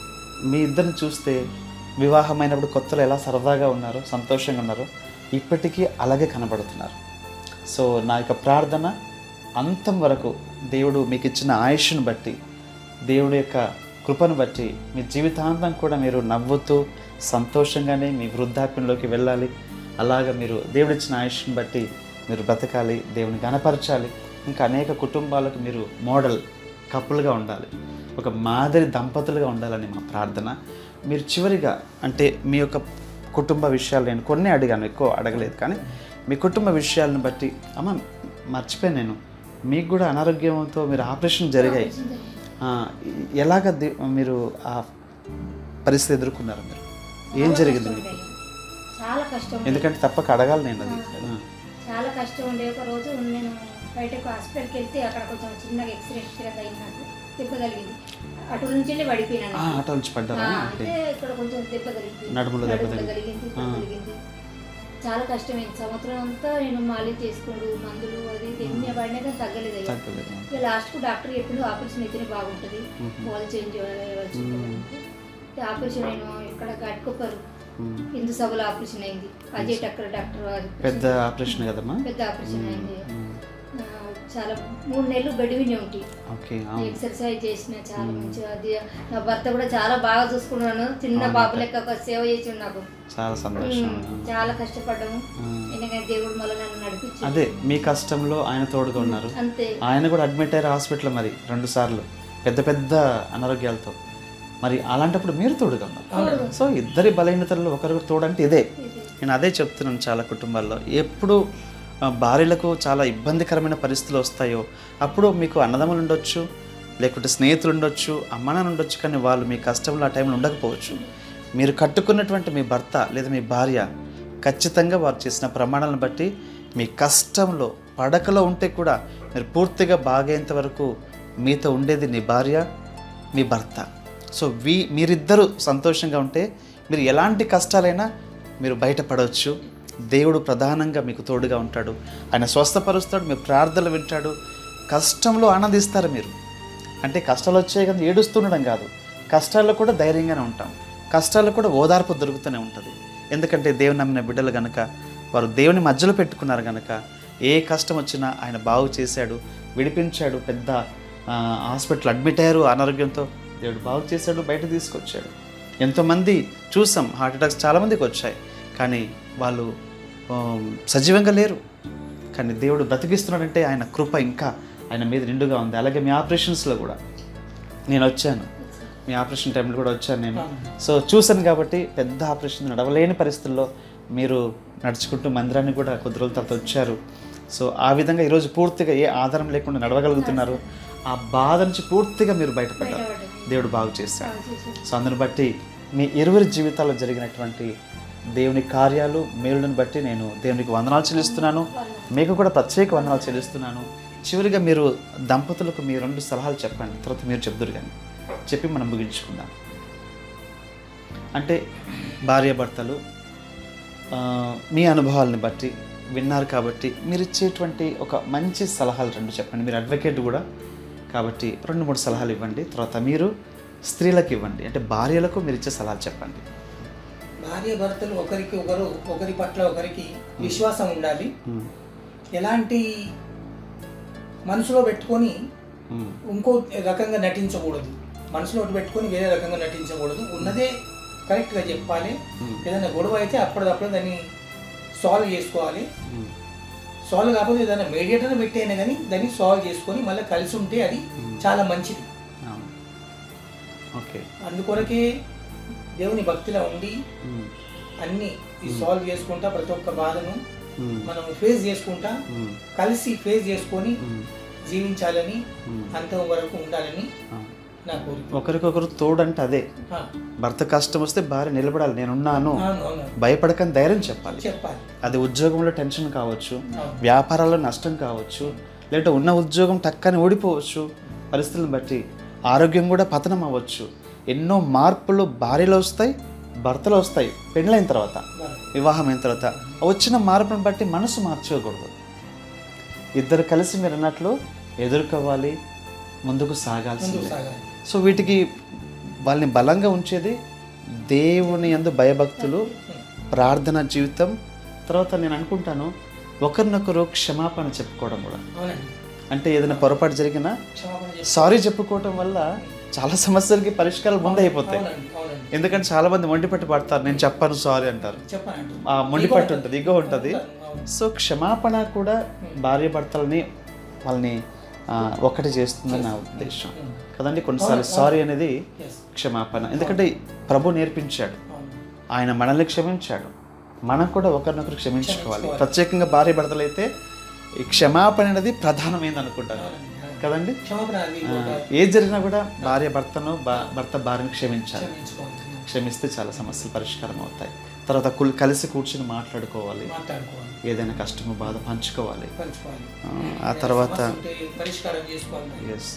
మీ ఇద్దరిని చూస్తే వివాహమైనప్పుడు కొత్తలో ఎలా సరదాగా ఉన్నారో సంతోషంగా ఉన్నారో ఇప్పటికీ అలాగే కనబడుతున్నారు సో నా యొక్క ప్రార్థన అంతం వరకు దేవుడు మీకు ఇచ్చిన ఆయుష్ను బట్టి దేవుడి యొక్క కృపను బట్టి మీ జీవితాంతం కూడా మీరు నవ్వుతూ సంతోషంగానే మీ వృద్ధాప్యంలోకి వెళ్ళాలి అలాగ మీరు దేవుడిచ్చిన ఆయుష్ని బట్టి మీరు బ్రతకాలి దేవుని గణపరచాలి ఇంకా అనేక కుటుంబాలకు మీరు మోడల్ కప్పులుగా ఉండాలి ఒక మాదిరి దంపతులుగా ఉండాలని మా ప్రార్థన మీరు చివరిగా అంటే మీ యొక్క కుటుంబ విషయాలు నేను కొన్ని అడిగాను ఎక్కువ అడగలేదు కానీ మీ కుటుంబ విషయాలను బట్టి అమ్మ మర్చిపోయాను నేను మీకు కూడా అనారోగ్యంతో మీరు ఆపరేషన్ జరిగాయి ఆ, ఎలాగ ది- మీరు ఆ పరిస్థితి ఎదుర్కొన్నారు మీరు ఏం జరిగింది మీకు చాలా కష్టం ఉండే. ఎందుకంటే తప్పక అడగాలి నేను అది ఆ, చాలా కష్టం ఉండే ఒక రోజు నేను బయటకు హాస్పిటల్కి వెళ్తే అక్కడ కొంచెం చిన్నగా ఎక్సిడెంట్ అయింది నాకు దెబ్బ తగిలింది అటు నుంచి వెళ్ళి పడిపోయినాను ఆ, ఆటో నుంచి పడ్డారా ఆ, ఓకే అంటే ఇక్కడ కొంచెం దెబ్బ తగిలింది నడుములో దెబ్బ నడుములో తగిలింది. తగిలింది ఇక్కడ ఆ. తగిలింది చాలా కష్టమైంది సంవత్సరం అంతా నేను మాలి చేసుకుంటూ మందులు అది ఇది ఎన్ని పడినా కానీ తగ్గలేదు అయ్యా తగ్గలేదు ఇక లాస్ట్కు డాక్టర్ చెప్పిండు ఆపరేషన్ అయితేనే బాగుంటుంది మ్మ్. వాళ్ళు చేంజ్ చేయాల్సి ఉంటుంది ఆపరేషన్ నేను ఇక్కడ గట్టుకోపరు ఉమ్. హిందూ సభలో ఆపరేషన్ అయింది అజయ్ టక్కర్ డాక్టర్ వారు పెద్ద ఆపరేషన్ కదమ్మా పెద్ద ఆపరేషన్ అయింది ఉమ్. ఆ, చాలా మూడు నెలలు గడివిని ఉంటాయి ఓకే అవును ఎక్సర్సైజ్ చేసిన చాలా మంచిగా అది నా భర్త కూడా చాలా బాగా చూసుకున్నాను చిన్న బాబు లెక్క ఒక సేవ చేసి నాకు చాలా సంతోషం ఉమ్, చాలా కష్టపడ్డాము ఉమ్. ఎందుకంటే దేవుడు మళ్ళీ నన్ను నడిపించి అదే మీ కష్టంలో ఆయన తోడుగా ఉన్నారు అంతే ఆయన కూడా అడ్మిట్ అయ్యారు హాస్పిటల్ మరి రెండు సార్లు పెద్ద పెద్ద అనారోగ్యాలతో మరి అలాంటప్పుడు మీరు తోడుగా ఉన్నారు సో ఇద్దరి బలహీనతల్లో ఒకరికి తోడంటే ఇదే ఇది. నేను అదే చెప్తున్నాను చాలా కుటుంబాల్లో ఎప్పుడు ఆ, భార్యలకు చాలా ఇబ్బందికరమైన పరిస్థితులు వస్తాయో అప్పుడు మీకు అన్నదమ్ములు ఉండొచ్చు లేకుంటే స్నేహితులు ఉండొచ్చు అమ్మానాన్న ఉండొచ్చు కానీ వాళ్ళు మీ కష్టంలో ఆ టైంలో ఉండకపోవచ్చు మీరు కట్టుకున్నటువంటి మీ భర్త లేదా మీ భార్య ఖచ్చితంగా వారు చేసిన ప్రమాణాలను బట్టి మీ కష్టంలో పడకలో ఉంటే కూడా మీరు పూర్తిగా బాగేంత వరకు మీతో ఉండేది నీ భార్య మీ భర్త సో వీ మీరిద్దరూ సంతోషంగా ఉంటే మీరు ఎలాంటి కష్టాలైనా మీరు బయటపడవచ్చు దేవుడు ప్రధానంగా మీకు తోడుగా ఉంటాడు ఆయన స్వస్థపరుస్తాడు మీ ప్రార్థనలు వింటాడు కష్టంలో ఆనందిస్తారు మీరు అంటే కష్టాలు వచ్చాయి కానీ ఏడుస్తుండడం కాదు కష్టాల్లో కూడా ధైర్యంగానే ఉంటాం కష్టాల్లో కూడా ఓదార్పు దొరుకుతూనే ఉంటుంది ఎందుకంటే దేవుని నమ్మిన బిడ్డలు గనక వారు దేవుని మధ్యలో పెట్టుకున్నారు గనక ఏ కష్టం వచ్చినా ఆయన బాగు చేశాడు విడిపించాడు పెద్ద ఆ, హాస్పిటల్ అడ్మిట్ అయ్యారు అనారోగ్యంతో దేవుడు బాగు చేశాడు బయట తీసుకొచ్చాడు ఎంతోమంది చూసాం హార్ట్ అటాక్స్ చాలామందికి వచ్చాయి కానీ వాళ్ళు ఆ, సజీవంగా లేరు కానీ దేవుడు బ్రతికిస్తున్నాడంటే ఆయన కృప ఇంకా ఆయన మీద నిండుగా ఉంది అలాగే మీ ఆపరేషన్స్లో కూడా నేను వచ్చాను మీ ఆపరేషన్ టైంలో కూడా వచ్చాను నేను సో చూశాను కాబట్టి పెద్ద ఆపరేషన్ నడవలేని పరిస్థితుల్లో మీరు నడుచుకుంటూ మందిరాన్ని కూడా కొద్ది రోజుల తర్వాత వచ్చారు సో ఆ విధంగా ఈరోజు పూర్తిగా ఏ ఆధారం లేకుండా నడవగలుగుతున్నారు ఆ బాధ నుంచి పూర్తిగా మీరు బయటపడ్డారు బయటపడ్డాను. దేవుడు బాగు చేశాడు బాగా చేశాడు. సో అందుని బట్టి మీ ఇరువురి జీవితాల్లో జరిగినటువంటి దేవుని కార్యాలు మేలులను బట్టి నేను దేవునికి వందనాలు చెల్లిస్తున్నాను మీకు కూడా ప్రత్యేక వందనాలు చెల్లిస్తున్నాను చివరిగా మీరు దంపతులకు మీ రెండు సలహాలు చెప్పండి తర్వాత మీరు చెప్దురు కానీ చెప్పి మనం ముగించుకుందాం అంటే భార్యాభర్తలు ఆ, మీ అనుభవాలని బట్టి విన్నారు కాబట్టి మీరు ఇచ్చేటువంటి ఒక మంచి సలహాలు రెండు చెప్పండి మీరు అడ్వకేట్ కూడా కాబట్టి రెండు మూడు సలహాలు ఇవ్వండి తర్వాత మీరు స్త్రీలకు ఇవ్వండి అంటే భార్యలకు మీరు ఇచ్చే సలహాలు చెప్పండి భార్య భర్తలు ఒకరికి ఒకరు ఒకరి పట్ల ఒకరికి విశ్వాసం ఉండాలి ఉమ్, ఎలాంటి మనసులో పెట్టుకొని ఉమ్, ఇంకో రకంగా నటించకూడదు మనసులో ఒకటి పెట్టుకొని వేరే రకంగా నటించకూడదు ఉన్నదే కరెక్ట్గా చెప్పాలి ఉమ్, ఏదైనా గొడవ అయితే అప్పటిదప్పుడు దాన్ని సాల్వ్ చేసుకోవాలి ఉమ్, సాల్వ్ కాకపోతే ఏదైనా మీడియేటర్ పెట్టైనా కానీ దాన్ని సాల్వ్ చేసుకొని మళ్ళీ కలిసి ఉంటే అది చాలా మంచిది అవును. ఓకే అందుకొరకే దేవుని భక్తిలో ఉండి ఉమ్, అన్ని ఈ సాల్వ్ చేసుకుంటా ప్రతి ఒక్క బాధను ఉమ్, మనం ఫేస్ చేసుకుంటా ఉమ్, కలిసి ఫేస్ చేసుకొని ఉమ్, జీవించాలని ఉమ్, అంతం వరకు ఉండాలని అవును. నా కోరిక ఒకరికొకరు తోడంటే అదే ఆ, భర్త కష్టం వస్తే భార్య నిలబడాలి నేనున్నాను అవును అవును భయపడకని ధైర్యం చెప్పాలి చెప్పాలి అది ఉద్యోగంలో టెన్షన్ కావచ్చు అవును వ్యాపారాల్లో నష్టం కావచ్చు లేదంటే ఉన్న ఉద్యోగం టక్కని ఓడిపోవచ్చు పరిస్థితులను బట్టి ఆరోగ్యం కూడా పతనం అవ్వచ్చు ఎన్నో మార్పులు భార్యలో వస్తాయి భర్తలో వస్తాయి పెళ్ళైన తర్వాత బరాబర్. వివాహం అయిన తర్వాత ఆ వచ్చిన మార్పును బట్టి మనసు మార్చుకోకూడదు ఇద్దరు కలిసి మీరు అన్నట్లు ఎదుర్కోవాలి ముందుకు సాగాల్సిందే ముందుకు సాగాలి సో వీటికి వాళ్ళని బలంగా ఉంచేది దేవుని యందు భయభక్తులు ప్రార్థన జీవితం తర్వాత నేను అనుకుంటాను ఒకరినొకరు క్షమాపణ చెప్పుకోవడం కూడా అవునండి అంటే ఏదైనా పొరపాటు జరిగినా క్షమాపణ చెప్పి సారీ చెప్పుకోవటం వల్ల చాలా సమస్యలకి పరిష్కారం ముందు అయిపోతాయి అవునండి అవునండి ఎందుకంటే చాలా మంది మొండిపట్టు పడతారు నేను చెప్పాను సారీ అంటారు చెప్పానండి ఆ మొండిపట్టు ఉంటుంది ఇగో ఉంటుంది అవును. సో క్షమాపణ కూడా భార్య భర్తలని వాళ్ళని ఆ, ఒకటి చేస్తుందని నా ఉద్దేశం ఉమ్. కదండి కొన్నిసార్లు సారీ అనేది Yes. క్షమాపణ ఎందుకంటే ప్రభు నేర్పించాడు అవును. ఆయన మనల్ని క్షమించాడు మనం కూడా ఒకరినొకరు క్షమించుకోవాలి క్షమించుకోవాలి. ప్రత్యేకంగా భార్య భర్తలు అయితే ఈ క్షమాపణ అనేది ప్రధానమైంది అనుకుంటాను అవునండి, అవును. కదండి క్షమాపణ అది ఆ, ఒక ఏది జరిగినా కూడా భార్య భర్తను భా- భర్త భార్యను క్షమించాలి క్షమించుకోవాలి క్షమిస్తే చాలా సమస్యలు పరిష్కారం అవుతాయి తర్వాత కుల్- కలిసి కూర్చుని మాట్లాడుకోవాలి మాట్లాడుకోవాలి ఏదైనా కష్టము బాధ పంచుకోవాలి పంచుకోవాలి ఆ, ఆ తర్వాత సమస్య ఉంటే పరిష్కారం చేసుకోవాలి ఎస్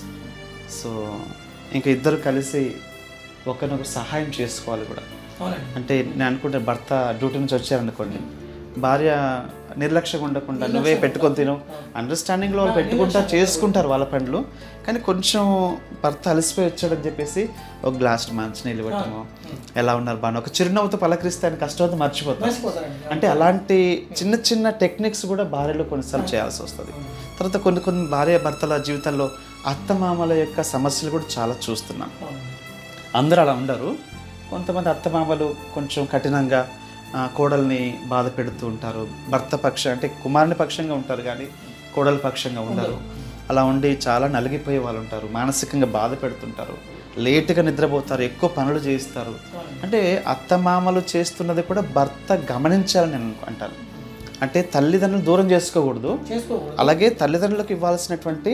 సో ఇంకా ఇద్దరు కలిసి ఒకరినొకరు సహాయం చేసుకోవాలి కూడా అవునండి అంటే నేను అనుకుంటే భర్త డ్యూటీ నుంచి వచ్చారనుకోండి భార్య నిర్లక్ష్యంగా ఉండకుండా నువ్వే పెట్టుకొని తిను అండర్స్టాండింగ్లో వాళ్ళు పెట్టుకుంటా చేసుకుంటారు వాళ్ళ పనులు కానీ కొంచెం భర్త అలసిపోయి వచ్చాడని చెప్పేసి ఒక గ్లాస్ మంచి నీళ్ళు పెట్టడము ఎలా ఉన్నారు బాగా ఒక చిరునవ్వుతో పలకరిస్తే ఆయన కష్టం మర్చిపోతారు మర్చిపోతారండి అంటే అలాంటి చిన్న చిన్న టెక్నిక్స్ కూడా భార్యలో కొన్నిసార్లు చేయాల్సి వస్తుంది తర్వాత కొన్ని కొన్ని భార్య భర్తల జీవితంలో అత్తమామల యొక్క సమస్యలు కూడా చాలా చూస్తున్నాం అవును. అందరూ అలా ఉండరు కొంతమంది అత్తమామలు కొంచెం కఠినంగా ఆ, కోడల్ని బాధ పెడుతూ ఉంటారు భర్త పక్ష అంటే కుమారుని పక్షంగా ఉంటారు కానీ కోడల పక్షంగా ఉండరు అలా ఉండి చాలా నలిగిపోయే వాళ్ళు ఉంటారు మానసికంగా బాధ పెడుతుంటారు లేటుగా నిద్రపోతారు ఎక్కువ పనులు చేయిస్తారు అంటే అత్తమామలు చేస్తున్నది కూడా భర్త గమనించాలని నేను అంటాను అంటే తల్లిదండ్రులు దూరం చేసుకోకూడదు చేసుకోకూడదు అలాగే తల్లిదండ్రులకు ఇవ్వాల్సినటువంటి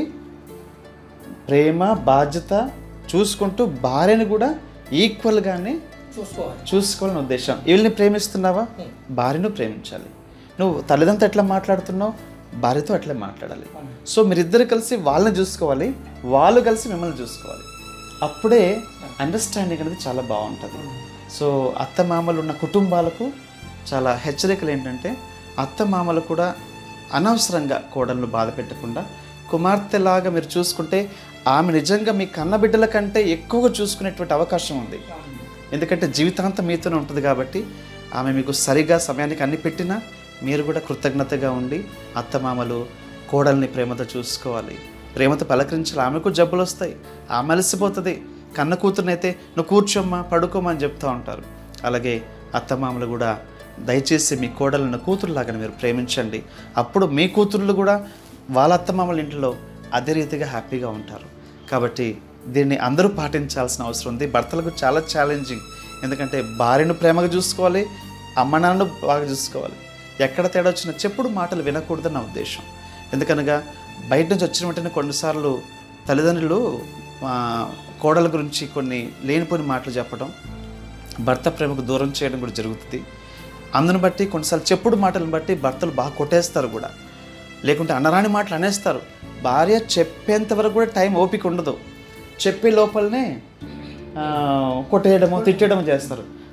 ప్రేమ బాధ్యత చూసుకుంటూ భార్యను కూడా ఈక్వల్గానే చూసుకోవాలి చూసుకోవాలని ఉద్దేశం వీళ్ళని ప్రేమిస్తున్నావా భార్యను ప్రేమించాలి నువ్వు తల్లిదండ్రులతో ఎట్లా మాట్లాడుతున్నావు భార్యతో అట్లే మాట్లాడాలి సో మీరిద్దరు కలిసి వాళ్ళని చూసుకోవాలి వాళ్ళు కలిసి మిమ్మల్ని చూసుకోవాలి అప్పుడే అండర్స్టాండింగ్ అనేది చాలా బాగుంటుంది సో అత్త మామలు ఉన్న కుటుంబాలకు చాలా హెచ్చరికలు ఏంటంటే అత్త మామలు కూడా అనవసరంగా కోడలను బాధ పెట్టకుండా కుమార్తెలాగా మీరు చూసుకుంటే ఆమె నిజంగా మీ కన్న బిడ్డల కంటే ఎక్కువగా చూసుకునేటువంటి అవకాశం ఉంది ఎందుకంటే జీవితాంతం మీతోనే ఉంటుంది కాబట్టి ఆమె మీకు సరిగా సమయానికి అన్ని పెట్టినా మీరు కూడా కృతజ్ఞతగా ఉండి అత్తమామలు కోడల్ని ప్రేమతో చూసుకోవాలి ప్రేమతో పలకరించాలి ఆమెకు జబ్బులు వస్తాయి ఆమె అలసిపోతుంది కన్న కూతురునైతే నువ్వు కూర్చోమ్మా పడుకోమా అని చెప్తూ ఉంటారు అలాగే అత్తమామలు కూడా దయచేసి మీ కోడలను కూతురులాగా మీరు ప్రేమించండి అప్పుడు మీ కూతుర్లు కూడా వాళ్ళ అత్తమామల ఇంట్లో అదే రీతిగా హ్యాపీగా ఉంటారు కాబట్టి దీన్ని అందరూ పాటించాల్సిన అవసరం ఉంది భర్తలకు చాలా ఛాలెంజింగ్ ఎందుకంటే భార్యను ప్రేమగా చూసుకోవాలి అమ్మ నాన్నను బాగా చూసుకోవాలి ఎక్కడ తేడా వచ్చినా చెప్పుడు మాటలు వినకూడదని నా ఉద్దేశం ఎందుకనగా బయట నుంచి వచ్చిన వెంటనే కొన్నిసార్లు తల్లిదండ్రులు ఆ, కోడల గురించి కొన్ని లేనిపోని మాటలు చెప్పడం భర్త ప్రేమకు దూరం చేయడం కూడా జరుగుతుంది అందును బట్టి కొన్నిసార్లు చెప్పుడు మాటలను బట్టి భర్తలు బాగా కొట్టేస్తారు కూడా లేకుంటే అనరాని మాటలు అనేస్తారు భార్య చెప్పేంత వరకు కూడా టైం ఓపిక ఉండదు చెప్పే లోపలనే ఆ, కొట్టేయడము తిట్టేయడము చేస్తారు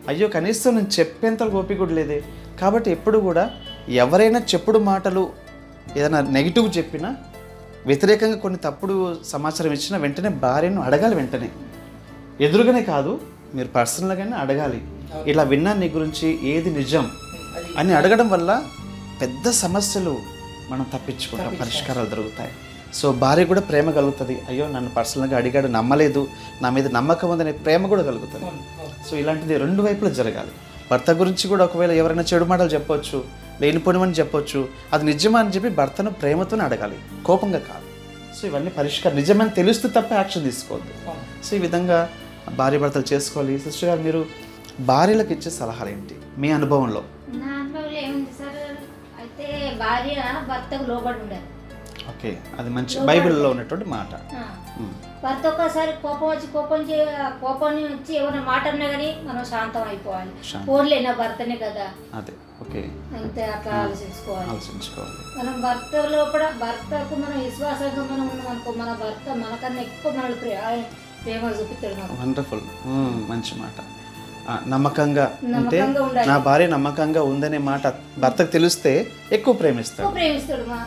అయ్యో కనీసం నేను చెప్పేంత ఓపిక కూడా లేదే కాబట్టి ఎప్పుడు కూడా ఎవరైనా చెప్పుడు మాటలు ఏదైనా నెగిటివ్ చెప్పినా వ్యతిరేకంగా కొన్ని తప్పుడు సమాచారం ఇచ్చినా వెంటనే భార్యను అడగాలి వెంటనే ఎదురుగానే కాదు మీరు పర్సనల్గానే అడగాలి ఇలా విన్నా నీ గురించి ఏది నిజం అది అని అడగడం వల్ల పెద్ద సమస్యలు మనం తప్పించుకుంటాం పరిష్కారాలు దొరుకుతాయి సో భార్య కూడా ప్రేమ కలుగుతుంది అయ్యో నన్ను పర్సనల్గా అడిగాడు నమ్మలేదు నా మీద నమ్మకం ఉందనే ప్రేమ కూడా కలుగుతుంది అవును, అవును. సో ఇలాంటిది రెండు వైపులా జరగాలి భర్త గురించి కూడా ఒకవేళ ఎవరైనా చెడు మాటలు చెప్పొచ్చు లేనిపోనివని చెప్పొచ్చు అది నిజమా అని చెప్పి భర్తను ప్రేమతోనే అడగాలి కోపంగా కాదు సో ఇవన్నీ పరిష్కారం నిజమని తెలుస్తూ తప్ప యాక్షన్ తీసుకోవద్దు అవును. సో ఈ విధంగా భార్య భర్తలు చేసుకోవాలి సిస్టర్ గారు మీరు భార్యలకు ఇచ్చే సలహాలు ఏంటి మీ అనుభవంలో నా అనుభవంలో ఏముంది సార్ అయితే భార్య భర్తకు లోబడి ఉండాలి ఓకే అది మంచి బైబిల్లో ఉన్నటువంటి మాట ఆ. ఉమ్, భర్త ఒక్కసారి కోపం వచ్చి కోపం చే కోపాన్ని వచ్చి ఏమైనా మాట అన్నా కానీ మనం శాంతం అయిపోవాలి శాంతం. ఫోన్లే నా భర్తనే కదా అదే ఓకే అంతే అట్లా ఆలోచించుకోవాలి ఆలోచించుకోవాలి మనం భర్త లోపల భర్తకు మనం విశ్వాసంగా మనం ఉన్నాం అనుకో మన భర్త మనకన్నా ఎక్కువ మనల్ని ప్రే ఆయన ప్రేమ చూపిస్తాడు మనకు వండర్ఫుల్ మంచి మాట ఆ, నమ్మకంగా అంటే నమ్మకంగా ఉండాలి. నా భార్య నమ్మకంగా ఉందనే మాట భర్తకు తెలిస్తే ఎక్కువ ప్రేమిస్తాడు ఎక్కువ ప్రేమిస్తాడు మా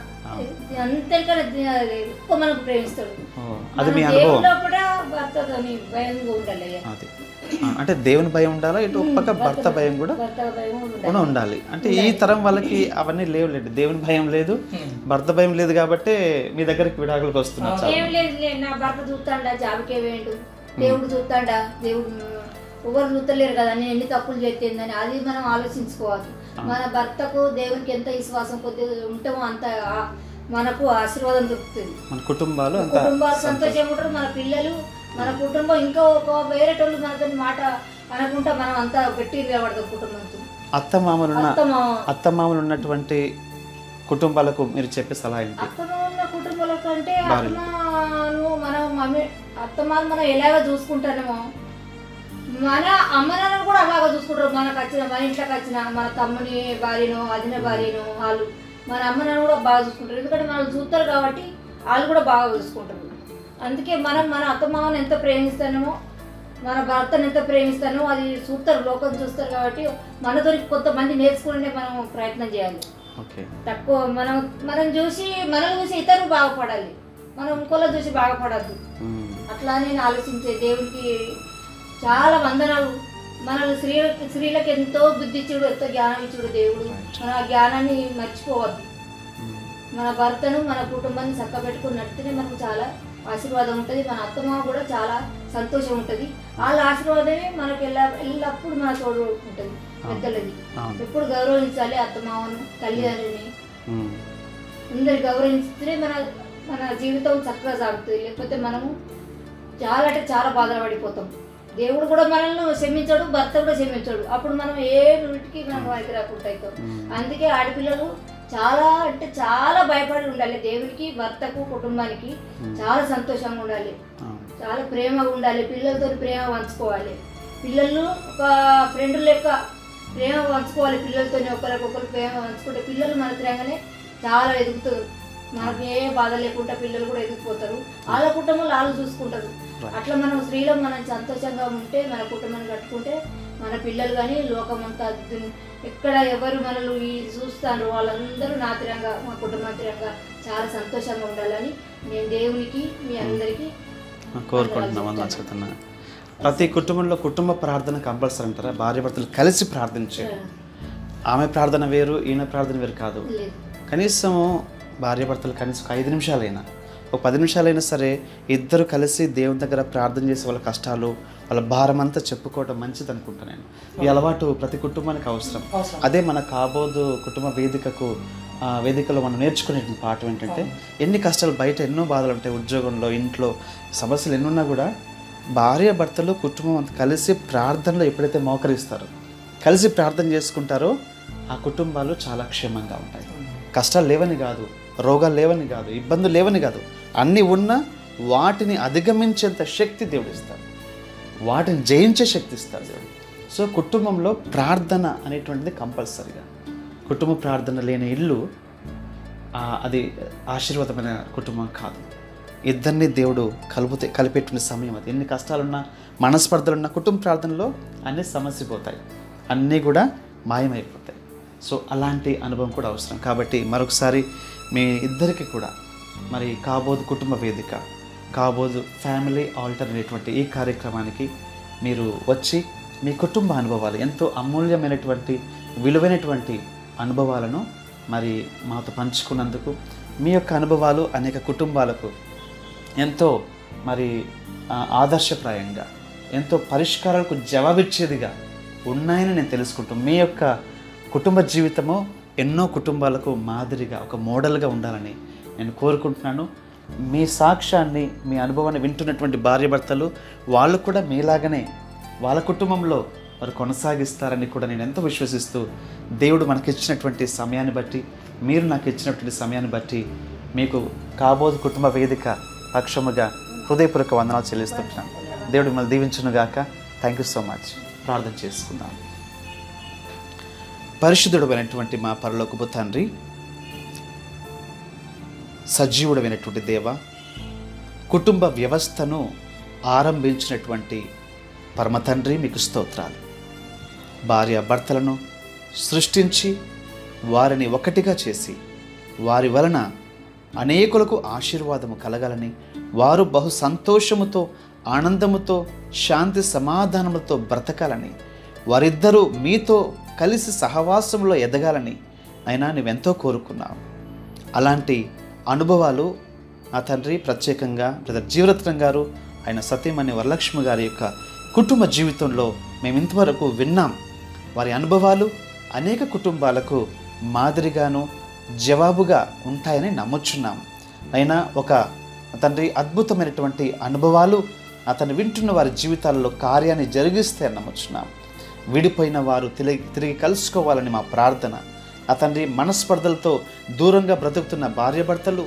అంతేకన్నా ఎక్కువ మనకు ప్రేమిస్తాడు ఓ, అది మీ మనం అనుభవం దేవుడిలో కూడా భర్తతో భయంగా ఉండాలి అయ్యా. అది ఆ, అంటే దేవుని భయం ఉండాలా ఇటు ఒక పక్క భర్త భయం కూడా భర్త భయం ఉండాలి కూడా ఉండాలి అంటే ఈ తరం వాళ్ళకి అవన్నీ లేవులేండి దేవుని భయం లేదు భర్త భయం లేదు కాబట్టి మీ దగ్గరికి విడాకులకు వస్తున్నారు చాలా ఏం లేదు లేదు నా భర్త చూస్తాడా జాబికే వేయండు దేవుడు చూస్తాడా దేవుడు ఎవరు చూస్తలేరు కదా నేను ఎన్ని తప్పులు చేస్తుందని అది మనం ఆలోచించుకోవాలి మన భర్తకు దేవునికి ఎంత విశ్వాసం కొద్దిగా ఉంటామో అంత ఆ- మనకు ఆశీర్వాదం దొరుకుతుంది మన కుటుంబాలు అంత కుటుంబాలు సంతోషంగా ఉంటారు మన పిల్లలు మన కుటుంబం ఇంకా ఒక వేరే టోళ్ళు మనతో మాట అనకుండా మనం అంతా గట్టి నిలబడతాం కుటుంబంతో అత్త మామలున్న అత్తమ్మ అత్త మామలు ఉన్నటువంటి కుటుంబాలకు మీరు చెప్పే సలహా ఏంటి అత్తమ్మ ఉన్న కుటుంబాల కంటే అత్తమ్మను మనం మమ్మీ అత్తమ్మను మనం ఎలాగ చూసుకుంటానేమో మన అమ్మనాన్న కూడా అలాగ చూసుకుంటారు మనకు వచ్చిన మన ఇంట్లోకి వచ్చిన మన తమ్ముని భార్యను అదిన భార్యను వాళ్ళు మన అమ్మనాన్న కూడా బాగా చూసుకుంటారు ఎందుకంటే మనం చూస్తారు కాబట్టి వాళ్ళు కూడా బాగా చూసుకుంటారు అందుకే మనం మన అత్తమామని ఎంత ప్రేమిస్తానో మన భర్తను ఎంత ప్రేమిస్తానో అది చూస్తారు లోకం చూస్తారు కాబట్టి మనతో కొంతమంది నేర్చుకునే మనం ప్రయత్నం చేయాలి ఓకే తక్కువ మనం మనం చూసి మనం చూసి ఇతరులు బాగుపడాలి మనం ఇంకోలో చూసి బాగుపడద్దు ఉమ్, అట్లా నేను ఆలోచించే దేవుడికి చాలా వందనాలు మన స్త్రీ స్త్రీలకు ఎంతో బుద్ధి ఇచ్చుడు ఎంతో జ్ఞానం ఇచ్చుడు దేవుడు మన ఆ జ్ఞానాన్ని మర్చిపోవద్దు ఉమ్, మన భర్తను మన కుటుంబాన్ని చక్కబెట్టుకుని నడితేనే మనకు చాలా ఆశీర్వాదం ఉంటుంది మన అత్తమ్మ కూడా చాలా సంతోషం ఉంటుంది వాళ్ళ ఆశీర్వాదమే మనకు ఎల్ల ఎల్లప్పుడు మన తోడు ఉంటుంది పెద్దలది అవును ఎప్పుడు గౌరవించాలి అత్తమామను తల్లిదండ్రిని ఉమ్, అందరు గౌరవిస్తే మన మన జీవితం చక్కగా సాగుతుంది లేకపోతే మనము చాలా అంటే చాలా బాధలు పడిపోతాం దేవుడు కూడా మనల్ని క్షమించాడు భర్త కూడా క్షమించాడు అప్పుడు మనం ఏ వీటికి మనం వారికి రాకుండా అవుతాం ఉమ్, అందుకే ఆడపిల్లలు చాలా అంటే చాలా భయపడి ఉండాలి దేవునికి భర్తకు కుటుంబానికి చాలా సంతోషంగా ఉండాలి అవును చాలా ప్రేమగా ఉండాలి పిల్లలతో ప్రేమ పంచుకోవాలి పిల్లలు ఒక ఫ్రెండ్ లెక్క ప్రేమ పంచుకోవాలి పిల్లలతో ఒకరికొకరు ప్రేమ పంచుకుంటే పిల్లలు మన తిరగానే చాలా ఎదుగుతారు మనకి ఏ బాధ లేకుండా పిల్లలు కూడా ఎదిగిపోతారు వాళ్ళ కుటుంబంలో వాళ్ళు చూసుకుంటారు అట్లా మనం స్త్రీలో మనం సంతోషంగా ఉంటే మన కుటుంబాన్ని కట్టుకుంటే మన పిల్లలు కానీ లోకం అంతా దున్- ఎక్కడ ఎవరు మనల్ని ఈ చూస్తారో వాళ్ళందరూ నా తిరంగా మా కుటుంబాతిరంగా చాలా సంతోషంగా ఉండాలని నేను దేవునికి మీ అందరికీ కోరుకుంటున్నాం అన్న చెప్తున్నా ప్రతి కుటుంబంలో కుటుంబ ప్రార్థన కంపల్సరీ అంటారా భార్య భర్తలు కలిసి ప్రార్థించారు ఆమె ప్రార్థన వేరు ఈయన ప్రార్థన వేరు కాదు లేదు కనీసం భార్య భర్తలు కనీసం ఒక ఐదు నిమిషాలైనా ఒక పది నిమిషాలైనా సరే ఇద్దరు కలిసి దేవుని దగ్గర ప్రార్థన చేసి వాళ్ళ కష్టాలు వాళ్ళ భారం అంతా చెప్పుకోవడం మంచిది అనుకుంటా నేను ఈ అలవాటు ప్రతి కుటుంబానికి అవసరం అవసరం. అదే మన కాబోదు కుటుంబ వేదికకు ఆ, వేదికలో మనం నేర్చుకునే పాఠం ఏంటంటే ఎన్ని కష్టాలు బయట ఎన్నో బాధలు ఉంటాయి ఉద్యోగంలో ఇంట్లో సమస్యలు ఎన్నున్నా కూడా భార్య భర్తలు కుటుంబం అంతా కలిసి ప్రార్థనలో ఎప్పుడైతే మోకరిస్తారో కలిసి ప్రార్థన చేసుకుంటారో ఆ కుటుంబాలు చాలా క్షేమంగా ఉంటాయి కష్టాలు లేవని కాదు రోగాలు లేవని కాదు ఇబ్బందులు లేవని కాదు అన్నీ ఉన్నా వాటిని అధిగమించేంత శక్తి దేవుడు ఇస్తాడు వాటిని జయించే శక్తి ఇస్తాడు దేవుడు సో కుటుంబంలో ప్రార్థన అనేటువంటిది కంపల్సరిగా కుటుంబ ప్రార్థన లేని ఇల్లు ఆ, అది ఆశీర్వాదమైన కుటుంబం కాదు ఇద్దరిని దేవుడు కలుపుతే కలిపేటువంటి సమయం అది ఎన్ని కష్టాలున్నా మనస్పర్ధలున్నా కుటుంబ ప్రార్థనలో అన్నీ సమస్యపోతాయి అన్నీ కూడా మాయమైపోతాయి సో అలాంటి అనుభవం కూడా అవసరం కాబట్టి మరొకసారి మీ ఇద్దరికి కూడా మరి కాబోదు కుటుంబ వేదిక కాబోదు ఫ్యామిలీ ఆల్టర్ అనేటువంటి ఈ కార్యక్రమానికి మీరు వచ్చి మీ కుటుంబ అనుభవాలు ఎంతో అమూల్యమైనటువంటి విలువైనటువంటి అనుభవాలను మరి మాతో పంచుకున్నందుకు మీ యొక్క అనుభవాలు అనేక కుటుంబాలకు ఎంతో మరి ఆ, ఆదర్శప్రాయంగా ఎంతో పరిష్కారాలకు జవాబిచ్చేదిగా ఉన్నాయని నేను తెలుసుకుంటూ మీ యొక్క కుటుంబ జీవితము ఎన్నో కుటుంబాలకు మాదిరిగా ఒక మోడల్గా ఉండాలని నేను కోరుకుంటున్నాను మీ సాక్ష్యాన్ని మీ అనుభవాన్ని వింటున్నటువంటి భార్యాభర్తలు వాళ్ళు కూడా మీలాగనే వాళ్ళ కుటుంబంలో వారు కొనసాగిస్తారని కూడా నేను ఎంతో విశ్వసిస్తూ దేవుడు మనకిచ్చినటువంటి సమయాన్ని బట్టి మీరు నాకు ఇచ్చినటువంటి సమయాన్ని బట్టి మీకు కాబోదు కుటుంబ వేదిక పక్షముగా హృదయపూర్వక వందనాలు చెల్లిస్తుంటున్నాను దేవుడు మిమ్మల్ని దీవించునుగాక థ్యాంక్ యూ సో మచ్ ప్రార్థన చేసుకుందాం పరిశుద్ధుడమైనటువంటి మా పరలోకపు తండ్రి సజీవుడమైనటువంటి దేవ కుటుంబ వ్యవస్థను ఆరంభించినటువంటి పరమ తండ్రి మీకు స్తోత్రాలు భార్య భర్తలను సృష్టించి వారిని ఒకటిగా చేసి వారి వలన అనేకులకు ఆశీర్వాదము కలగాలని వారు బహు సంతోషముతో ఆనందముతో శాంతి సమాధానములతో బ్రతకాలని వారిద్దరూ మీతో కలిసి సహవాసంలో ఎదగాలని అయినా నువ్వెంతో కోరుకున్నావు అలాంటి అనుభవాలు నా తండ్రి ప్రత్యేకంగా బ్రదర్ జీవరత్నం గారు ఆయన సత్యమణి వరలక్ష్మి గారి యొక్క కుటుంబ జీవితంలో మేము ఇంతవరకు విన్నాం వారి అనుభవాలు అనేక కుటుంబాలకు మాదిరిగాను జవాబుగా ఉంటాయని నమ్ముచున్నాం అయినా ఒక తండ్రి అద్భుతమైనటువంటి అనుభవాలు అతను వింటున్న వారి జీవితాల్లో కార్యాన్ని జరిగిస్తే నమ్ముచున్నాం విడిపోయిన వారు తిరిగి తిరిగి కలుసుకోవాలని మా ప్రార్థన అతన్ని మనస్పర్ధలతో దూరంగా బ్రతుకుతున్న భార్యాభర్తలు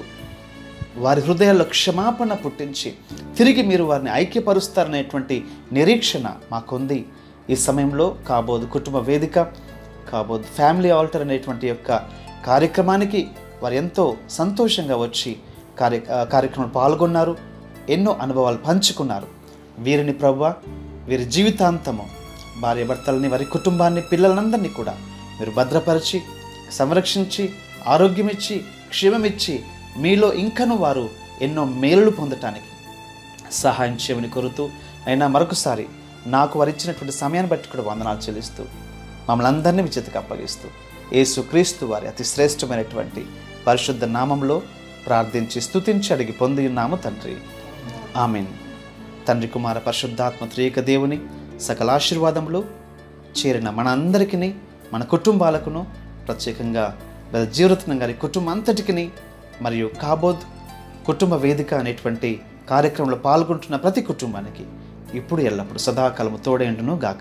వారి హృదయాల్లో క్షమాపణ పుట్టించి తిరిగి మీరు వారిని ఐక్యపరుస్తారనేటువంటి నిరీక్షణ మాకుంది ఈ సమయంలో కాబోదు కుటుంబ వేదిక కాబోదు ఫ్యామిలీ ఆల్టర్ అనేటువంటి యొక్క కార్యక్రమానికి వారు ఎంతో సంతోషంగా వచ్చి కార్య కార్యక్రమంలో పాల్గొన్నారు ఎన్నో అనుభవాలు పంచుకున్నారు వీరిని ప్రభు వీరి జీవితాంతము భార్యాభర్తలని వారి కుటుంబాన్ని పిల్లలందరినీ కూడా మీరు భద్రపరిచి సంరక్షించి ఆరోగ్యమిచ్చి క్షేమమిచ్చి మీలో ఇంకను వారు ఎన్నో మేలులు పొందటానికి సహాయం చేయమని కోరుతూ అయినా మరొకసారి నాకు వారు ఇచ్చినటువంటి సమయాన్ని బట్టి కూడా వందనాలు చెల్లిస్తూ మమ్మల్ని అందరినీ మీ చేతికి అప్పగిస్తూ యేసుక్రీస్తు వారి అతి శ్రేష్టమైనటువంటి పరిశుద్ధ నామంలో ప్రార్థించి స్తుతించి అడిగి పొంది ఉన్నాము తండ్రి ఆమెన్ తండ్రి కుమార పరిశుద్ధాత్మ త్రియక దేవుని సకల ఆశీర్వాదములు చేరిన మన అందరికీ మన కుటుంబాలకును ప్రత్యేకంగా బ్రదర్ జీవరత్నం గారి కుటుంబం అంతటికిని మరియు కాబోద్ కుటుంబ వేదిక అనేటువంటి కార్యక్రమంలో పాల్గొంటున్న ప్రతి కుటుంబానికి ఇప్పుడు ఎల్లప్పుడు సదాకాలము తోడేండును గాక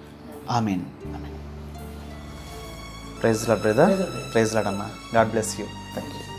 amen amen praise Lord brother praise Lord అన్న God bless you thank you